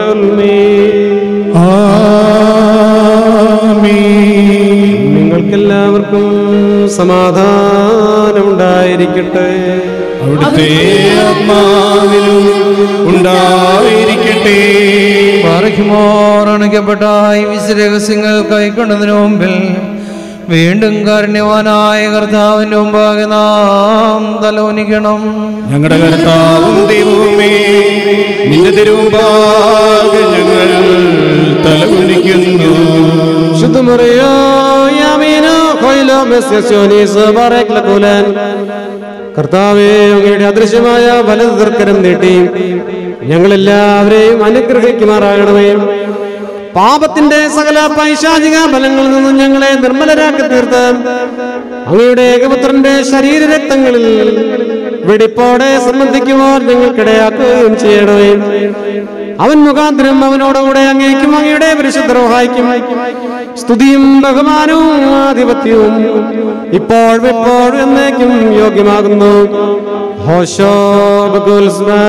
നിങ്ങൾക്കെല്ലാവർക്കും സമാധാനം ഉണ്ടായിരിക്കട്ടെ അവിടുത്തെ ആത്മാവിലും ഉണ്ടായിരിക്കട്ടെ പാറയ്ക്കുമോറണിക്കപ്പെട്ട ഈ വിശരഹസ്യങ്ങൾ കൈക്കൊണ്ടതിനു മുമ്പിൽ വീണ്ടും കാരുണ്യവാനായ കർത്താവിന്റെ മുമ്പാകെ നാം തലോനിക്കണം ഞങ്ങളുടെ കർത്താവും ദൈവവുമേ നിന്റെ തിരുമുമ്പാകെ ഞങ്ങൾ തലകുനിക്കുന്നു ശുദ്ധമുറിയോ യാമീനോ കൊയിലോ മെസ്യോനീസ് ബാറേക് ലക്കുലൻ കർത്താവേ അങ്ങയുടെ അദൃശ്യമായ വലത് ദർക്കരം നീട്ടി ഞങ്ങളെല്ലാവരെയും അനുഗ്രഹിക്കുമാറാകണമേ പാപത്തിന്റെ സകല പൈശാചിക ബലങ്ങളിൽ നിന്നും ഞങ്ങളെ നിർമ്മലരാക്കി തീർത്ത് അങ്ങയുടെ ഏകപുത്രന്റെ ശരീരരക്തങ്ങളിൽ വെടിപ്പോടെ സംബന്ധിക്കുവാൻ ഞങ്ങൾക്കിടയാക്കുകയും ചെയ്യണമേ അവൻ മുഖാന്തരം അവനോടുകൂടെ അങ്ങേക്കും അങ്ങയുടെ പരിശുദ്ധ സഹായിക്കും സ്തുതിയും ബഹുമാനവും ആധിപത്യവും ഇപ്പോൾ എപ്പോഴും എന്നേക്കും യോഗ്യമാകുന്നു ഹോശോ ബകുൽ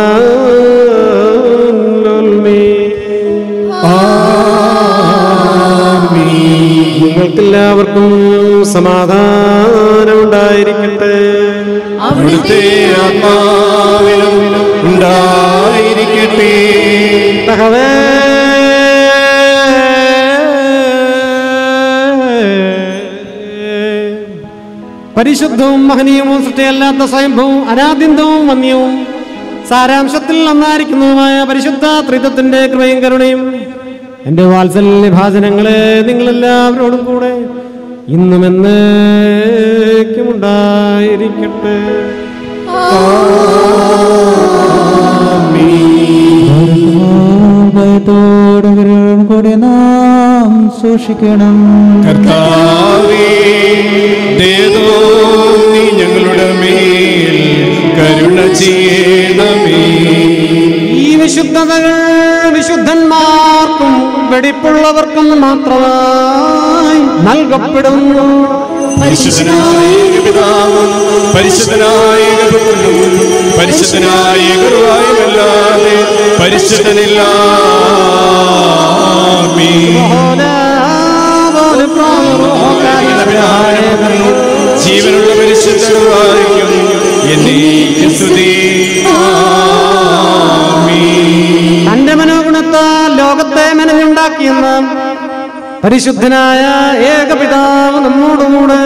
നിങ്ങൾക്കെല്ലാവർക്കും സമാധാനം ഉണ്ടായിരിക്കട്ടെ അവിടുത്തെ ആത്മാവിലും ഉണ്ടായിരിക്കട്ടെ തഹവേ പരിശുദ്ധവും മഹനീയവും സൃഷ്ടിയല്ലാത്ത സ്വയംഭവും അനാദ്യന്തവും വന്യവും സാരാംശത്തിൽ ഒന്നായിരിക്കുന്നതുമായ പരിശുദ്ധ ത്രിത്വത്തിന്റെ കൃപയും കരുണയും എന്റെ വാത്സല്യ ഭാചനങ്ങളെ നിങ്ങളെല്ലാവരോടും കൂടെ ഇന്നും എന്നേക്കും ഉണ്ടായിരിക്കട്ടെ ഭയത്തോടും കൂടി നാം സൂക്ഷിക്കണം കർത്താവേ ദേവോ നീ ഞങ്ങളുടെ മേൽ കരുണ ചെയ്യണമേ ഈ വിശുദ്ധതകൾ വിശുദ്ധന്മാർക്കും വെടിപ്പുള്ളവർക്കും മാത്രമായി നൽകപ്പെടുന്നു പരിശുദ്ധനായ പിതാവും പരിശുദ്ധനായ പുത്രനും പരിശുദ്ധനായ ഗുരുവായുമല്ലാതെ പരിശുദ്ധനില്ല ജീവനുള്ള പരിശുദ്ധമായിരിക്കും എന്നേക്കും സ്തുതി തന്റെ മനോഗുണത്താൽ ലോകത്തെ മെനഞ്ഞുണ്ടാക്കിയെന്ന് പരിശുദ്ധനായ ഏകപിതാവ് നമ്മോടുകൂടെ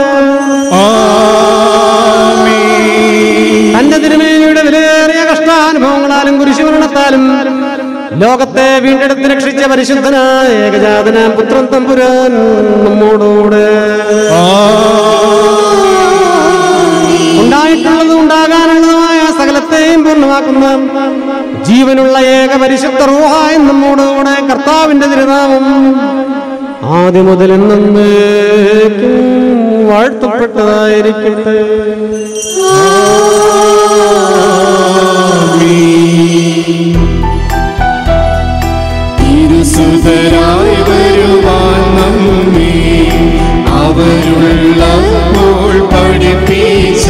തന്റെ തിരുമേനിയുടെ വിലയേറിയ കഷ്ടാനുഭവങ്ങളാലും കുരിശുമരണത്താലും ലോകത്തെ വീണ്ടെടുത്ത് രക്ഷിച്ച പരിശുദ്ധനായ ഏകജാതനാം പുത്രൻ തമ്പുരാൻ നമ്മോടുകൂടെ ഉണ്ടായിട്ടുള്ളതും ഉണ്ടാകാനുള്ളതുമായ സകലത്തെയും പൂർണ്ണമാക്കുന്ന ജീവനുള്ള ഏക പരിശുദ്ധ റൂഹായും നമ്മോടുകൂടെ കർത്താവിന്റെ തിരുനാമം ആദ്യം മുതൽ എന്നേക്കും വാഴ്ത്തപ്പെട്ടതായിരിക്കട്ടെ തിരുസുതരായി വരുവാൻ നമ്മെ അവരുള്ളപ്പോൾ പഠിപ്പിച്ച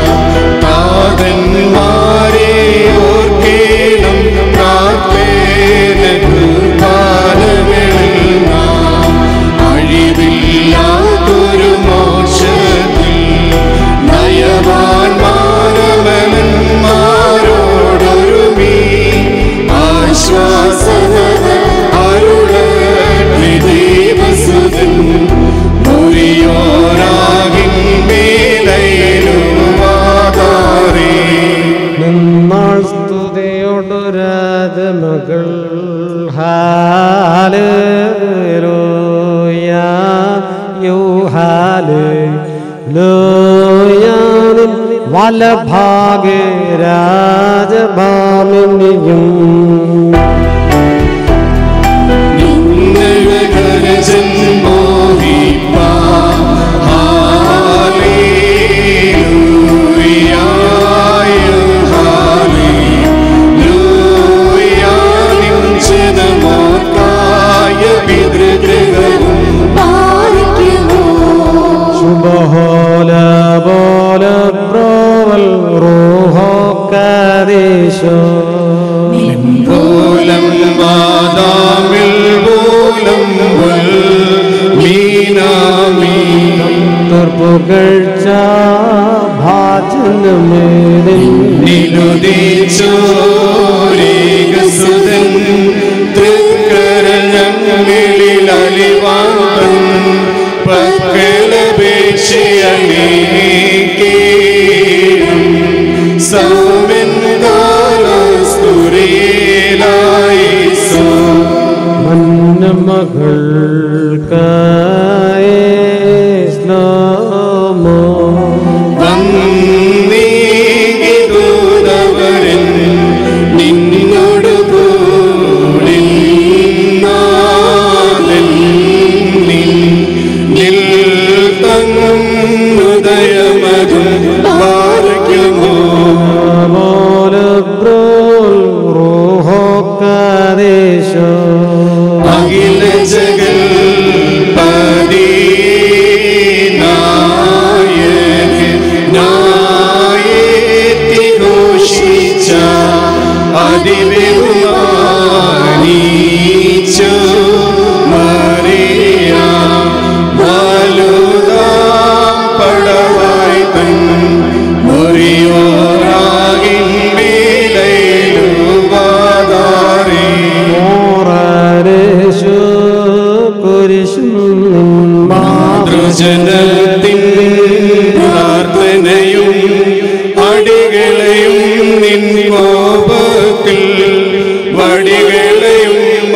താതന്മാരെ ഓർക്കേണം പ്രാർത്ഥന കൃപാലകളിൽ നാം അഴിവില്ലാത്തൊരു മോക്ഷത്തിൽ നയവാൻ മാനവന്മാരോടൊരുമി ആശ്വാസന അരുളി ദേവസുതൻ മുറിയോരാകിൻ മേലയിലുവാകാറേ നിന്നാൾ സ്തുതിയോടു രാജമകൾ ഹാലൂയ യൂഹാല് ലോയാനിൻ വലഭാഗെ രാജഭാമിനിയും നിന്നഴകരജൻ മോഹിപ്പാൻ ഹാലേലൂയ ഹാലേലൂയ നിഞ്ചനമോർക്കായ പിതൃഗൃഹവും ശുഭഹോല ബോല ബ്രോവൽ റൂഹോ പുകഴ്ച ഭാജനമേതിൽ നിരുദിച്ചോരേകസുതൻ തൃക്കരങ്ങളിൽ അലിവാൻ പക്കലപേക്ഷയനേക്കേണം സൗമൻ കാലസ്തുരേലായിസോ മന്നമകൾക്കായി സ്ലോമോ വന്നീകിതൂതവരൻ നിന്നോട് കൂടി നാഥൻ നിന്നിൽ തങ്ങുദയമതും പാർക്കുമോ പോലബ്രോൽ റൂഹോ കാദേശോ അഖില ജഗൽ നായേത്തി ഘോഷിച്ച അതിബഹുമാനിച്ചു മറിയ വലുതാം പടവായി തൻ മുറിയോറാകിൻ മേലയിലുവാതാറേ മോറേശു കുരിശും മാതൃജനത്തിൻ പ്രാർത്ഥനയും അടികളെയും നിൻ കോപത്തിൽ വടികളെയും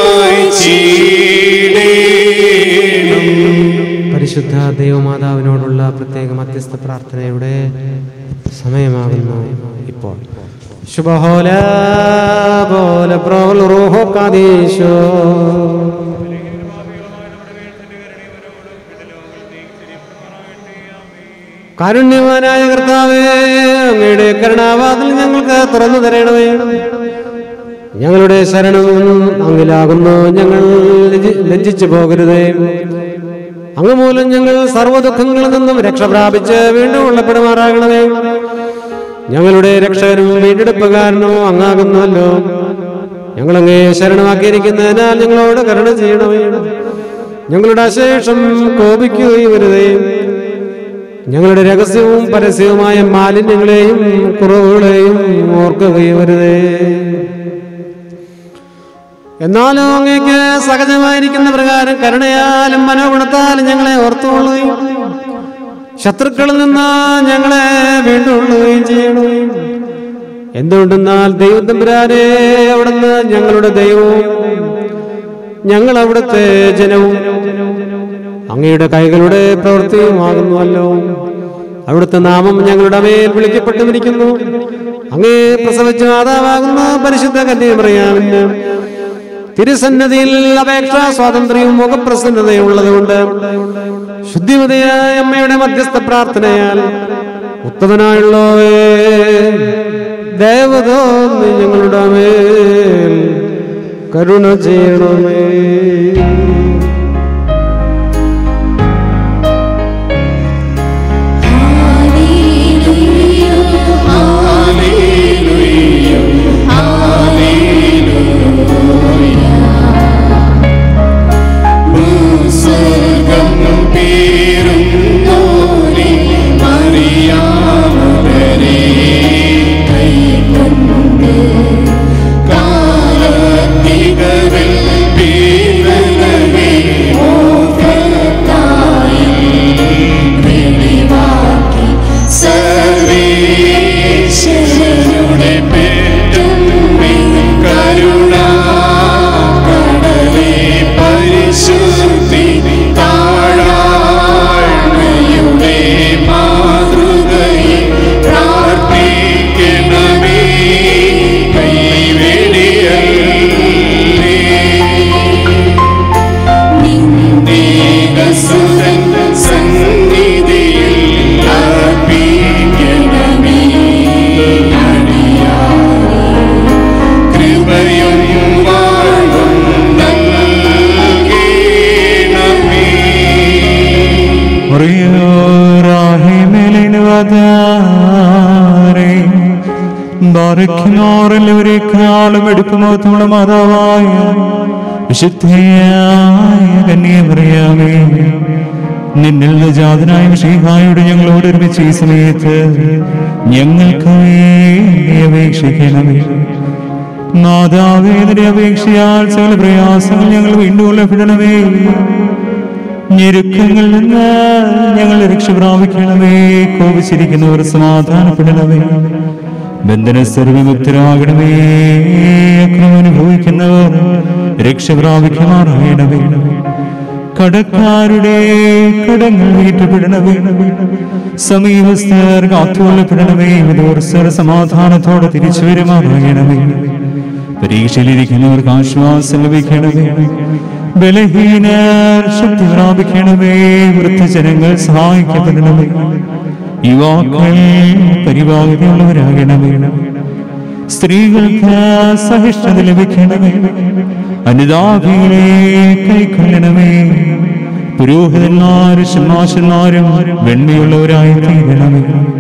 മായ്ച്ചീടേണം പരിശുദ്ധ ദൈവമാതാവിനോടുള്ള പ്രത്യേക മധ്യസ്ഥ പ്രാർത്ഥനയുടെ സമയമാകുന്നു ഇപ്പോൾ ശുഭഹോല പോലെ പ്രവൽ റൂഹോ കാദേശോ കാരുണ്യവാനായ കർത്താവേ അങ്ങയുടെ കരുണാവാതിൽ ഞങ്ങൾക്ക് തുറന്നു തരണമേ ഞങ്ങളുടെ ശരണം അങ്ങിലാകുന്നു ഞങ്ങൾ ലജ്ജി- ലജ്ജിച്ചു പോകരുതേ അങ്ങ് മൂലം ഞങ്ങൾ സർവ്വദുഃഖങ്ങളിൽ നിന്നും രക്ഷ പ്രാപിച്ച് വീണ്ടും ഉള്ളപ്പെടുമാറാകണമേ ഞങ്ങളുടെ രക്ഷകനും വീണ്ടെടുപ്പുകാരനും അങ്ങാകുന്നുവല്ലോ ഞങ്ങളങ്ങേ ശരണമാക്കിയിരിക്കുന്നതിനാൽ ഞങ്ങളോട് കരുണ ചെയ്യണമേ ഞങ്ങളുടെ അശേഷം കോപിക്കുകയും വരുതേ ഞങ്ങളുടെ രഹസ്യവും പരസ്യവുമായ മാലിന്യങ്ങളെയും കുറവുകളെയും ഓർക്കുകയും വരുതേ എന്നാലും അങ്ങേക്ക് സഹജമായിരിക്കുന്ന പ്രകാരം കരുണയാലും മനോഗുണത്താലും ഞങ്ങളെ ഓർത്തുകൊള്ളുകയും ശത്രുക്കളിൽ നിന്ന് ഞങ്ങളെ വീണ്ടുകൊള്ളുകയും ചെയ്യണം എന്തുകൊണ്ടെന്നാൽ ദൈവത്തമ്പുരാനെ അവിടുന്ന് ഞങ്ങളുടെ ദൈവവും ഞങ്ങൾ അവിടുത്തെ ജനവും അങ്ങയുടെ കൈകളുടെ പ്രവൃത്തിയുമാകുന്നുവല്ലോ അവിടുത്തെ നാമം ഞങ്ങളുടെ മേൽ വിളിക്കപ്പെട്ടുമിരിക്കുന്നു അങ്ങേ പ്രസവിച്ച മാതാവാകുന്ന പരിശുദ്ധ കന്യമറിയാമെന്ന് തിരുസന്നതിയിൽ അപേക്ഷാ സ്വാതന്ത്ര്യവും മുഖപ്രസന്നതയും ഉള്ളതുകൊണ്ട് ശുദ്ധിമതിയായ അമ്മയുടെ മധ്യസ്ഥ പ്രാർത്ഥനയാൽ ഉത്തമനായുള്ളവേ ദേവതോന്ന് ഞങ്ങളുടെ മേൽ കരുണ ചെയ്യണമേ ഭൂസ്വർഗം പേരും തോനെ മറിയാമവരെ കൈകൊണ്ട് കാലത്തികവിൽ പീവനമേ മോഹത്തായി വെളിവാക്കി സർവേശ്വരനുടെ പെറ്റും കരുണ കടലേ പരിശുദ്ധി താഴാഴ്മയുടെ മാതൃകയിൽ പ്രാർത്ഥിക്കണമേ കൈവെടിയല്ലേ നിന്നേകസുതൻ സന്നിധിയിൽ അർപ്പിക്കണമേ അടിയാറേ കൃപയും വാഴും നൽകണമേ എല്ലാവരെക്കാളും എടുക്കുമോത്തുള്ള മാതാവായ വിശുദ്ധയായ കന്യമറിയാമേ നിന്നിൽ നിന്ന് ജാതനായ ഷീഹായോട് ഞങ്ങളോട് ഒരുമിച്ച് ഈ സമയത്ത് ഞങ്ങൾക്ക് വേണ്ടി അപേക്ഷിക്കണമേ മാതാവേദന അപേക്ഷയാൽ സകല പ്രയാസങ്ങൾ ഞങ്ങൾ വീണ്ടും ഉള്ളപ്പെടണമേ ഞെരുക്കങ്ങളിൽ നിന്ന് ഞങ്ങൾ രക്ഷ പ്രാപിക്കണമേ കോപിച്ചിരിക്കുന്നവർ സമാധാനപ്പെടണമേ ബന്ധനസ്ഥർ വിമുക്തരാകണമേ അക്രമം അനുഭവിക്കുന്നവർ രക്ഷ പ്രാപിക്കുമാറാകണമേ കടക്കാരുടെ കടങ്ങൾ വീട്ടപ്പെടണമേ സമീപസ്ഥർ കാത്തുകൊള്ളപ്പെടണമേ വിദൂർസ്ഥർ സമാധാനത്തോടെ തിരിച്ചു വരുമാറാകണമേ പരീക്ഷയിലിരിക്കുന്നവർക്ക് ആശ്വാസം ലഭിക്കണമേ ബലഹീനർ ശക്തി പ്രാപിക്കണമേ വൃദ്ധജനങ്ങൾ സഹായിക്കപ്പെടണമേ യുവാക്കൾ പരിപാകതയുള്ളവരാകണമേ സ്ത്രീകൾക്ക് സഹിഷ്ണുത ലഭിക്കണമേ അനുതാപികളെ കൈക്കൊള്ളണമേ പുരോഹിതന്മാരും സിംഹാസന്മാരും വെണ്മയുള്ളവരായി തീരണമേ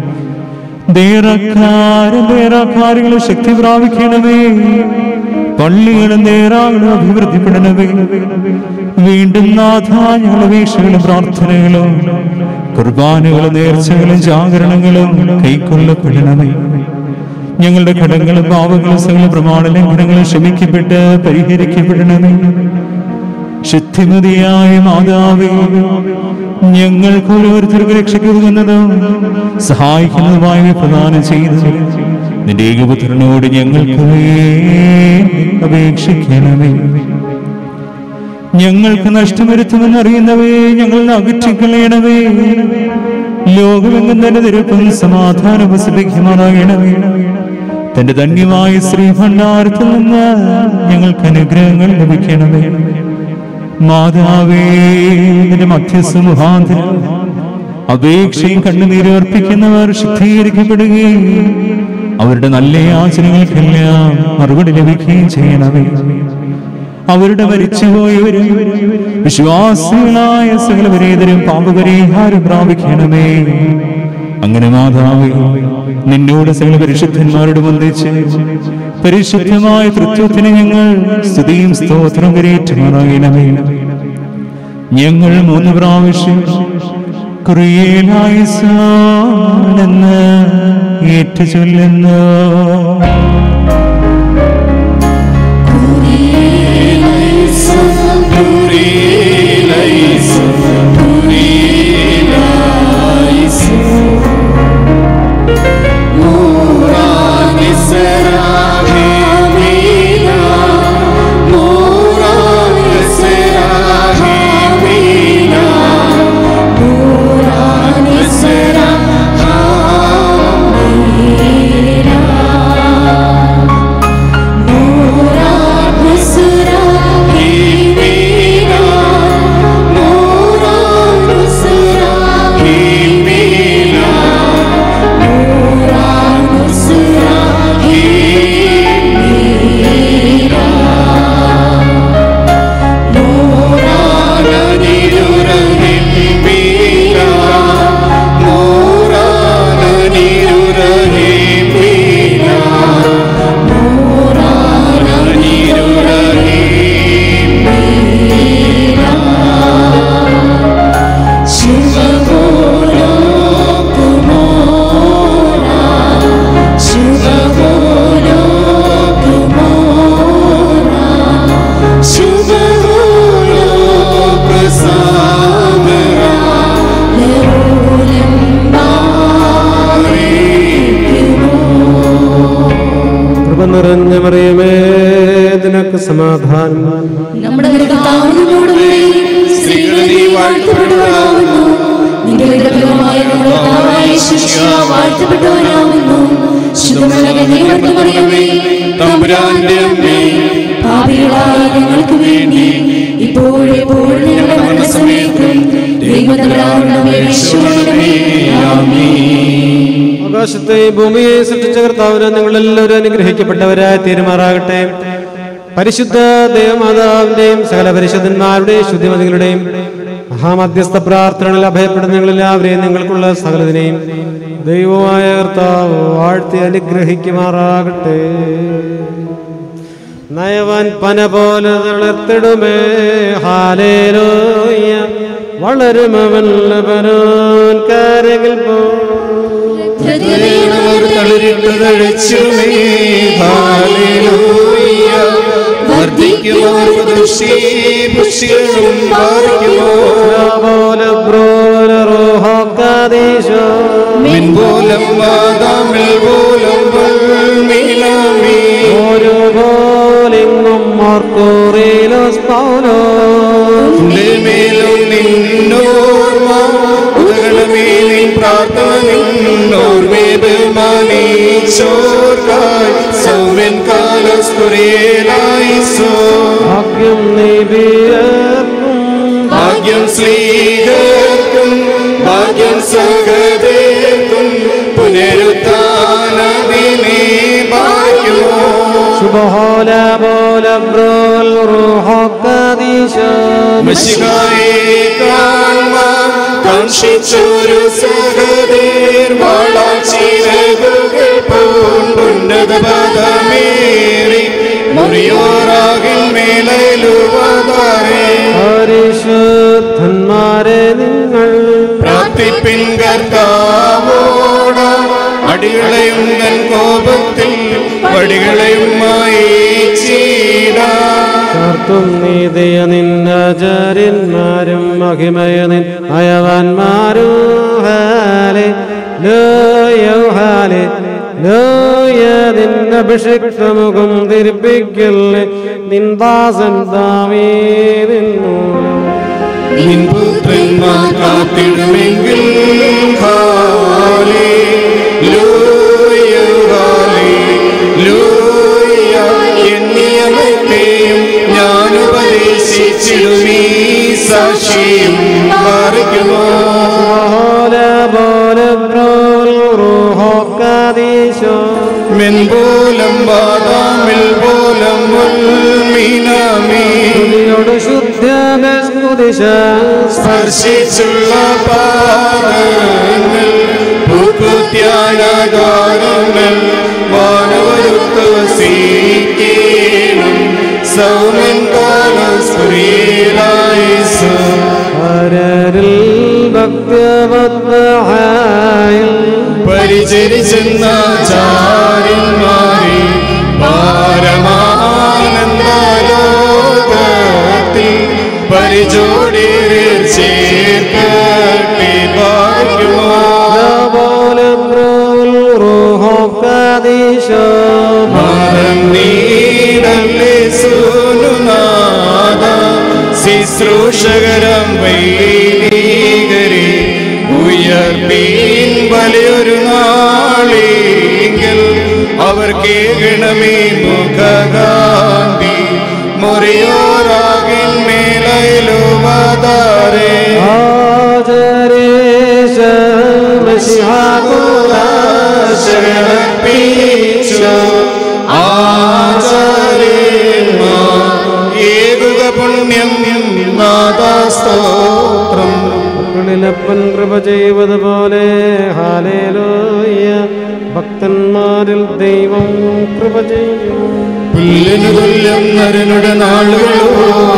ദേറക്കാരും ദേറാക്കാരികളും ശക്തി പ്രാപിക്കണമേ പള്ളികളും നേരാകളും അഭിവൃദ്ധിപ്പെടണമേ വീണ്ടും നാഥ ഞങ്ങൾ അപേക്ഷകളും പ്രാർത്ഥനകളും കുർബാനകളും നേർച്ചകളും ജാഗരണങ്ങളും കൈക്കൊള്ളപ്പെടണമേ ഞങ്ങളുടെ കടങ്ങളും പാവങ്ങളും സകല പ്രമാണ ലംഘനങ്ങളും ക്ഷമിക്കപ്പെട്ട് പരിഹരിക്കപ്പെടണമേ ശുദ്ധിമതിയായ മാതാവേ ഞങ്ങൾക്ക് ഓരോരുത്തർക്ക് രക്ഷയ്ക്കുന്നതും സഹായിക്കുന്നതുമായി പ്രദാനം ചെയ്തു നിന്റെ ഏകപുത്രനോട് ഞങ്ങൾക്ക് വേണ്ടി അപേക്ഷിക്കണമേ ഞങ്ങൾക്ക് നഷ്ടം വരുത്തുമെന്ന് അറിയുന്നവയെ ഞങ്ങൾ അകറ്റിക്കളയണമേ ലോകമെങ്ങും തന്നെ തിരുപ്പം സമാധാനം വസിപ്പിക്കുമാറാകണമേ തന്റെ ധന്യമായ ശ്രീഭണ്ഡാരത്തിൽ നിന്ന് ഞങ്ങൾക്ക് അനുഗ്രഹങ്ങൾ ലഭിക്കണമേ മാതാവേ നിന്റെ മധ്യസ്ഥ മുഖാന്തരം അപേക്ഷയും കണ്ണുനീരും അർപ്പിക്കുന്നവർ ശുദ്ധീകരിക്കപ്പെടുകയും അവരുടെ നല്ല യാചനകൾക്കെല്ലാം മറുപടി ലഭിക്കുകയും ചെയ്യണമേ അവരുടെ മരിച്ചുപോയവരും വിശ്വാസികളായ സകലപരീതരും പാപപരിഹാരം പ്രാപിക്കണമേ അങ്ങനെ മാതാവേ നിന്നോട് സകല പരിശുദ്ധന്മാരോട് ബന്ധിച്ച് പരിശുദ്ധമായ തൃത്വത്തിന് ഞങ്ങൾ സ്തുതിയും സ്തോത്രം കരയേറ്റുമാറാകണമേ ഞങ്ങൾ മൂന്ന് പ്രാവശ്യം കുറിയേലായിസാണെന്ന് ഏറ്റു ചൊല്ലുന്നു കൃപ നിറഞ്ഞ മറിയമേ നിനക്ക് സമാധാനം നമ്മുടെ കർത്താവിനോടുകൂടി സ്ത്രീകളെ നീ വാഴ്ത്തപ്പെട്ടവളാകുന്നു നിന്റെ വിഗ്രഹമായ കർത്താവായ ശിഷ്യ വാഴ്ത്തപ്പെട്ടവനാകുന്നു ശുദ്ധമുള്ള കന്യകമറിയമേ തമ്പുരാന്റെ അമ്മേ പാപികളായ ഞങ്ങൾക്ക് വേണ്ടി ഇപ്പോഴെപ്പോഴും ഞങ്ങളുടെ മരണസമയത്തും ദൈവതകളാകണമേ ഈശോയുടെ ആമേൻ ആകാശത്തെയും ഭൂമിയെയും സൃഷ്ടിച്ച കർത്താവിന് നിങ്ങളെല്ലാവരും അനുഗ്രഹിക്കപ്പെട്ടവരായി തീരുമാറാകട്ടെ പരിശുദ്ധ ദേവമാതാവിന്റെയും സകല പരിശുദ്ധന്മാരുടെയും ശുദ്ധിമതികളുടെയും മഹാമധ്യസ്ഥ പ്രാർത്ഥനകളിൽ അഭയപ്പെടുന്ന നിങ്ങളെല്ലാവരെയും നിങ്ങൾക്കുള്ള സകലതിനെയും ദൈവമായ കർത്താവ് വാഴ്ത്തി അനുഗ്രഹിക്കുമാറാകട്ടെ നയവൻ പന പോലെ തളർത്തിടുമേ ഹാലേലോയ വളരുമവൻ ലബനോൻ കാരകിൽ പോ ഹൃദയങ്ങൾ തളിരിട്ട് തഴച്ചുമേ ഹാലേലൂയ വർദ്ധിക്കുമോർ പുതുഷി പുഷികളും പാർക്കുമോ മിൻപോലം വാദാമിൽ പോലം മീനാമീ ഒരു പോലെങ്ങും മാർക്കോറിലോസ് പൗലോ മേലും നിന്നോർമ്മ ഉദകണമേ നിൻ പ്രാർത്ഥന നിന്നോർമേത് മാനീച്ചോർക്കായി സൗമ്യൻ കാലസ്കുരേലായി സോ ഭാഗ്യം നിബിയർക്കും ഭാഗ്യം സ്ലീഹർക്കും ഭാഗ്യം സഹദേർക്കും പുനരുത്ഥാനദിനെ ഭാഗ്യമോ ശുഭഹോല പോല ബ്രോൽ റൂഹോക്കദീശൻ മഷികായെ കാൺമാൻ കാക്ഷിച്ചൊരു സഹദേർ വാളാച്ചിരകുകൾ പൂണ്ടുന്നത പദമേറി മുറിയോറാകിൻ മേലുവതാരേ പരിശുദ്ധന്മാരെ നിങ്ങൾ പ്രാർത്ഥിപ്പിൻ കർത്താവോട അടികളെയും തൻ കോപത്തിൽ വടികളെയുമായി ചീടാ ചാർത്തും നീതിയ നിന്നാചാര്യന്മാരും മഹിമയ നിൻ അയവാന്മാരും ഹാലെ ലോയോ ഹാലെ ലോയ നിന്നഭിഷിക്തമുഖം തിരിപ്പിക്കല്ലേ നിന്ദാസൻ ദാവീതിൻ മൂലം നിൻ പുത്രന്മാർ കാത്തിടുമെങ്കിൽ ഹാലേ ലൂയ ഹാലേ ലൂയ എന്നിയമത്തെയും ഞാൻ ഉപദേശിച്ചിടുമീ സാക്ഷിയും മാറിക്കുമോ ഓല പോല ബ്രോൽ റൂഹോക്കദീശോ മെൻപോലം ബാദാമിൽ പോലം മീനാമീ തുതിയോട് ശുദ്ധ സ്പർശിച്ചുള്ള പാദങ്ങൾ പൂക്കുത്യാനകാരങ്ങൾ വാനവരുത്ത് വസീക്കേണം സൗമൻ കാലസ്ഫുരീലായിസ് പരരിൽ ഭക്തവത്മഹായിൽ പരിചരിച്ചെന്നാചാര്യന്മാരെ പാരമാനന്ദലോകത്തിൽ പരിചോടിയിൽ ചേർക്കട്ടെ ഭാഗ്യമോ പോലും ബ്രോൽ റൂഹോക്കദീശോ മാനം നീടല്ലേ സൂനുനാഥ ശുശ്രൂഷകരം വൈദികരെ ഉയർപ്പീൻ വലിയൊരു നാളെങ്കിൽ അവർ കേൾക്കണമേ മുഖകാന്തി മുറിയോറാകിൻ മേലയിലുവതാരേ ആചരേശ ശരണപ്പീച്ചു ആചാര്യന്മാർ ഏകുക പുണ്യം നാദാസ്തോത്രം മക്കളിലപ്പൻ കൃപ ചെയ്വതുപോലെ ഹാലേലോയ ഭക്തന്മാരിൽ ദൈവം കൃപ ചെയ്യും പുല്ലിനു തുല്യം നരനുടെ നാളുകളോ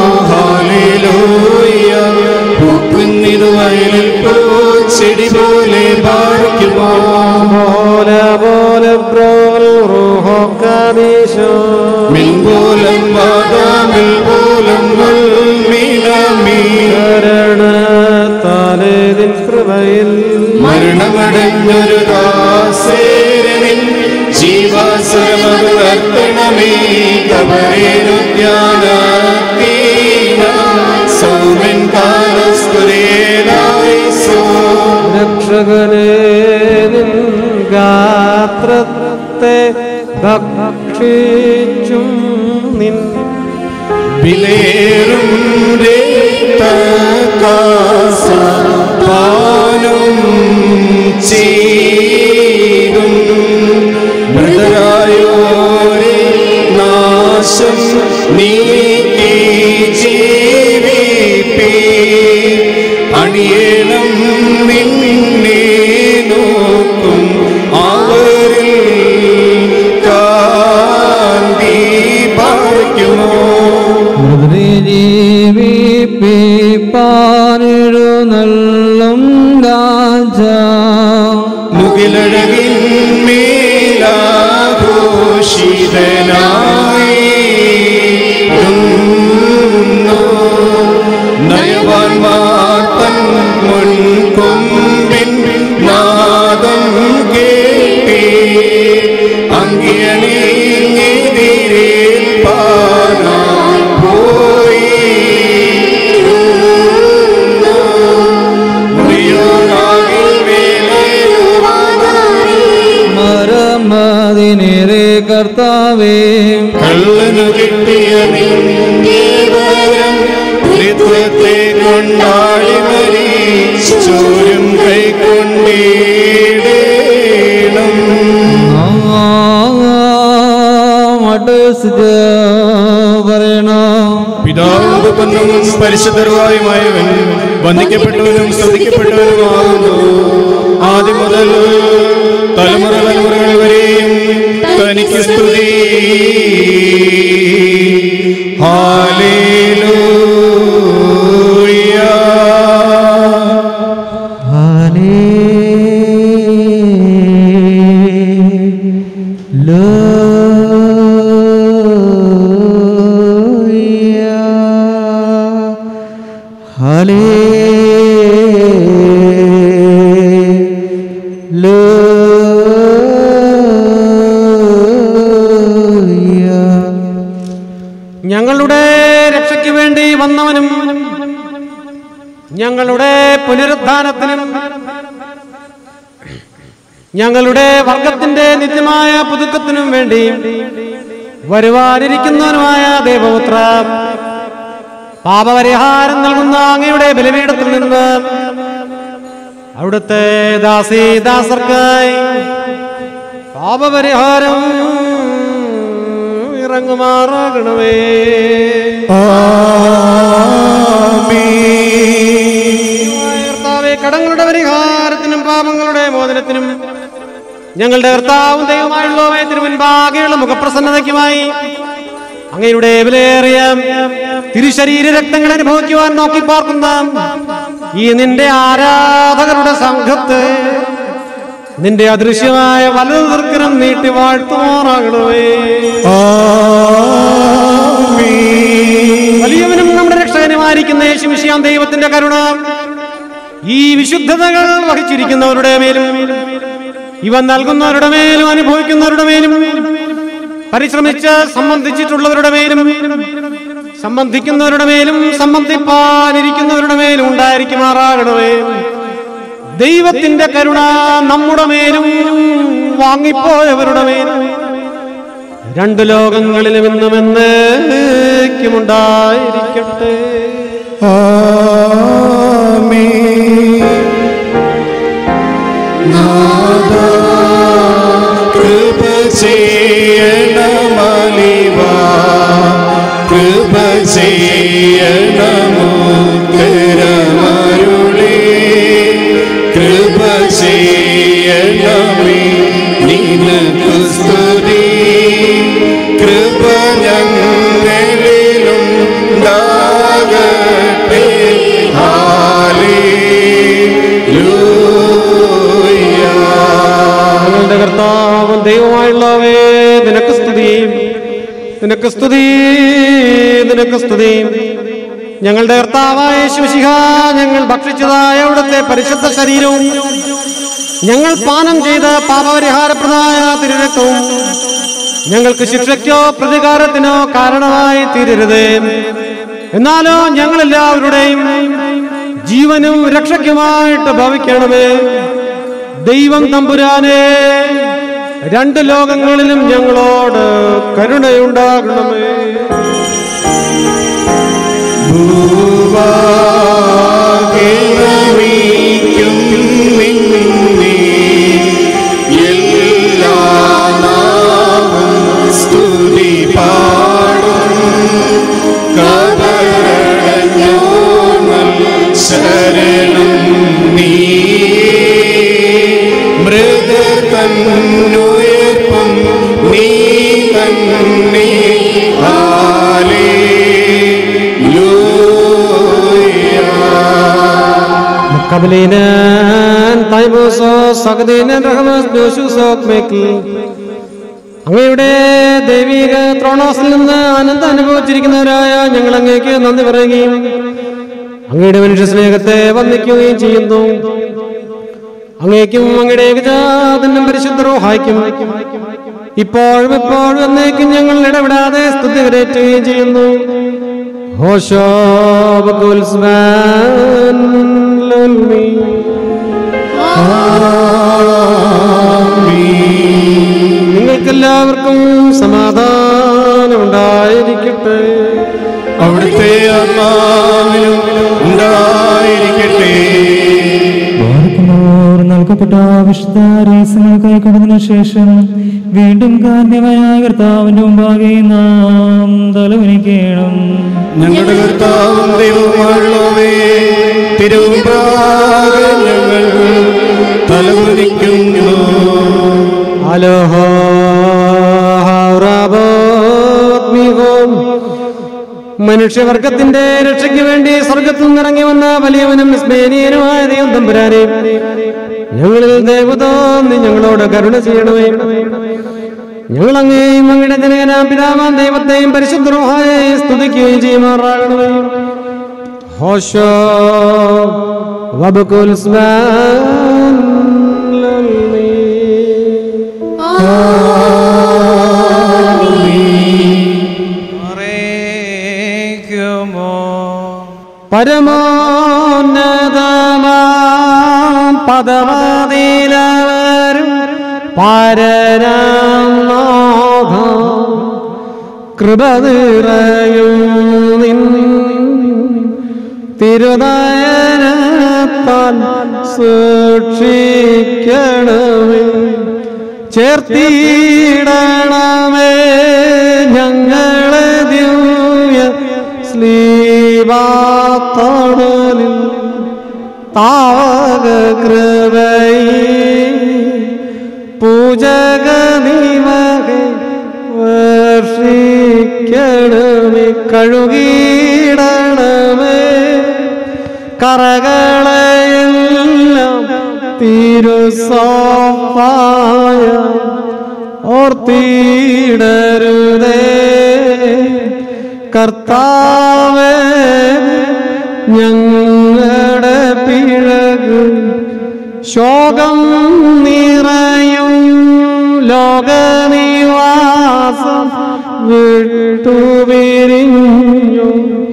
ഹാലേലൂയ പൂക്കുന്നിതു വയലിൽ പൂച്ചെടി പോലെ പാർക്കുമോ പോല പോല ബ്രോൽ റൂഹോക്കദീശോ മിൻപോലം വാദാമിൽ പോലം മീനാമീ ശരണത്താലേതിൻ കൃപയിൽ മരണമടഞ്ഞൊരു ദാസേരനിൻ ജീവാസുരമത് വർത്തണമേ കബറേരുദ്യാനീന സൗമൻ കാലസ്കുരേലായി സോ രക്ഷകനെ നിൻ ഗാത്രത്തെ ഭക്ഷിച്ചും നിൻ വിലേറും രക്തകാസ പാനം ചെയ്തും മൃതരായോരെ നാശം നീക്കി ജീവിപ്പി അണിയണം നിന്നെ നോക്കും അവരിൽ കാന്തി പാർക്കുമോ മൃദുരേ ജീവിപ്പിപ്പാനിഴു നയവാൻമാർ തൻ മുൻകൊമ്പിൻ നാദം കേട്ടേ അങ്കിയണിഞ്ഞെതിരേൽപ്പാനായി പോയി മുറിയോരാകിൽ മരമതിനേറെ കർത്താവേ കള്ളനു കിട്ടിയ നിന്റെ വരം ത്രിത്വത്തെ കൊണ്ടാടി മരിച്ചോരും കൈക്കൊണ്ടേടേണം അഡ്രസ് പറയണം പിതാവ് പന്നും പരിശുദ്ധരുമായുമായവൻ വന്ദിക്കപ്പെട്ടവനും ശ്രദ്ധിക്കപ്പെട്ടവനുമാകുന്നു ആദ്യം മുതൽ തലമുറ തലമുറകൾ വരെയും തനിക്ക് സ്തുതി ഹാലേലൂയ ഞങ്ങളുടെ രക്ഷയ്ക്ക് വേണ്ടി വന്നവനും ഞങ്ങളുടെ പുനരുദ്ധാനത്തിനും ഞങ്ങളുടെ വർഗത്തിന്റെ നിത്യമായ പുതുക്കത്തിനും വേണ്ടി വരുവാനിരിക്കുന്നവനുമായ ദേവപുത്ര പാപപരിഹാരം നൽകുന്ന അങ്ങയുടെ ബലിപീഠത്തിൽ നിന്ന് അവിടുത്തെ ദാസി ദാസർക്കായി പാപപരിഹാരം ഇറങ്ങുമാറാകണമേ കർത്താവേ കടങ്ങളുടെ പരിഹാരത്തിനും പാപങ്ങളുടെ മോചനത്തിനും ഞങ്ങളുടെ കർത്താവും ദൈവമായുള്ളവേ തിരുമുൻപാകെയുള്ള മുഖപ്രസന്നതയ്ക്കുമായി അങ്ങയുടെ വിലയേറിയ തിരുശരീര രക്തങ്ങൾ അനുഭവിക്കുവാൻ നോക്കി പാർക്കുന്ന ഈ നിന്റെ ആരാധകരുടെ സംഘത്തെ നിന്റെ അദൃശ്യമായ വലതു ദീർഘനം നീട്ടി വാഴ്ത്തുമാറാകണമേ വലിയവനും നമ്മുടെ രക്ഷകനുമായിരിക്കുന്ന യേശുമിശിയാം ദൈവത്തിന്റെ കരുണ ഈ വിശുദ്ധതകൾ വഹിച്ചിരിക്കുന്നവരുടെ മേലും ഇവ നൽകുന്നവരുടെ മേലും അനുഭവിക്കുന്നവരുടെ മേലും പരിശ്രമിച്ച് സംബന്ധിച്ചിട്ടുള്ളവരുടെ മേലും സംബന്ധിക്കുന്നവരുടെ മേലും സംബന്ധിപ്പാനിരിക്കുന്നവരുടെ മേലും ഉണ്ടായിരിക്കുമാറാകണമേ ദൈവത്തിന്റെ കരുണ നമ്മുടെ മേലും വാങ്ങിപ്പോയവരുടെ മേലും രണ്ടു ലോകങ്ങളിലും ഇന്നും എന്നേക്കുമുണ്ടായിരിക്കട്ടെ കൃപ ചെയ്യണമലിവ കൃപ ചെയ്യണമുത്തരമരുളേ കൃപ ചെയ്യണമേ നിനക്കു സ്തുതി കൃപ ഞങ്ങളിലുണ്ടാകട്ടെ ഞങ്ങളുടെ കർത്താവും ദൈവമായുള്ളവേ നിനക്ക് സ്തുതി നിനക്ക് സ്തുതി നിനക്ക് സ്തുതി ഞങ്ങളുടെ കർത്താവായ ശിവശിഹ ഞങ്ങൾ ഭക്ഷിച്ചതായ അവിടുത്തെ പരിശുദ്ധ ശരീരവും ഞങ്ങൾ പാനം ചെയ്ത പാപപരിഹാരപ്രദായ തിരുരക്തവും ഞങ്ങൾക്ക് ശിക്ഷയ്ക്കോ പ്രതികാരത്തിനോ കാരണമായി തീരരുത് എന്നാലോ ഞങ്ങളെല്ലാവരുടെയും ജീവനും രക്ഷയ്ക്കുമായിട്ട് ഭവിക്കണമേ ദൈവം തമ്പുരാനെ രണ്ട് ലോകങ്ങളിലും ഞങ്ങളോട് കരുണയുണ്ടാകണമേ ഭൂവാകിലമീക്കും നിന്നെ എല്ലാ നാമം സ്തുതി പാടും കബറടഞ്ഞോങ്ങൾ ശരണം നീ മൃദ തന്നുയർപ്പും നീ തന്നെ കബലീനാൻ കൈബോസോ സകദീനൻ റഹമസ് ജോഷുസോക് മേക്കിൽ അങ്ങയുടെ ദൈവിക ത്രോണോസിൽ നിന്ന് ആനന്ദം അനുഭവിച്ചിരിക്കുന്നവരായ ഞങ്ങൾ അങ്ങേക്ക് നന്ദി പറയുകയും അങ്ങയുടെ മനുഷ്യ സ്നേഹത്തെ വന്ദിക്കുകയും ചെയ്യുന്നു അങ്ങേക്കും അങ്ങയുടെ ഏകജാതനും പരിശുദ്ധ റോഹായ്ക്കും ഇപ്പോഴും എപ്പോഴും എന്നേക്കും ഞങ്ങൾ ഇടപെടാതെ സ്തുതി കരേറ്റുകയും ചെയ്യുന്നു ഹോഷോ ബകുൽസ്മാൻ ലുൽമി. നിങ്ങൾക്കെല്ലാവർക്കും സമാധാനം ഉണ്ടായിരിക്കട്ടെ അവിടുത്തെ ആത്മാവിലും ഉണ്ടായിരിക്കട്ടെ ഓർക്കുമോർ നൽകപ്പെട്ട വിശുദ്ധ റീസങ്ങൾക്കായി കടന്നതിനു ശേഷം വീണ്ടും കാന്യമായ കർത്താവിന്റെ മുമ്പാകെ നാം തലവനിക്കണം ഞങ്ങളുടെ കർത്താവും ദൈവവുമായുള്ളവേ തിരുവുമ്പാകെ ഞങ്ങൾ തലകുനിക്കുന്നു അലോഹോ ഹൗറാബോത്മികോം. മനുഷ്യവർഗത്തിന്റെ രക്ഷയ്ക്ക് വേണ്ടി സ്വർഗത്തിൽ നിന്നിറങ്ങി വന്ന വലിയവനും വിസ്മേനീയനുമായ ദൈവം തമ്പുരാനെ ഞങ്ങളിൽ ദേവതോന്നി ഞങ്ങളോട് കരുണ ചെയ്യണമേ ഞങ്ങൾ അങ്ങേയും അങ്ങയുടെ ജനകനാം പിതാവാം ദൈവത്തെയും പരിശുദ്ധരോഹായെ സ്തുതിക്കുകയും ചെയ്യുമാറാകണമേ ഹോഷോ വബകുൽ സ്മാൻ ലൽമീ. പരമോന്നതമാം പദമതിലവരും പരനാം നാഥം കൃപ നിറയും നിൻ തിരുനയനത്താൽ സൂക്ഷിക്കണമേ ചേർത്തിടണമേ ഞങ്ങളെ ദിവ്യ സ്ലീവാത്തണലിൽ താവക കൃപയിൽ പൂജക നിമകെ വർഷിക്കണമേ കഴുകിയിടണമേ കറകളെയെല്ലാം തിരുസോപ്പായ ഓർത്തിടരുതേ കർത്താവേ ഞങ്ങളുടെ പിഴക് ശോകം നിറയും ലോകനിവാസം വിട്ടുപിരിഞ്ഞു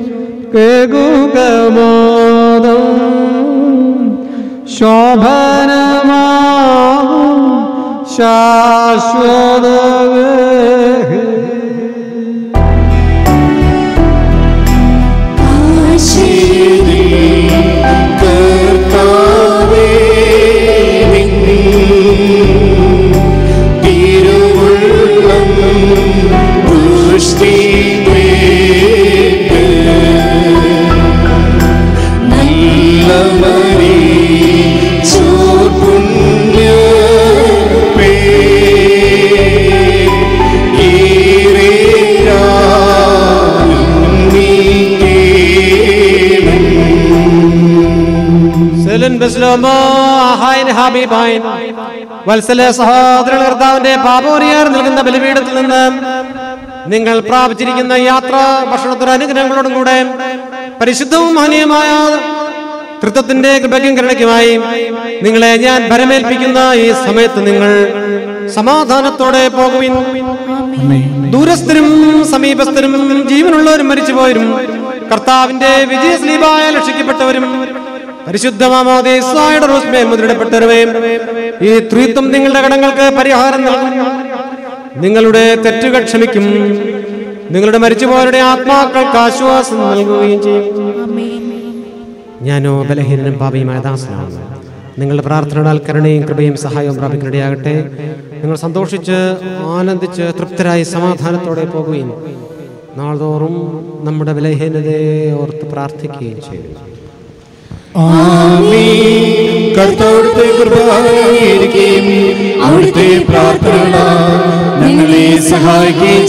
കേകുകമോദം ശോഭനമാവും ശാശ്വത കർത്താവേ നിൻ തിരുവുള്ളം പുഷ്ടി കേട്ട് നല്ലവരെ ചോർപുണ്യപ്പേ സെലിൻ ബസ്ലോമോ ആഹായിൻ ഹാബീബായിൻ വത്സല സഹോദര കർത്താവിന്റെ പാപോരിയാർ നൽകുന്ന ബലിപീഠത്തിൽ നിന്ന് നിങ്ങൾ പ്രാപിച്ചിരിക്കുന്ന യാത്ര ഭക്ഷണത്തിന് അനുഗ്രഹങ്ങളോടും കൂടെ പരിശുദ്ധവും മാന്യമായ തൃത്വത്തിന്റെ കൃപയ്ക്കും കരുണയ്ക്കുമായി നിങ്ങളെ ഞാൻ ഭരമേൽപ്പിക്കുന്ന ഈ സമയത്ത് നിങ്ങൾ സമാധാനത്തോടെ പോകുവിൻ ദൂരസ്ഥരും സമീപസ്ഥരും ജീവനുള്ളവരും മരിച്ചുപോയരും കർത്താവിന്റെ വിജയസ്ലീപായ രക്ഷിക്കപ്പെട്ടവരും പരിശുദ്ധമാമോദേസായുടെ റോസ്മേൽ മുദ്രയിടപ്പെട്ടവരുമേയും ഈ ത്രിത്വം നിങ്ങളുടെ കടങ്ങൾക്ക് പരിഹാരം നൽകും നിങ്ങളുടെ തെറ്റുകൾ ക്ഷമിക്കും നിങ്ങളുടെ മരിച്ചുപോയവരുടെ ആത്മാക്കൾക്ക് ആശ്വാസം നൽകുകയും ചെയ്യും ഞാനോ ബലഹീനനും പാപിയുമായ ദാസനാണ് നിങ്ങളുടെ പ്രാർത്ഥനകളാൽ കരുണയും കൃപയും സഹായവും പ്രാപിക്കുന്നതിയാകട്ടെ നിങ്ങൾ സന്തോഷിച്ച് ആനന്ദിച്ച് തൃപ്തരായി സമാധാനത്തോടെ പോകുകയും നാൾതോറും നമ്മുടെ ബലഹീനതയെ ഓർത്ത് പ്രാർത്ഥിക്കുകയും ചെയ്യും കർത്താവിടുത്തെ കൃപയിരിക്കുകയും അവിടുത്തെ പ്രാർത്ഥന ഞങ്ങളെ സഹായിക്കുകയും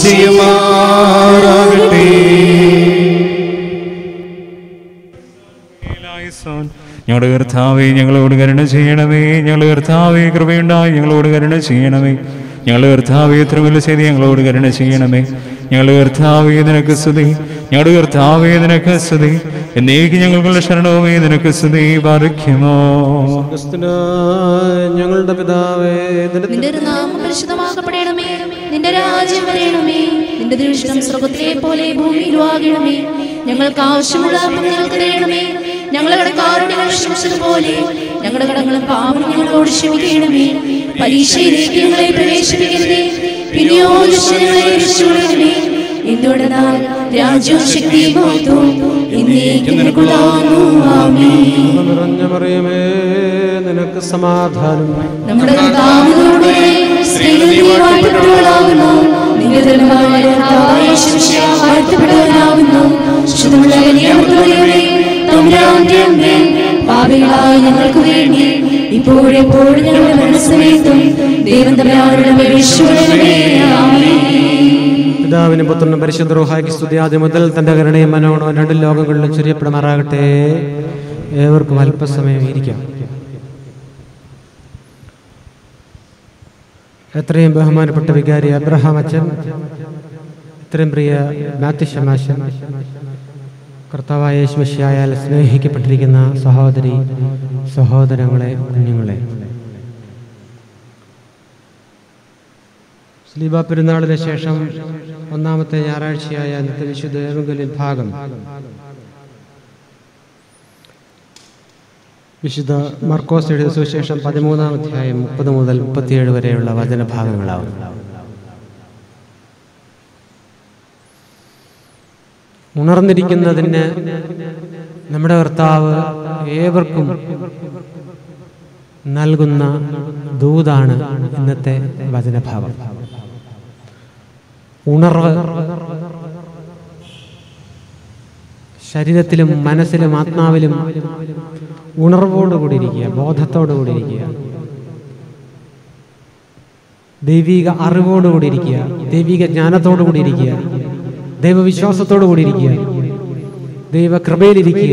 ചെയ്യുമാറാകട്ടെ ഞങ്ങളുടെ കർത്താവെ ഞങ്ങളോട് കരുണ ചെയ്യണമേ ഞങ്ങളുടെ കർത്താവെ കൃപയുണ്ടായി ഞങ്ങളോട് കരുണ ചെയ്യണമേ ഞങ്ങളുടെ കർത്താവെ എത്ര വലിയ ചെയ്ത് ഞങ്ങളോട് കരുണ ചെയ്യണമേ ഞങ്ങളുടെ കർത്താവെ നിനക്ക് സ്തുതി ഞങ്ങളുടെ കർത്താവെ നിനക്ക് സ്തുതി എന്നേക്ക് ഞങ്ങൾക്കുള്ള ശരണവുമേ നിനക്ക് സ്തുതി പാർക്കുമോ ക്രിസ്തുനായ ഞങ്ങളുടെ പിതാവേ നിന്റെ നിന്റെ ഒരു നാമം പരിശുദ്ധമാക്കപ്പെടണമേ നിന്റെ രാജ്യം വരയണമേ നിന്റെ ദൃഷ്ടം സ്വർഗത്തിലെ പോലെ ഭൂമിയിലും ആകണമേ ഞങ്ങൾക്ക് ആവശ്യമുള്ള അപ്പം ഞങ്ങൾക്ക് തരണമേ ഞങ്ങളുടെ കടക്കാരോട് ഞങ്ങൾ ക്ഷമിച്ചതുപോലെ ഞങ്ങളുടെ കടങ്ങളും പാപം ഞങ്ങളോട് ക്ഷമിക്കണമേ പരീക്ഷയിലേക്ക് ഞങ്ങളെ പ്രവേശിപ്പിക്കരുതേ പിന്നെയോ ദുഷ്ടങ്ങളെ രക്ഷിക്കണമേ എന്തുകൊണ്ടെന്നാൽ രാജ്യവും ശക്തിയും മഹത്വവും എന്നേക്കും നിനക്കുള്ളതാകുന്നു. ആമേൻ നിറഞ്ഞ മറിയമേ നിനക്ക് സമാധാനം നമ്മുടെ കർത്താവിനോടുകൂടെ സ്ത്രീകൾ നീ വാഴ്ത്തപ്പെട്ടവളാകുന്നു. നിന്റെ ധനമായ കർത്താവായ യേശുമിശിഹ വാഴ്ത്തപ്പെട്ടവനാകുന്നു. ശുദ്ധമുള്ള കന്യാമറിയമേ, തമ്പുരാന്റെ അമ്മേ, പാപികളായ ഞങ്ങൾക്ക് വേണ്ടി ഇപ്പോഴെപ്പോഴും ഞങ്ങളുടെ മരണസമയത്തും ദൈവം തമ്പുരാനോട് അപേക്ഷിച്ചുകൊള്ളണമേ. ആമേൻ. പിതാവിനും പുത്രനും പരിശുദ്ധ റൂഹായ്ക്ക് സ്തുതി ആദ്യം മുതൽ തന്റെ കരുണയും മനോണോ രണ്ട് ലോകങ്ങളിലും ചുരിയപ്പെടുമാറാകട്ടെ ഏവർക്കും അല്പസമയം ഇരിക്കാം എത്രയും ബഹുമാനപ്പെട്ട വികാരി അബ്രഹാം അച്ഛൻ ഇത്രയും പ്രിയ മാത്യു ശമാശൻ കർത്താവായ യേശുമിശിയായാൽ സ്നേഹിക്കപ്പെട്ടിരിക്കുന്ന സഹോദരി സഹോദരങ്ങളെ കുഞ്ഞുങ്ങളെ സ്ലീബ പെരുന്നാളിന് ശേഷം ഒന്നാമത്തെ ഞായറാഴ്ചയായ ഇന്നത്തെ വിശുദ്ധ ഏവങ്കലിൻ ഭാഗം വിശുദ്ധ മർക്കോസ് എഴുതിയ സുവിശേഷം പതിമൂന്നാം അധ്യായം മുപ്പത് മുതൽ മുപ്പത്തിയേഴ് വരെയുള്ള വചനഭാഗങ്ങളാവും ഉണർന്നിരിക്കുന്നതിന് നമ്മുടെ കർത്താവ് ഏവർക്കും നൽകുന്ന ദൂതാണ് ഇന്നത്തെ വചനഭാവം ഉണർവ് ശരീരത്തിലും മനസ്സിലും ആത്മാവിലും ഉണർവോടുകൂടിയിരിക്കുക ബോധത്തോടുകൂടിയിരിക്കുക ദൈവിക അറിവോടുകൂടിയിരിക്കുക ദൈവിക ജ്ഞാനത്തോടുകൂടിയിരിക്കുക ദൈവവിശ്വാസത്തോടുകൂടിയിരിക്കുക ദൈവകൃപയിലിരിക്കുക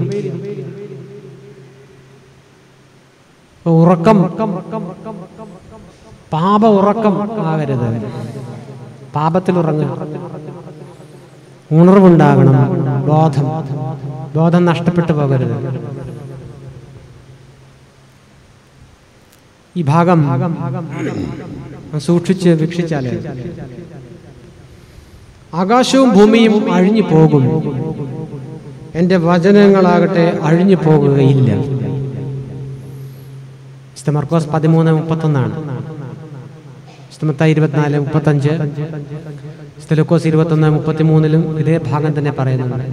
ഉറക്കം പാപ ഉറക്കം ആകരുത് പാപത്തിൽ ഉറങ്ങുക ഉണർവുണ്ടാകണം ബോധം ബോധം നഷ്ടപ്പെട്ടു പോകരുത് ഈ ഭാഗം സൂക്ഷിച്ച് വീക്ഷിച്ചാൽ ആകാശവും ഭൂമിയും അഴിഞ്ഞു പോകും എൻ്റെ വചനങ്ങളാകട്ടെ അഴിഞ്ഞു പോകുകയില്ല വിശുദ്ധ മർക്കോസ് പതിമൂന്ന് മുപ്പത്തൊന്നാണ് വിശുദ്ധമത്തായി ഇരുപത്തിനാല് മുപ്പത്തഞ്ച് വിശുദ്ധ ലൂക്കോസ് ഇരുപത്തൊന്ന് മുപ്പത്തിമൂന്നിലും ഇതേ ഭാഗം തന്നെ പറയുന്നുണ്ട്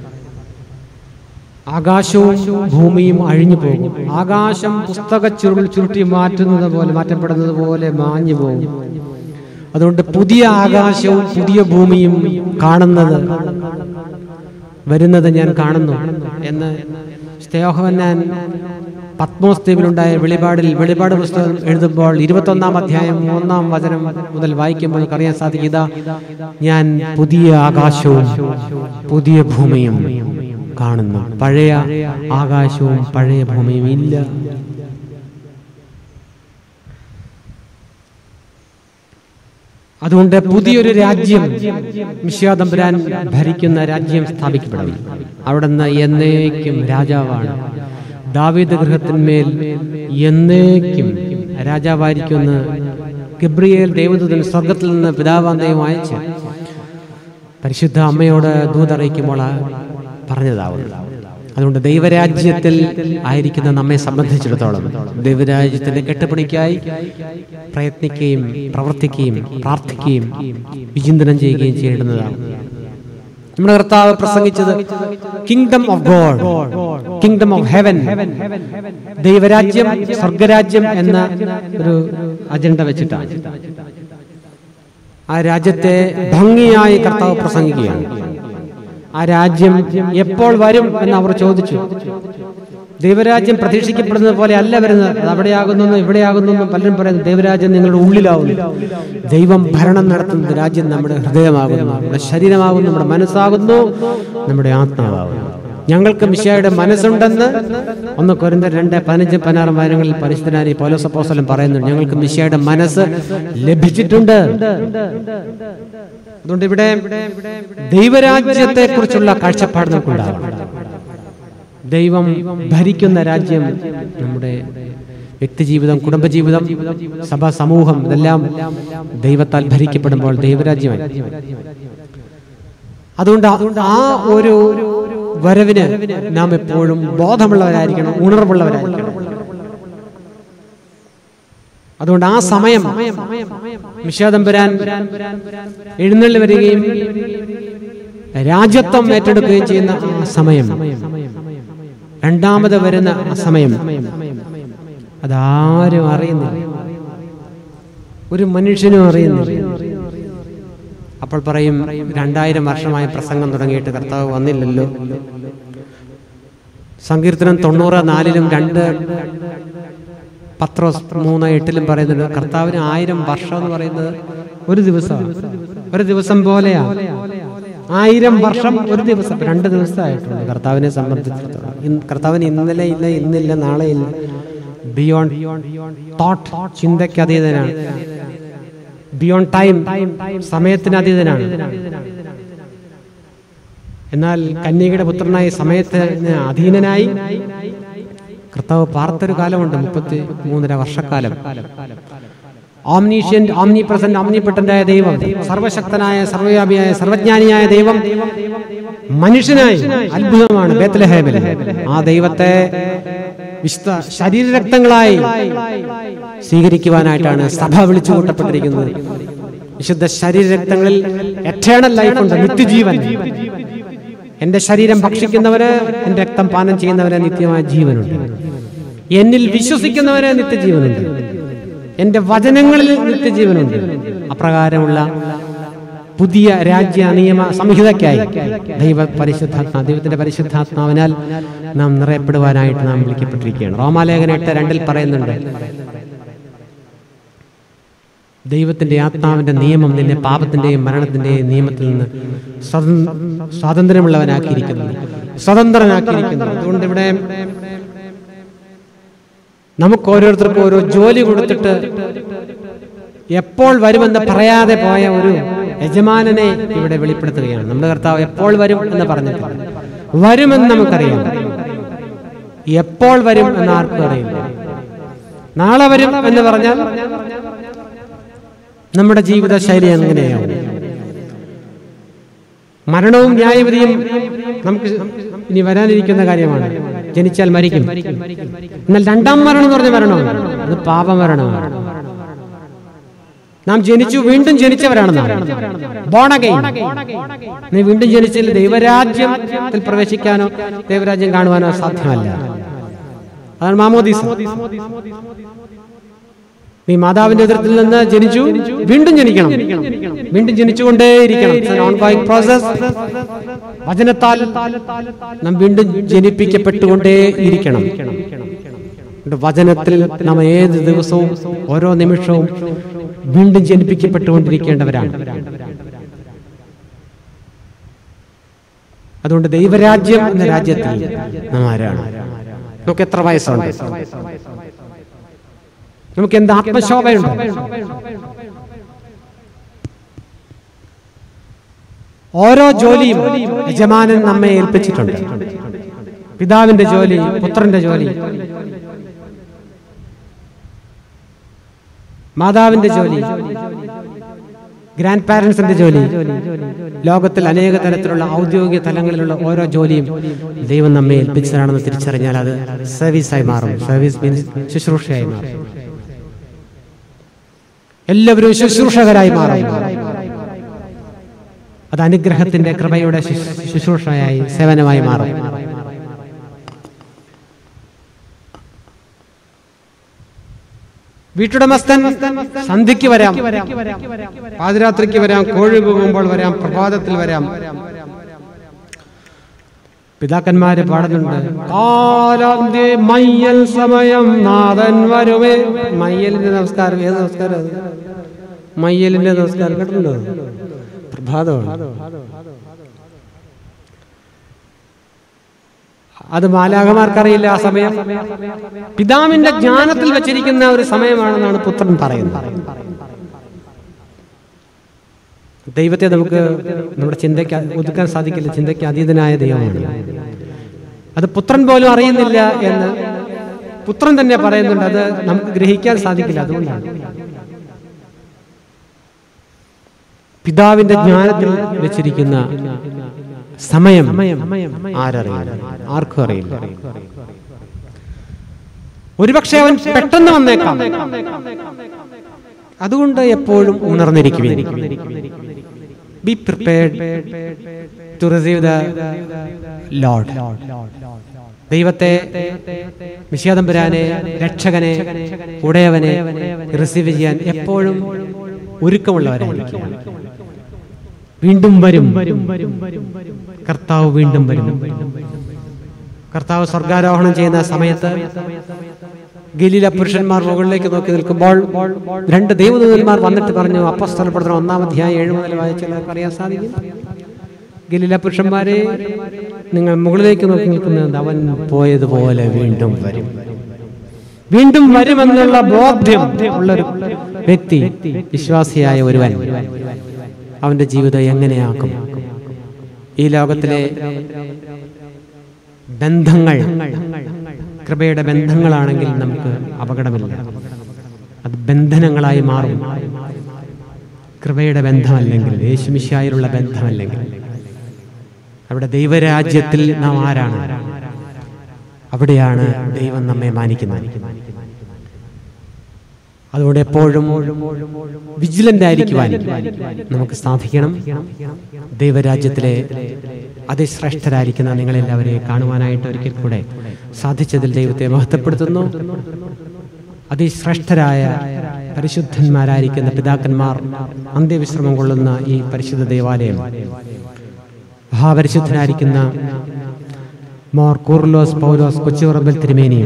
ആകാശവും ഭൂമിയും അഴിഞ്ഞു പോകും ആകാശം പുസ്തക ചുരുൾ ചുരുട്ടി മാറ്റുന്നത് പോലെ മാറ്റപ്പെടുന്നത് പോലെ മാഞ്ഞു പോകും അതുകൊണ്ട് പുതിയ ആകാശവും പുതിയ ഭൂമിയും കാണുന്നത് വരുന്നത് ഞാൻ കാണുന്നു എന്ന് സ്തേഹവന്നാൻ പത്മോസ് ദ്വീപിലുണ്ടായ വെളിപാടിൽ വെളിപാട് പുസ്തകം എഴുതുമ്പോൾ ഇരുപത്തൊന്നാം അധ്യായം ഒന്നാം വചനം മുതൽ വായിക്കുമ്പോൾ നമുക്ക് അറിയാൻ സാധിക്കും ഇതാ ഞാൻ പുതിയ ആകാശവും പുതിയ ഭൂമിയും കാണുന്നു പഴയ ആകാശവും പഴയ ഭൂമിയും ഇല്ല അതുകൊണ്ട് പുതിയൊരു രാജ്യം മിഷ്യാതമ്പുരാൻ ഭരിക്കുന്ന രാജ്യം സ്ഥാപിക്കപ്പെടും അവിടുന്ന് എന്നേക്കും രാജാവാണ് ദാവീദ് ഗൃഹത്തിന്മേൽ എന്നേക്കും രാജാവായിരിക്കുമെന്ന് ഗബ്രിയേൽ ദേവദൂതൻ സ്വർഗത്തിൽ നിന്ന് പിതാവാം ദൈവം അയച്ച് പരിശുദ്ധ അമ്മയോട് ദൂതറിയിക്കുമ്പോൾ പറഞ്ഞതാവുന്നു അതുകൊണ്ട് ദൈവരാജ്യത്തിൽ ആയിരിക്കുന്ന നമ്മെ സംബന്ധിച്ചിടത്തോളം ദൈവരാജ്യത്തിന്റെ കെട്ടുപണിക്കായി പ്രയത്നിക്കുകയും പ്രവർത്തിക്കുകയും പ്രാർത്ഥിക്കുകയും വിചിന്തനം ചെയ്യുകയും ചെയ്യേണ്ടുന്നതാണ് നമ്മുടെ കർത്താവ് പ്രസംഗിച്ചത് kingdom of God kingdom of heaven ദൈവരാജ്യം സ്വർഗരാജ്യം എന്ന ഒരു അജണ്ട വെച്ചിട്ടാണ് ആ രാജ്യത്തെ ഭംഗിയായി കർത്താവ് പ്രസംഗിക്കുകയാണ് ആ രാജ്യം എപ്പോൾ വരും എന്ന് അവർ ചോദിച്ചു ദൈവരാജ്യം പ്രതീക്ഷിക്കപ്പെടുന്നത് പോലെ അല്ല വരുന്നത് അത് അവിടെയാകുന്നു ഇവിടെയാകുന്നു പലരും പറയുന്നു ദൈവരാജ്യം നിങ്ങളുടെ ഉള്ളിലാവുന്നു ദൈവം ഭരണം നടത്തുന്നത് രാജ്യം നമ്മുടെ ഹൃദയമാകുന്നു നമ്മുടെ ശരീരമാകുന്നു നമ്മുടെ മനസ്സാകുന്നു നമ്മുടെ ആത്മാവാകുന്നു ഞങ്ങൾക്ക് മിശിയായുടെ മനസ്സുണ്ടെന്ന് ഒന്ന് കൊരിന്ത രണ്ട് പതിനഞ്ച് പതിനാറ് വാരങ്ങളിൽ പരിശുദ്ധനായി പോലോസപ്പോസലം പറയുന്നുണ്ട് ഞങ്ങൾക്ക് മിശിയായുടെ മനസ്സ് ലഭിച്ചിട്ടുണ്ട് അതുകൊണ്ട് ഇവിടെ ദൈവരാജ്യത്തെ കുറിച്ചുള്ള കാഴ്ചപ്പാട് നമുക്കുണ്ടാവണം ദൈവം ഭരിക്കുന്ന രാജ്യം നമ്മുടെ വ്യക്തിജീവിതം കുടുംബജീവിതം സഭാ സമൂഹം ഇതെല്ലാം ദൈവത്താൽ ഭരിക്കപ്പെടുമ്പോൾ ദൈവരാജ്യമായി അതുകൊണ്ട് ആ- ആ ഒരു വരവിന് നാം എപ്പോഴും ബോധമുള്ളവരായിരിക്കണം ഉണർവുള്ളവരായിരിക്കണം അതുകൊണ്ട് ആ സമയം വിഷാദംബരാൻ എഴുന്നള്ളി വരികയും രാജ്യത്വം ഏറ്റെടുക്കുകയും ചെയ്യുന്ന ആ സമയം രണ്ടാമത് വരുന്ന ആ സമയം അതാരും അറിയുന്നില്ല ഒരു മനുഷ്യനും അറിയുന്നില്ല അപ്പോൾ പറയും രണ്ടായിരം വർഷമായ പ്രസംഗം തുടങ്ങിയിട്ട് കർത്താവ് വന്നില്ലല്ലോ സങ്കീർത്തനം തൊണ്ണൂറ് നാലിലും രണ്ട് പത്രോസ് മൂന്ന് എട്ടിലും പറയുന്നുണ്ട് കർത്താവിന് ആയിരം വർഷം എന്ന് പറയുന്നത് ഒരു ദിവസമാണ് ഒരു ദിവസം പോലെയാ ആയിരം വർഷം ഒരു ദിവസം രണ്ട് ദിവസമായിട്ടുണ്ട് കർത്താവിനെ സംബന്ധിച്ചിടത്തോളം ഇന്ന് കർത്താവിന് ഇന്നലെ ഇല്ല ഇന്നില്ല നാളെ ഇല്ല ബിയോണ്ട് തോട്ട് ചിന്തയ്ക്ക് അതീതനാണ് ബിയോണ്ട് ടൈം സമയത്തിന് അതീതനാണ് എന്നാൽ കന്യകയുടെ പുത്രനായി സമയത്തിന് അധീനനായി കർത്താവ് പാർത്തൊരു കാലമുണ്ട് മുപ്പത്തി മൂന്നര വർഷക്കാലം ഓംനീഷ്യൻ ഓംനി പ്രസന്റ് ഓംനിപ്പെട്ടന്റായ ദൈവം സർവശക്തനായ സർവവ്യാപിയായ സർവജ്ഞാനിയായ ദൈവം മനുഷ്യനായി അത്ഭുതമാണ് ബേത്ലഹേമിൽ ആ ദൈവത്തെ വിശുദ്ധ ശരീരരക്തങ്ങളായി സ്വീകരിക്കുവാനായിട്ടാണ് സഭ വിളിച്ചു കൂട്ടപ്പെട്ടിരിക്കുന്നത് വിശുദ്ധ ശരീരരക്തങ്ങളിൽ എറ്റേണൽ ലൈഫ് ഉണ്ട് നിത്യജീവൻ എന്റെ ശരീരം ഭക്ഷിക്കുന്നവര് എന്റെ രക്തം പാനം ചെയ്യുന്നവരെ നിത്യമായ ജീവനുണ്ട് എന്നിൽ വിശ്വസിക്കുന്നവരെ നിത്യജീവനുണ്ട് എന്റെ വചനങ്ങളിൽ നിത്യജീവനുണ്ട് അപ്രകാരമുള്ള പുതിയ രാജ്യ നിയമ സംഹിതയ്ക്കായി ദൈവ പരിശുദ്ധാത്മാ ദൈവത്തിന്റെ പരിശുദ്ധാത്മാവിനാൽ നാം നിറയപ്പെടുവാനായിട്ട് നാം വിളിക്കപ്പെട്ടിരിക്കുകയാണ് റോമാലേഖന എട്ട് രണ്ടിൽ പറയുന്നുണ്ട് ദൈവത്തിന്റെ ആത്മാവിന്റെ നിയമം നിന്നെ പാപത്തിന്റെയും മരണത്തിന്റെയും നിയമത്തിൽ നിന്ന് സ്വതന്ത്ര സ്വാതന്ത്ര്യമുള്ളവനാക്കിയിരിക്കുന്നു സ്വതന്ത്രനാക്കിയിരിക്കുന്നു അതുകൊണ്ട് ഇവിടെ നമുക്ക് ഓരോരുത്തർക്കും ഓരോ ജോലി കൊടുത്തിട്ട് എപ്പോൾ വരുമെന്ന് പറയാതെ പോയ ഒരു യജമാനനെ ഇവിടെ വെളിപ്പെടുത്തുകയാണ് നമ്മുടെ കർത്താവ് എപ്പോൾ വരും എന്ന് പറഞ്ഞിട്ടുണ്ട് വരുമെന്ന് നമുക്കറിയാം എപ്പോൾ വരും എന്ന് ആർക്കും അറിയില്ല നാളെ വരും എന്ന് പറഞ്ഞാൽ നമ്മുടെ ജീവിത ശൈലി എങ്ങനെയാവും മരണവും ന്യായവിധിയും നമുക്ക് ഇനി വരാനിരിക്കുന്ന കാര്യമാണ് ജനിച്ചാൽ മരിക്കും എന്നാൽ രണ്ടാം മരണം എന്ന് പറഞ്ഞ മരണമാണ് അത് പാപമരണമാണ് നാം ജനിച്ചു വീണ്ടും ജനിച്ചവരാണെന്നാണ് ബോണഗൈൻ നീ വീണ്ടും ജനിച്ചാൽ ദൈവരാജ്യത്തിൽ പ്രവേശിക്കാനോ ദൈവരാജ്യം കാണുവാനോ സാധ്യമല്ല അതാണ് മാമോദീസ നീ മാതാവിന്റെ ഉദരത്തിൽ നിന്ന് ജനിച്ചു വീണ്ടും ജനിക്കണം വീണ്ടും ജനിച്ചുകൊണ്ടേയിരിക്കണം ഓൺഗോയിങ് പ്രോസസ് വചനത്താൽ നാം വീണ്ടും ജനിപ്പിക്കപ്പെട്ടുകൊണ്ടേ ഇരിക്കണം വചനത്തിൽ നാം ഏത് ദിവസവും ഓരോ നിമിഷവും വീണ്ടും ജനിപ്പിക്കപ്പെട്ടുകൊണ്ടിരിക്കേണ്ടവരാണ് അതുകൊണ്ട് ദൈവരാജ്യം എന്ന രാജ്യത്തിൽ നാം ആരാണ് നമുക്ക് എത്ര വയസ്സുണ്ട് നമുക്ക് എന്ത് ആത്മശോഭയുണ്ട് ഓരോ ജോലിയും യജമാനൻ നമ്മെ ഏൽപ്പിച്ചിട്ടുണ്ട് പിതാവിന്റെ ജോലി പുത്രന്റെ ജോലി മാതാവിന്റെ ജോലി ഗ്രാൻഡ് പാരന്റ്സിന്റെ ജോലി ലോകത്തിൽ അനേക തരത്തിലുള്ള ഔദ്യോഗിക തലങ്ങളിലുള്ള ഓരോ ജോലിയും ദൈവം നമ്മെ ഏൽപ്പിച്ചതാണെന്ന് തിരിച്ചറിഞ്ഞാൽ അത് സർവീസായി മാറും സർവീസ് മീൻസ് ശുശ്രൂഷയായി മാറും എല്ലാവരും ശുശ്രൂഷകരായി മാറും അത് അനുഗ്രഹത്തിന്റെ കൃപയുടെ ശുശ്രൂ- ശുശ്രൂഷയായി സേവനമായി മാറും വീട്ടുടമസ്ഥൻ സന്ധ്യയ്ക്ക് വരാം പാതിരാത്രിക്ക് വരാം കോഴി പോകുമ്പോൾ വരാം പ്രഭാതത്തിൽ വരാം പിതാക്കന്മാര് പാടുന്നുണ്ട് കാലാന്ത്യ മയ്യൽ സമയം നാഥൻ വരുമേ മയ്യലിന്റെ നമസ്കാരം ഏത് നമസ്കാരം അത്? മയ്യലിന്റെ നമസ്കാരം കേട്ടിട്ടുണ്ടോ പ്രഭാതമാണ് അത് മാലാകമാർക്കറിയില്ല ആ സമയം പിതാവിന്റെ ജ്ഞാനത്തിൽ വെച്ചിരിക്കുന്ന ഒരു സമയമാണെന്നാണ് പുത്രൻ പറയുന്നത് ദൈവത്തെ നമുക്ക് നമ്മുടെ ചിന്തയ്ക്ക് ഒതുക്കാൻ സാധിക്കില്ല ചിന്തയ്ക്ക് അതീതനായ ദൈവമാണ് അത് പുത്രൻ പോലും അറിയുന്നില്ല എന്ന് പുത്രൻ തന്നെ പറയുന്നുണ്ട് അത് നമുക്ക് ഗ്രഹിക്കാൻ സാധിക്കില്ല അതുകൊണ്ടാണ് പിതാവിന്റെ ജ്ഞാനത്തിൽ വെച്ചിരിക്കുന്ന സമയം ആരറിയില്ല ആർക്കും അറിയില്ല ഒരുപക്ഷെ അവൻ പെട്ടെന്ന് വന്നേക്കാം അതുകൊണ്ട് എപ്പോഴും ഉണർന്നിരിക്കുവിൻ be prepared to receive the lord ദൈവത്തെ വിശ്വാദംബരാനെ രക്ഷകനെ ഉടയവനെ റിസീവ് ചെയ്യാൻ എപ്പോഴും ഒരുക്കമുള്ളവരായിരിക്കുക വീണ്ടും വരും കർത്താവ് വീണ്ടും വരും കർത്താവ് സ്വർഗാരോഹണം ചെയ്യുന്ന സമയത്ത് ഗലീല പുരുഷന്മാർ മുകളിലേക്ക് നോക്കി നിൽക്കുമ്പോൾ രണ്ട് ദൈവദൂതന്മാർ വന്നിട്ട് പറഞ്ഞു അപ്പസ്തലപ്പെടുത്തണം ഒന്നാം അധ്യായം ഏഴ് മുതൽ വായിച്ചാൽ അറിയാൻ സാധിക്കും ഗലീല പുരുഷന്മാരെ നിങ്ങൾ മുകളിലേക്ക് നോക്കി നിൽക്കുന്നത് അവൻ പോയതുപോലെ വീണ്ടും വരും വീണ്ടും വരുമെന്നുള്ള ബോധ്യം ഉള്ളൊരു വ്യക്തി വിശ്വാസിയായ ഒരുവൻ അവന്റെ ജീവിതം എങ്ങനെയാക്കും ഈ ലോകത്തിലെ ബന്ധങ്ങൾ കൃപയുടെ ബന്ധങ്ങളാണെങ്കിൽ നമുക്ക് അപകടമില്ല അത് ബന്ധനങ്ങളായി മാറും കൃപയുടെ ബന്ധമല്ലെങ്കിൽ യേശുമിശായിലുള്ള ബന്ധമല്ലെങ്കിൽ അവിടെ ദൈവരാജ്യത്തിൽ നാം ആരാണ് അവിടെയാണ് ദൈവം നമ്മെ മാനിക്കുന്നത് അതുകൊണ്ട് എപ്പോഴും വിജിലന്റ് ആയിരിക്കുവാൻ നമുക്ക് സാധിക്കണം ദൈവരാജ്യത്തിലെ അതിശ്രേഷ്ഠരായിരിക്കുന്ന നിങ്ങളെല്ലാവരെയും കാണുവാനായിട്ട് ഒരിക്കൽ കൂടെ സാധിച്ചതിൽ ദൈവത്തെ മഹത്വപ്പെടുത്തുന്നു അതിശ്രേഷ്ഠരായ പരിശുദ്ധന്മാരായിരിക്കുന്ന പിതാക്കന്മാർ അന്ത്യവിശ്രമം കൊള്ളുന്ന ഈ പരിശുദ്ധ ദേവാലയം മഹാപരിശുദ്ധനായിരിക്കുന്ന മോർ കൂർലോസ് പൗലോസ് കൊച്ചുറമ്പൽ തിരുമേനിയും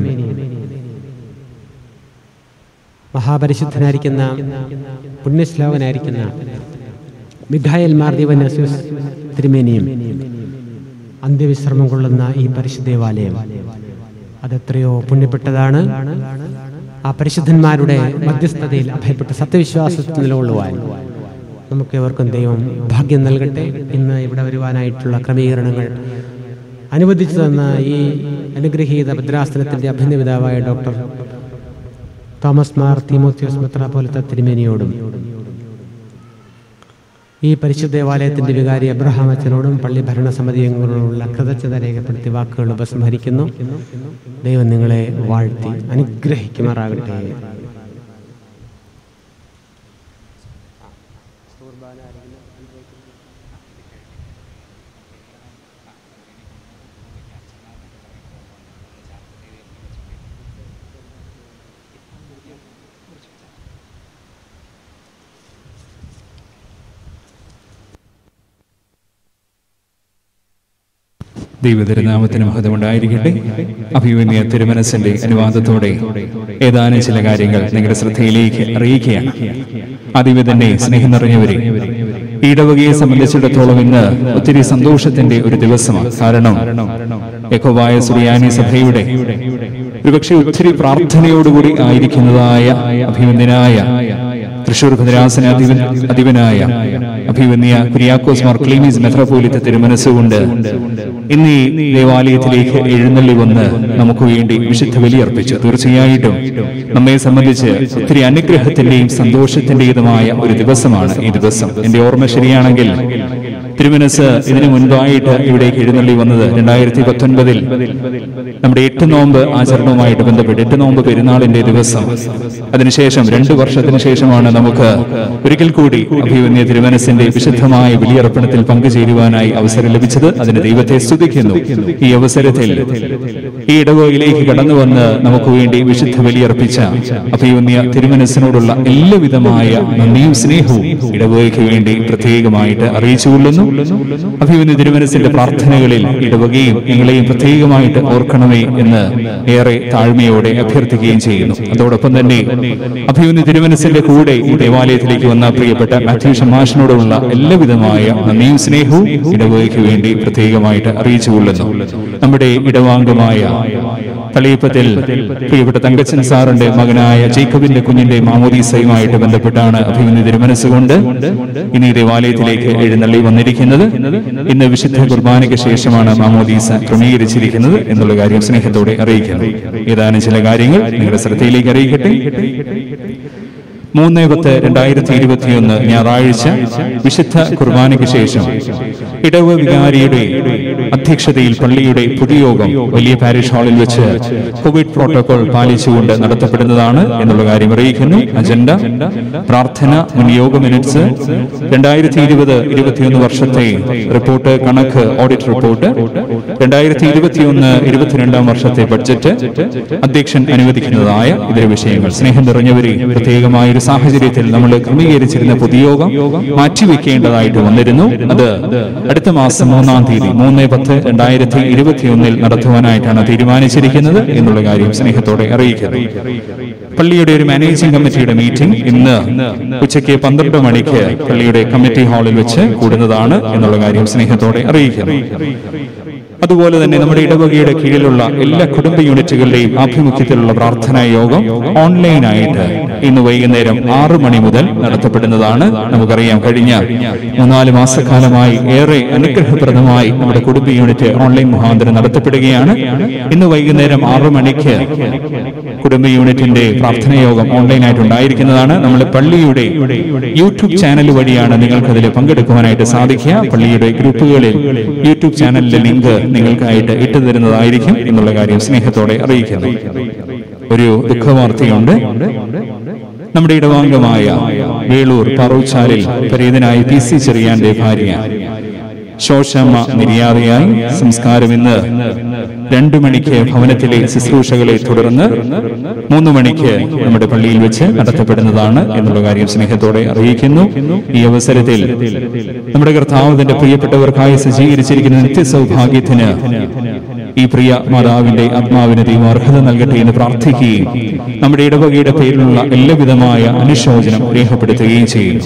മഹാപരിശുദ്ധനായിരിക്കുന്ന പുണ്യശ്ലോകനായിരിക്കുന്ന മിഖായൽ മാർദീവൻ അസൂസ് തിരുമേനിയും അന്ത്യവിശ്രമം കൊള്ളുന്ന ഈ പരിശുദ്ധ ദേവാലയം അതെത്രയോ പുണ്യപ്പെട്ടതാണ് ആ പരിശുദ്ധന്മാരുടെ മധ്യസ്ഥതയിൽ അഭയപ്പെട്ട് സത്യവിശ്വാസത്തിൽ നിലകൊള്ളുവാൻ നമുക്ക് എവർക്കും ദൈവം ഭാഗ്യം നൽകട്ടെ ഇന്ന് ഇവിടെ വരുവാനായിട്ടുള്ള ക്രമീകരണങ്ങൾ അനുവദിച്ചു തന്ന ഈ അനുഗ്രഹീത ഭദ്രാസനത്തിന്റെ അഭിനവിതാവായ ഡോക്ടർ തോമസ് മാർ തിമോത്യോസ് മെത്ര പോലത്തെ തിരുമേനിയോടും ഈ പരിശുദ്ധ ദേവാലയത്തിന്റെ വികാരി അബ്രഹാം അച്ഛനോടും പള്ളി ഭരണസമിതി അംഗങ്ങളോടുള്ള കൃതജ്ഞത രേഖപ്പെടുത്തി വാക്കുകൾ ഉപസംഹരിക്കുന്നു ദൈവം നിങ്ങളെ വാഴ്ത്തി അനുഗ്രഹിക്കുമാറാകട്ടെ ദൈവതിരുനാമത്തിന് മഹത്വമുണ്ടായിരിക്കട്ടെ അഭിമന്യ തിരുമനസിന്റെ അനുവാദത്തോടെ ഏതാനും ചില കാര്യങ്ങൾ നിങ്ങളുടെ ശ്രദ്ധയിലേക്ക് അറിയിക്കുകയാണ് ആദ്യമേ തന്നെ സ്നേഹം നിറഞ്ഞവരെ ഈ ഇടവകയെ സംബന്ധിച്ചിടത്തോളം ഇന്ന് ഒത്തിരി സന്തോഷത്തിന്റെ ഒരു ദിവസമാണ് കാരണം യഹോവായ സുറിയാനി സഭയുടെ ഒരുപക്ഷെ ഒത്തിരി പ്രാർത്ഥനയോടുകൂടി ആയിരിക്കുന്നതായ അഭിമന്യനായ തൃശൂർ ഭദ്രാസന അധിപൻ അധിപനായ അഭിവന്യ കുര്യാക്കോസ് മാർ ക്ലീമീസ് മെത്രോപോലിത്ത തിരുമനസ്സുകൊണ്ട് ഇന്ന് ഈ ദേവാലയത്തിലേക്ക് എഴുന്നള്ളി വന്ന് നമുക്ക് വേണ്ടി വിശുദ്ധ ബലിയർപ്പിച്ചു തീർച്ചയായിട്ടും നമ്മെ സംബന്ധിച്ച് ഒത്തിരി അനുഗ്രഹത്തിന്റെയും സന്തോഷത്തിന്റേതുമായ ഒരു ദിവസമാണ് ഈ ദിവസം എന്റെ ഓർമ്മ ശരിയാണെങ്കിൽ തിരുമനസ് ഇതിനു മുൻപായിട്ട് ഇവിടേക്ക് എഴുന്നള്ളി വന്നത് രണ്ടായിരത്തി പത്തൊൻപതിൽ നമ്മുടെ എട്ട് നോമ്പ് ആചരണവുമായിട്ട് ബന്ധപ്പെട്ട് എട്ട് നോമ്പ് പെരുന്നാളിന്റെ ദിവസം അതിനുശേഷം രണ്ടു വർഷത്തിന് ശേഷമാണ് നമുക്ക് ഒരിക്കൽ കൂടി അഭിമന്യ തിരുമനസിന്റെ വിശുദ്ധമായ ബലിയർപ്പണത്തിൽ പങ്കുചേരുവാനായി അവസരം ലഭിച്ചത് അതിന് ദൈവത്തെ സ്തുതിക്കുന്നു ഈ അവസരത്തിൽ ഈ ഇടവകയിലേക്ക് കടന്നു വന്ന് നമുക്ക് വേണ്ടി വിശുദ്ധ ബലിയർപ്പിച്ച അഭിമന്യ തിരുമനസിനോടുള്ള എല്ലാവിധമായ നന്ദിയും സ്നേഹവും ഇടവകയ്ക്ക് വേണ്ടി പ്രത്യേകമായിട്ട് അറിയിച്ചുകൊള്ളുന്നു അഭിമന്യ തിരുമനസിന്റെ പ്രാർത്ഥനകളിൽ ഇടവകയും നിങ്ങളെയും പ്രത്യേകമായിട്ട് ഓർക്കണമേ നടത്തണമേ എന്ന് ഏറെ താഴ്മയോടെ അഭ്യർത്ഥിക്കുകയും ചെയ്യുന്നു അതോടൊപ്പം തന്നെ അഭിമന്യ തിരുമനസിന്റെ കൂടെ ഈ ദേവാലയത്തിലേക്ക് വന്ന പ്രിയപ്പെട്ട മാത്യു ഷമാഷിനോടുള്ള എല്ലാവിധമായ നന്ദിയും സ്നേഹവും ഇടവകയ്ക്ക് വേണ്ടി പ്രത്യേകമായിട്ട് അറിയിച്ചുകൊള്ളുന്നു നമ്മുടെ ഇടവാംഗമായ തളിയപ്പത്തിൽ പ്രിയപ്പെട്ട തങ്കച്ചൻ സാറിന്റെ മകനായ ജേക്കബിന്റെ കുഞ്ഞിന്റെ മാമോദീസയുമായിട്ട് ബന്ധപ്പെട്ടാണ് അഭിമന്യ തിരുമനസ്സുകൊണ്ട് ഇനി ദേവാലയത്തിലേക്ക് എഴുന്നള്ളി വന്നിരിക്കുന്നത് ഇന്ന് വിശുദ്ധ കുർബാനയ്ക്ക് ശേഷമാണ് മാമോദീസ ക്രമീകരിച്ചിരിക്കുന്നത് എന്നുള്ള കാര്യം സ്നേഹത്തോടെ അറിയിക്കുന്നു ഏതാനും ചില കാര്യങ്ങൾ നിങ്ങളുടെ ശ്രദ്ധയിലേക്ക് അറിയിക്കട്ടെ മൂന്ന് പത്ത് രണ്ടായിരത്തി ഇരുപത്തിയൊന്ന് ഞായറാഴ്ച വിശുദ്ധ കുർബാനയ്ക്ക് ശേഷം ഇടവ വികാരിയുടെ അധ്യക്ഷതയിൽ പള്ളിയുടെ പൊതുയോഗം വലിയ പാരിഷ് ഹാളിൽ വെച്ച് കോവിഡ് പ്രോട്ടോകോൾ പാലിച്ചുകൊണ്ട് നടത്തപ്പെടുന്നതാണ് എന്നുള്ള കാര്യം അറിയിക്കുന്നു അജണ്ട പ്രാർത്ഥന മുൻയോഗ മിനിറ്റ്സ് രണ്ടായിരത്തി ഇരുപത് ഇരുപത്തിയൊന്ന് വർഷത്തെ റിപ്പോർട്ട് കണക്ക് ഓഡിറ്റ് റിപ്പോർട്ട് രണ്ടായിരത്തി ഇരുപത്തിയൊന്ന് ഇരുപത്തിരണ്ടാം വർഷത്തെ ബഡ്ജറ്റ് അധ്യക്ഷൻ അനുവദിക്കുന്നതായ ഇതര വിഷയങ്ങൾ സ്നേഹം നിറഞ്ഞവരെ പ്രത്യേകമായ ഒരു സാഹചര്യത്തിൽ നമ്മൾ ക്രമീകരിച്ചിരുന്ന പൊതുയോഗം മാറ്റിവെക്കേണ്ടതായിട്ട് വന്നിരുന്നു അത് അടുത്ത മാസം മൂന്നാം തീയതി മൂന്ന് പത്ത് രണ്ടായിരത്തി ഇരുപത്തിയൊന്നിൽ നടത്തുവാനായിട്ടാണ് തീരുമാനിച്ചിരിക്കുന്നത് എന്നുള്ള കാര്യം സ്നേഹത്തോടെ അറിയിക്കുന്നു പള്ളിയുടെ ഒരു മാനേജിംഗ് കമ്മിറ്റിയുടെ മീറ്റിംഗ് ഇന്ന് ഉച്ചയ്ക്ക് പന്ത്രണ്ട് മണിക്ക് പള്ളിയുടെ കമ്മിറ്റി ഹാളിൽ വെച്ച് കൂടുന്നതാണ് എന്നുള്ള കാര്യം സ്നേഹത്തോടെ അറിയിക്കുന്നു അതുപോലെ തന്നെ നമ്മുടെ ഇടവകയുടെ കീഴിലുള്ള എല്ലാ കുടുംബ യൂണിറ്റുകളുടെയും ആഭിമുഖ്യത്തിലുള്ള പ്രാർത്ഥനാ യോഗം ഓൺലൈനായിട്ട് ഇന്ന് വൈകുന്നേരം ആറു മണി മുതൽ നടത്തപ്പെടുന്നതാണ് നമുക്കറിയാം കഴിഞ്ഞ മൂന്നാല് മാസക്കാലമായി ഏറെ അനുഗ്രഹപ്രദമായി നമ്മുടെ കുടുംബ യൂണിറ്റ് ഓൺലൈൻ മുഖാന്തരം നടത്തപ്പെടുകയാണ് ഇന്ന് വൈകുന്നേരം ആറു മണിക്ക് കുടുംബ യൂണിറ്റിന്റെ പ്രാർത്ഥനാ യോഗം ഓൺലൈനായിട്ട് ഉണ്ടായിരിക്കുന്നതാണ് നമ്മുടെ പള്ളിയുടെ യൂട്യൂബ് ചാനൽ വഴിയാണ് നിങ്ങൾക്ക് അതിൽ പങ്കെടുക്കുവാനായിട്ട് സാധിക്കുക പള്ളിയുടെ ഗ്രൂപ്പുകളിൽ യൂട്യൂബ് ചാനലിന്റെ ലിങ്ക് നിങ്ങൾക്കായിട്ട് ഇട്ടു തരുന്നതായിരിക്കും എന്നുള്ള കാര്യം സ്നേഹത്തോടെ അറിയിക്കുന്നു ഒരു ദുഃഖവാർത്തയുണ്ട് നമ്മുടെ ഇടവാംഗമായ വേളൂർ പറൂച്ചാലിൽ പരീതനായ പി സി ചെറിയാന്റെ ഭാര്യ ശോശമ്മ നിര്യാതയായി സംസ്കാരം ഇന്ന് രണ്ടു മണിക്ക് ഭവനത്തിലെ ശുശ്രൂഷകളെ തുടർന്ന് മൂന്ന് മണിക്ക് നമ്മുടെ പള്ളിയിൽ വെച്ച് നടത്തപ്പെടുന്നതാണ് എന്നുള്ള കാര്യം സ്നേഹത്തോടെ അറിയിക്കുന്നു ഈ അവസരത്തിൽ നമ്മുടെ കർത്താവ് തന്റെ പ്രിയപ്പെട്ടവർക്കായി സജ്ജീകരിച്ചിരിക്കുന്ന നിത്യസൗഭാഗ്യത്തിന് ഈ പ്രിയ മാതാവിന്റെ ആത്മാവിന് ദൈവം അർഹത നൽകട്ടെ എന്ന് പ്രാർത്ഥിക്കുകയും നമ്മുടെ ഇടവകയുടെ പേരിലുള്ള എല്ലാവിധമായ അനുശോചനം രേഖപ്പെടുത്തുകയും ചെയ്യും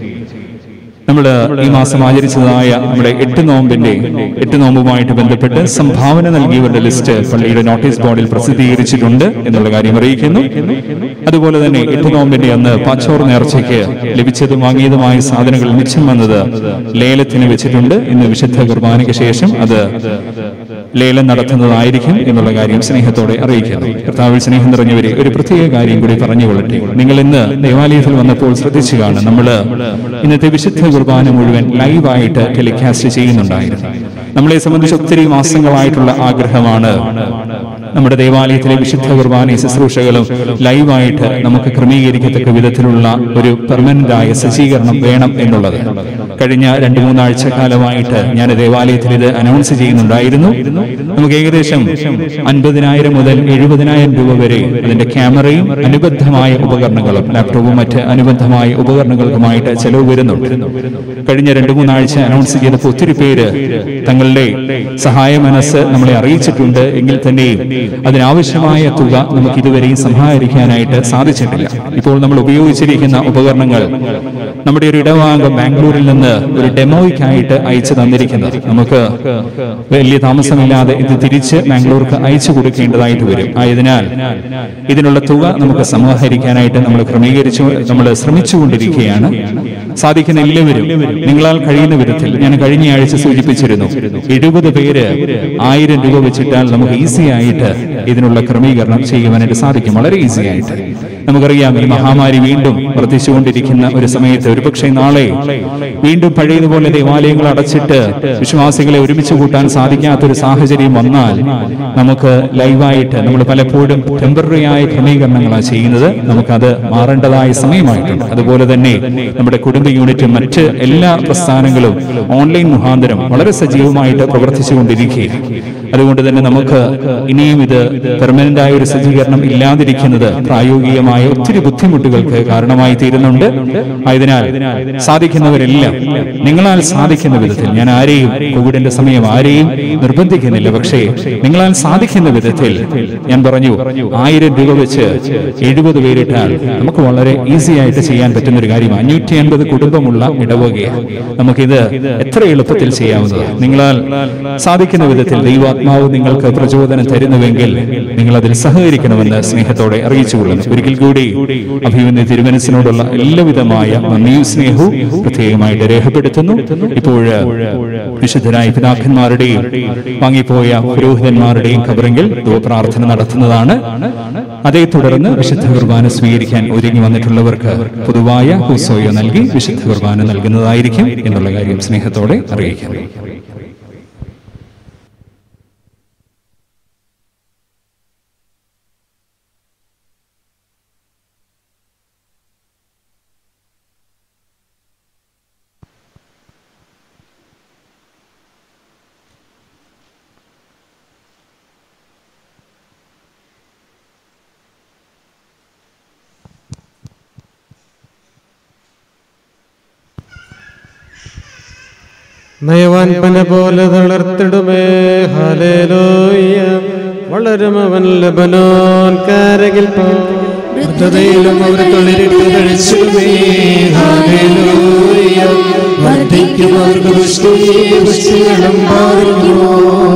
നമ്മൾ ഈ മാസം ആചരിച്ചതായ നമ്മുടെ എട്ട് നോമ്പിന്റെ എട്ട് നോമ്പുമായിട്ട് ബന്ധപ്പെട്ട് സംഭാവന നൽകിയവരുടെ ലിസ്റ്റ് പള്ളിയുടെ നോട്ടീസ് ബോർഡിൽ പ്രസിദ്ധീകരിച്ചിട്ടുണ്ട് എന്നുള്ള കാര്യം അറിയിക്കുന്നു അതുപോലെ തന്നെ എട്ട് നോമ്പിന്റെ അന്ന് പാച്ചോർ നേർച്ചയ്ക്ക് ലഭിച്ചതും വാങ്ങിയതുമായ സാധനങ്ങൾ മിച്ചം വന്നത് ലേലത്തിന് വെച്ചിട്ടുണ്ട് ഇന്ന് വിശുദ്ധ കുർബാനയ്ക്ക് ശേഷം അത് ലേലം നടത്തുന്നതായിരിക്കും എന്നുള്ള കാര്യം സ്നേഹത്തോടെ അറിയിക്കുന്നു കർത്താവിൽ സ്നേഹം നിറഞ്ഞവരെ ഒരു പ്രത്യേക കാര്യം കൂടി പറഞ്ഞുകൊള്ളട്ടെ നിങ്ങൾ ഇന്ന് ദേവാലയത്തിൽ വന്നപ്പോൾ ശ്രദ്ധിച്ചു കാണും നമ്മൾ ഇന്നത്തെ വിശുദ്ധ കുർബാന മുഴുവൻ ലൈവായിട്ട് ടെലികാസ്റ്റ് ചെയ്യുന്നുണ്ടായിരുന്നു നമ്മളെ സംബന്ധിച്ച് ഒത്തിരി മാസങ്ങളായിട്ടുള്ള ആഗ്രഹമാണ് നമ്മുടെ ദേവാലയത്തിലെ വിശുദ്ധ കുർബാന ശുശ്രൂഷകളും ലൈവായിട്ട് നമുക്ക് ക്രമീകരിക്കത്തക്ക വിധത്തിലുള്ള ഒരു പെർമനന്റ് ആയ സജ്ജീകരണം വേണം എന്നുള്ളത് കഴിഞ്ഞ രണ്ട് മൂന്നാഴ്ച കാലമായിട്ട് ഞാൻ ദേവാലയത്തിൽ ഇത് അനൗൺസ് ചെയ്യുന്നുണ്ടായിരുന്നു നമുക്ക് ഏകദേശം അൻപതിനായിരം മുതൽ എഴുപതിനായിരം രൂപ വരെ അതിന്റെ ക്യാമറയും അനുബന്ധമായ ഉപകരണങ്ങളും ലാപ്ടോപ്പും മറ്റ് അനുബന്ധമായ ഉപകരണങ്ങൾക്കുമായിട്ട് ചെലവ് വരുന്നുണ്ട് കഴിഞ്ഞ രണ്ട് മൂന്നാഴ്ച അനൗൺസ് ചെയ്തപ്പോൾ ഒത്തിരി പേര് തങ്ങളുടെ സഹായ മനസ്സ് നമ്മളെ അറിയിച്ചിട്ടുണ്ട് എങ്കിൽ തന്നെയും അതിനാവശ്യമായ തുക നമുക്ക് ഇതുവരെയും സമാഹരിക്കാനായിട്ട് സാധിച്ചിട്ടില്ല ഇപ്പോൾ നമ്മൾ ഉപയോഗിച്ചിരിക്കുന്ന ഉപകരണങ്ങൾ നമ്മുടെ ഒരു ഇടവാംഗം ബാംഗ്ലൂരിൽ നിന്ന് ഒരു ഡെമോയ്ക്കായിട്ട് അയച്ചു തന്നിരിക്കുന്നത് നമുക്ക് വലിയ താമസമില്ലാതെ ഇത് തിരിച്ച് ബാംഗ്ലൂർക്ക് അയച്ചു കൊടുക്കേണ്ടതായിട്ട് വരും ആയതിനാൽ ഇതിനുള്ള തുക നമുക്ക് സമാഹരിക്കാനായിട്ട് നമ്മൾ ക്രമീകരിച്ചു നമ്മൾ ശ്രമിച്ചുകൊണ്ടിരിക്കുകയാണ് സാധിക്കുന്ന എല്ലാവരും നിങ്ങളാൽ കഴിയുന്ന വിധത്തിൽ ഞാൻ കഴിഞ്ഞ ആഴ്ച സൂചിപ്പിച്ചിരുന്നു എഴുപത് പേര് ആയിരം രൂപ വെച്ചിട്ടാൽ നമുക്ക് ഈസി ആയിട്ട് ഇതിനുള്ള ക്രമീകരണം ചെയ്യുവാനായിട്ട് സാധിക്കും വളരെ ഈസി ആയിട്ട് നമുക്കറിയാം ഈ മഹാമാരി വീണ്ടും വർദ്ധിച്ചുകൊണ്ടിരിക്കുന്ന ഒരു സമയത്ത് ഒരുപക്ഷെ നാളെ വീണ്ടും പഴയതുപോലെ ദേവാലയങ്ങൾ അടച്ചിട്ട് വിശ്വാസികളെ ഒരുമിച്ച് കൂട്ടാൻ സാധിക്കാത്ത ഒരു സാഹചര്യം വന്നാൽ നമുക്ക് ലൈവായിട്ട് നമ്മൾ പലപ്പോഴും ടെമ്പററി ആയ ക്രമീകരണങ്ങളാണ് ചെയ്യുന്നത് നമുക്കത് മാറേണ്ടതായ സമയമായിട്ടുണ്ട് അതുപോലെ തന്നെ നമ്മുടെ കുടുംബ യൂണിറ്റ് മറ്റ് എല്ലാ പ്രസ്ഥാനങ്ങളും ഓൺലൈൻ മുഖാന്തരം വളരെ സജീവമായിട്ട് പ്രവർത്തിച്ചുകൊണ്ടിരിക്കുകയാണ് അതുകൊണ്ട് തന്നെ നമുക്ക് ഇനിയും ഇത് പെർമനന്റ് ആയ ഒരു സജ്ജീകരണം ഇല്ലാതിരിക്കുന്നത് പ്രായോഗികമായ സാമ്പത്തികമായ ഒത്തിരി ബുദ്ധിമുട്ടുകൾക്ക് കാരണമായി തീരുന്നുണ്ട് ആയതിനാൽ സാധിക്കുന്നവരെല്ലാം നിങ്ങളാൽ സാധിക്കുന്ന വിധത്തിൽ ഞാൻ ആരെയും കോവിഡിന്റെ സമയം ആരെയും നിർബന്ധിക്കുന്നില്ല പക്ഷേ നിങ്ങളാൽ സാധിക്കുന്ന വിധത്തിൽ ഞാൻ പറഞ്ഞു ആയിരം രൂപ വെച്ച് എഴുപത് പേരിട്ടാൽ നമുക്ക് വളരെ ഈസി ആയിട്ട് ചെയ്യാൻ പറ്റുന്ന ഒരു കാര്യമാണ് അഞ്ഞൂറ്റി അൻപത് കുടുംബമുള്ള ഇടവകയാണ് നമുക്കിത് എത്ര എളുപ്പത്തിൽ ചെയ്യാവുന്നത് നിങ്ങളാൽ സാധിക്കുന്ന വിധത്തിൽ ദൈവാത്മാവ് നിങ്ങൾക്ക് പ്രചോദനം തരുന്നുവെങ്കിൽ നിങ്ങൾ അതിൽ സഹകരിക്കണമെന്ന് സ്നേഹത്തോടെ അറിയിച്ചുകൊള്ളുന്നു ഒരിക്കൽ കൂടി അഭിമന്യ തിരുമനസിനോടുള്ള എല്ലാവിധമായ നന്ദിയും സ്നേഹവും പ്രത്യേകമായിട്ട് രേഖപ്പെടുത്തുന്നു ഇപ്പോൾ വിശുദ്ധരായ പിതാക്കന്മാരുടെയും വാങ്ങിപ്പോയ പുരോഹിതന്മാരുടെയും കബറിങ്കിൽ പ്രാർത്ഥന നടത്തുന്നതാണ് അതേ തുടർന്ന് വിശുദ്ധ കുർബാന സ്വീകരിക്കാൻ ഒരുങ്ങി വന്നിട്ടുള്ളവർക്ക് പൊതുവായ ഹുസോയോ നൽകി വിശുദ്ധ കുർബാന നൽകുന്നതായിരിക്കും എന്നുള്ള കാര്യം സ്നേഹത്തോടെ അറിയിക്കുന്നു നയവാൻ പന പോലെ തളർത്തിടുമേ ഹലേലോയ വളരും അവൻ ലബനോൻ കാരകിൽ വൃദ്ധതയിലും അവർ തളിരിട്ട് കഴിച്ചിടുമേ ഹാലേലൂയ വർദ്ധിക്കും അവർക്ക് പുഷ്ടി പുഷ്ടികളും പാർക്കുമോ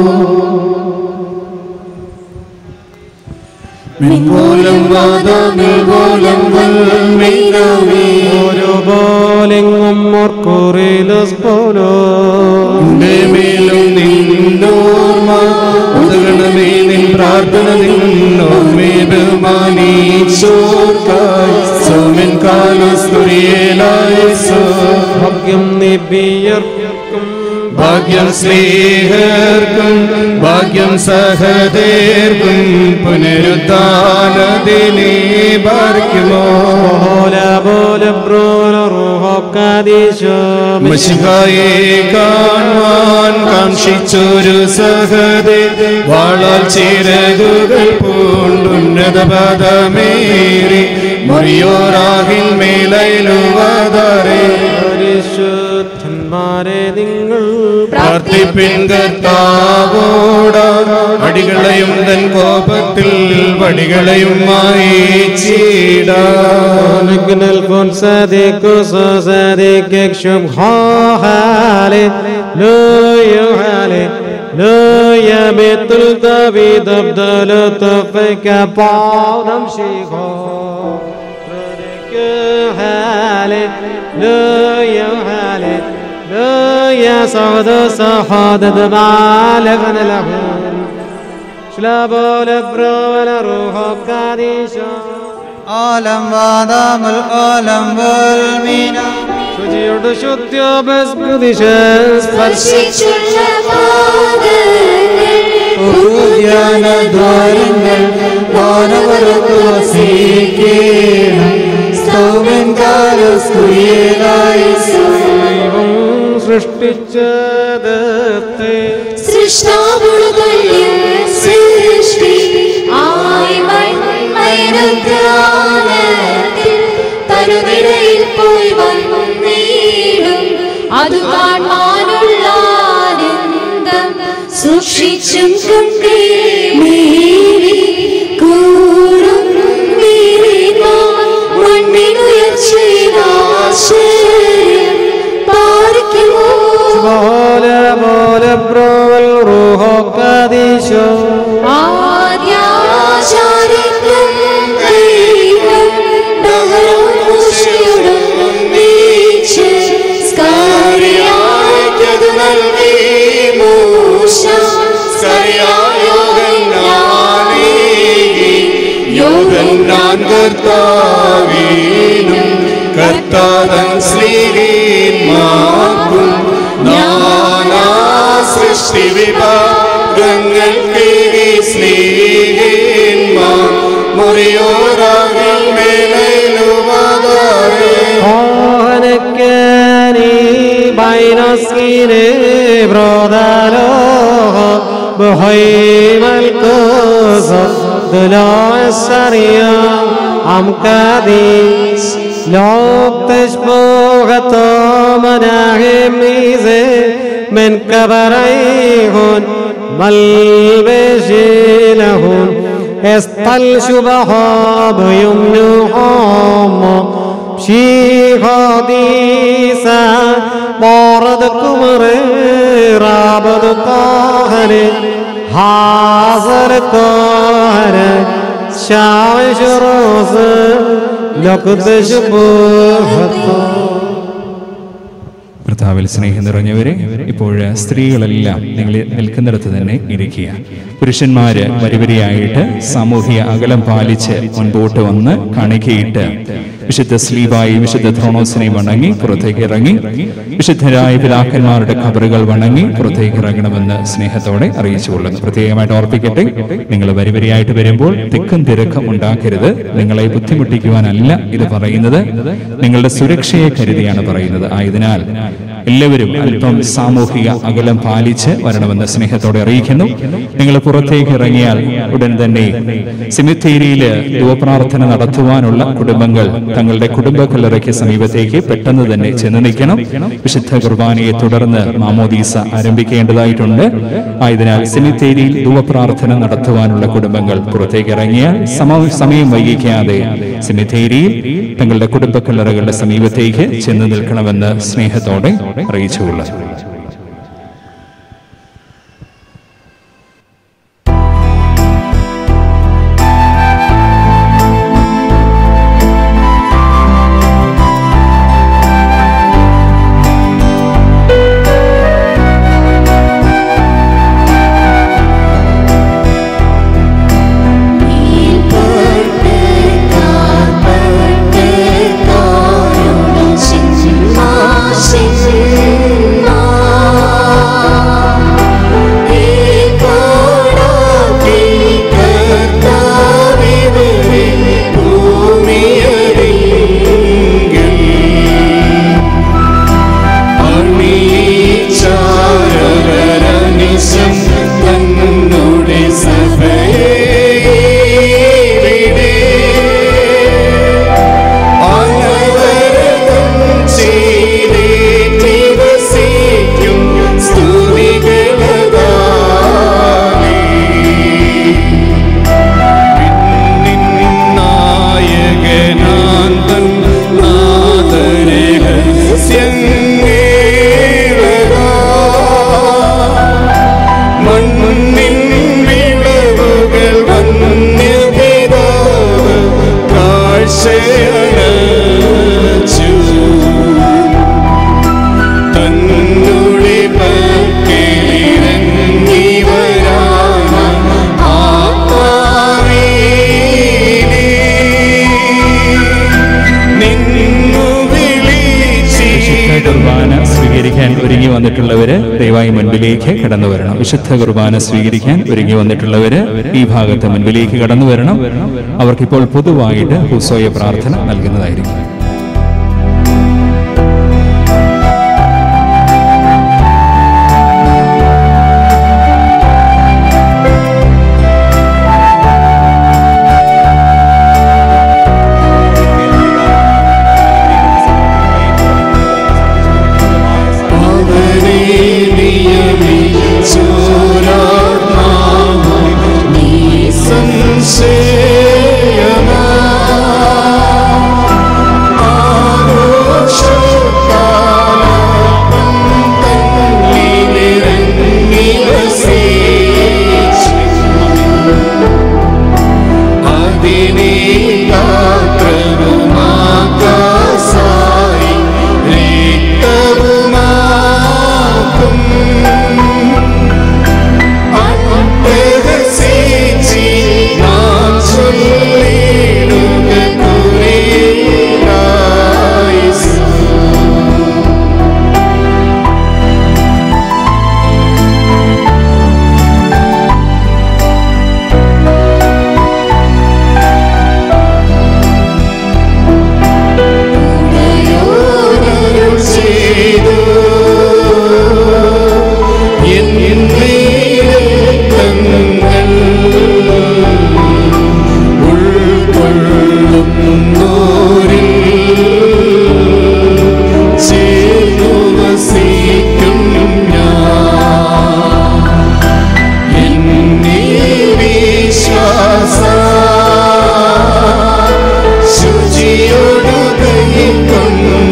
മിൻപോലം വാദാമിൽ പോലം വൽമീനാമേ ഓരോ പോലെങ്ങും മോർക്കൂറിലസ് പോലോ നിന്റെ മേലും നിന്നോർമ്മ ഉതകണമേ നിൻ പ്രാർത്ഥന നിന്നോർമ്മേ ബഹുമാനീച്ചോർക്കായി സോമൻ കാലസ്തുരിയേലായി സോ ഭാഗ്യം നിബിയർക്കും ഭാഗ്യം സ്നേഹർക്കും ഭാഗ്യം സഹദേർക്കും പുനരുദ്ധാനദിനെ പാർക്കുമോ പോല പോല ബ്രോല റൂഹോ കാദീശോ മഷിഹായെ കാണുവാൻ കാക്ഷിച്ചൊരു സഹദേ വാളാൽ ചിറകുകൾ പൂണ്ടുന്നത പദമേറി മുറിയോറാകിൽ മേലയിലുവതറേ പരിശുദ്ധന്മാരെ നിങ്ങൾ പ്രാർത്ഥിപ്പിൻ കർത്താവോട അടികളെയും തൻ കോപത്തിൽ വടികളെയും മായിച്ചിടാ نجنل كون صادق وصادق يكشف حالي لو يحالي لو يبيت الدبيد أبدال طفك بعض أمشيخو حالي لو يحالي لو يا صعد صحاد دمال ابن الأخير شلابو لبرو ولا روح قاديشو ആലം വാദാമുൽ ആലം വൽമീന ശുചിയുടെ ശുദ്ധ്യോപസ്മൃതിശ സ്പർശിച്ചുള്ള പാദങ്ങൾ ദ്വാരങ്ങൾ മാനവർക്ക് വസിക്കേണം സ്തോമൻ കാലസ്തുയേലായി ദൈവം സൃഷ്ടിച്ചതത്തെ സൃഷ്ടാവുളുകള്ളിൽ സൃഷ്ടി ആയി മൺമയനുദ്യാനത്തിൽ തരുനിരയിൽ പോയി വന്നീടും അത് കാണാനുള്ള ആനന്ദം സൂക്ഷിച്ചും കൊണ്ടേ മേരി കൂടും മണ്ണിനുയർച്ചയിലാശ്ചര്യം പാർക്കുമോ പോലെ പോലെ ബ്രോവൽ റൂഹോ കദീശോ ആദ്യാചാര്യത്വം ദൈവം ബഹളം ഉഷയുടെ വീച്ച് സ്കാരിയായ്ക്കതു നൽകി മൂശ യോഗന്നാൻ കർത്താവീനും കർത്താതൻ ശ്രീമാക്കും നാനാ സൃഷ്ടി വിഭാഗങ്ങൾ സ്നേഹിന്മാ മുറിയോറാകിൽ മേലുവാതാരേ ഓഹനക്കാനി ബൈനസ്കിനെ ബ്രോദാലോ ബഹൈമൽ കോസ ദലാ സറിയ عم قديس لوك تشبوغة مناهم ميزة من كبريهن ملبشيلهن استل شبهاب يمنوهم شي خديسة بارد كمر رابد قهر حاضر قهر شاوش روز لقد شبهته കർത്താവിൽ സ്നേഹം നിറഞ്ഞവരെ ഇപ്പോൾ സ്ത്രീകളെല്ലാം നിങ്ങൾ നിൽക്കുന്നിടത്ത് തന്നെ ഇരിക്കുക പുരുഷന്മാര് വരിവരിയായിട്ട് സാമൂഹിക അകലം പാലിച്ച് മുൻപോട്ട് വന്ന് കാണിക്കയിട്ട് വിശുദ്ധ സ്ലീവായി വിശുദ്ധ ത്രോണോസിനെ വണങ്ങി പുറത്തേക്ക് ഇറങ്ങി വിശുദ്ധരായ പിതാക്കന്മാരുടെ ഖബറുകൾ വണങ്ങി പുറത്തേക്ക് ഇറങ്ങണമെന്ന് സ്നേഹത്തോടെ അറിയിച്ചുകൊള്ളുന്നു പ്രത്യേകമായിട്ട് ഓർപ്പിക്കട്ടെ നിങ്ങൾ വരിവരിയായിട്ട് വരുമ്പോൾ തിക്കും തിരക്കും ഉണ്ടാക്കരുത് നിങ്ങളെ ബുദ്ധിമുട്ടിക്കുവാനല്ല ഇത് പറയുന്നത് നിങ്ങളുടെ സുരക്ഷയെ കരുതിയാണ് പറയുന്നത് ആയതിനാൽ എല്ലാവരും അല്പം സാമൂഹിക അകലം പാലിച്ച് വരണമെന്ന് സ്നേഹത്തോടെ അറിയിക്കുന്നു നിങ്ങൾ പുറത്തേക്ക് ഇറങ്ങിയാൽ ഉടൻ തന്നെ സിമിത്തേരിയിൽ യുവപ്രാർത്ഥന നടത്തുവാനുള്ള കുടുംബങ്ങൾ തങ്ങളുടെ കുടുംബ കല്ലറയ്ക്ക് സമീപത്തേക്ക് പെട്ടെന്ന് തന്നെ ചെന്ന് നിൽക്കണം വിശുദ്ധ കുർബാനയെ തുടർന്ന് മാമോദീസ ആരംഭിക്കേണ്ടതായിട്ടുണ്ട് ആയതിനാൽ സിമിത്തേരിയിൽ യുവപ്രാർത്ഥന നടത്തുവാനുള്ള കുടുംബങ്ങൾ പുറത്തേക്ക് ഇറങ്ങിയാൽ സമ സമയം വൈകിക്കാതെ സിമിത്തേരിയിൽ തങ്ങളുടെ കുടുംബ കല്ലറകളുടെ സമീപത്തേക്ക് ചെന്ന് നിൽക്കണമെന്ന് സ്നേഹത്തോടെ അറിയിച്ചുകൊള്ളുന്നു തന്നുടെ സഭയെ അനവരതം ചെയ്തേറ്റി വസിക്കും സ്തുതികളതാലേ. പിന്നിൻ നായകനാന്തൻ നാദരഹസ്യങ്ങളതാ. മണ്ണിൻ വിളവുകൾ വന്യപിതാവ് കാഴ്ചയണച്ചു തന്നുടെ പക്കലിറങ്ങി വരാന ആത്മാവേ നിന്നു വിശുദ്ധ കുർബാന സ്വീകരിക്കാൻ ഒരുങ്ങി വന്നിട്ടുള്ളവര് ദയവായി മുൻപിലേക്ക് കടന്നു വരണം വിശുദ്ധ കുർബാന സ്വീകരിക്കാൻ ഒരുങ്ങി വന്നിട്ടുള്ളവര് ഈ ഭാഗത്ത് മുൻപിലേക്ക് കടന്നു വരണം അവർക്കിപ്പോൾ പൊതുവായിട്ട് ഹുസോയ പ്രാർത്ഥന നൽകുന്നതായിരിക്കും അവനെ നിയമിച്ചോരാത്മാവായി നീ സംശയമാ കൈക്കൊണ്ട്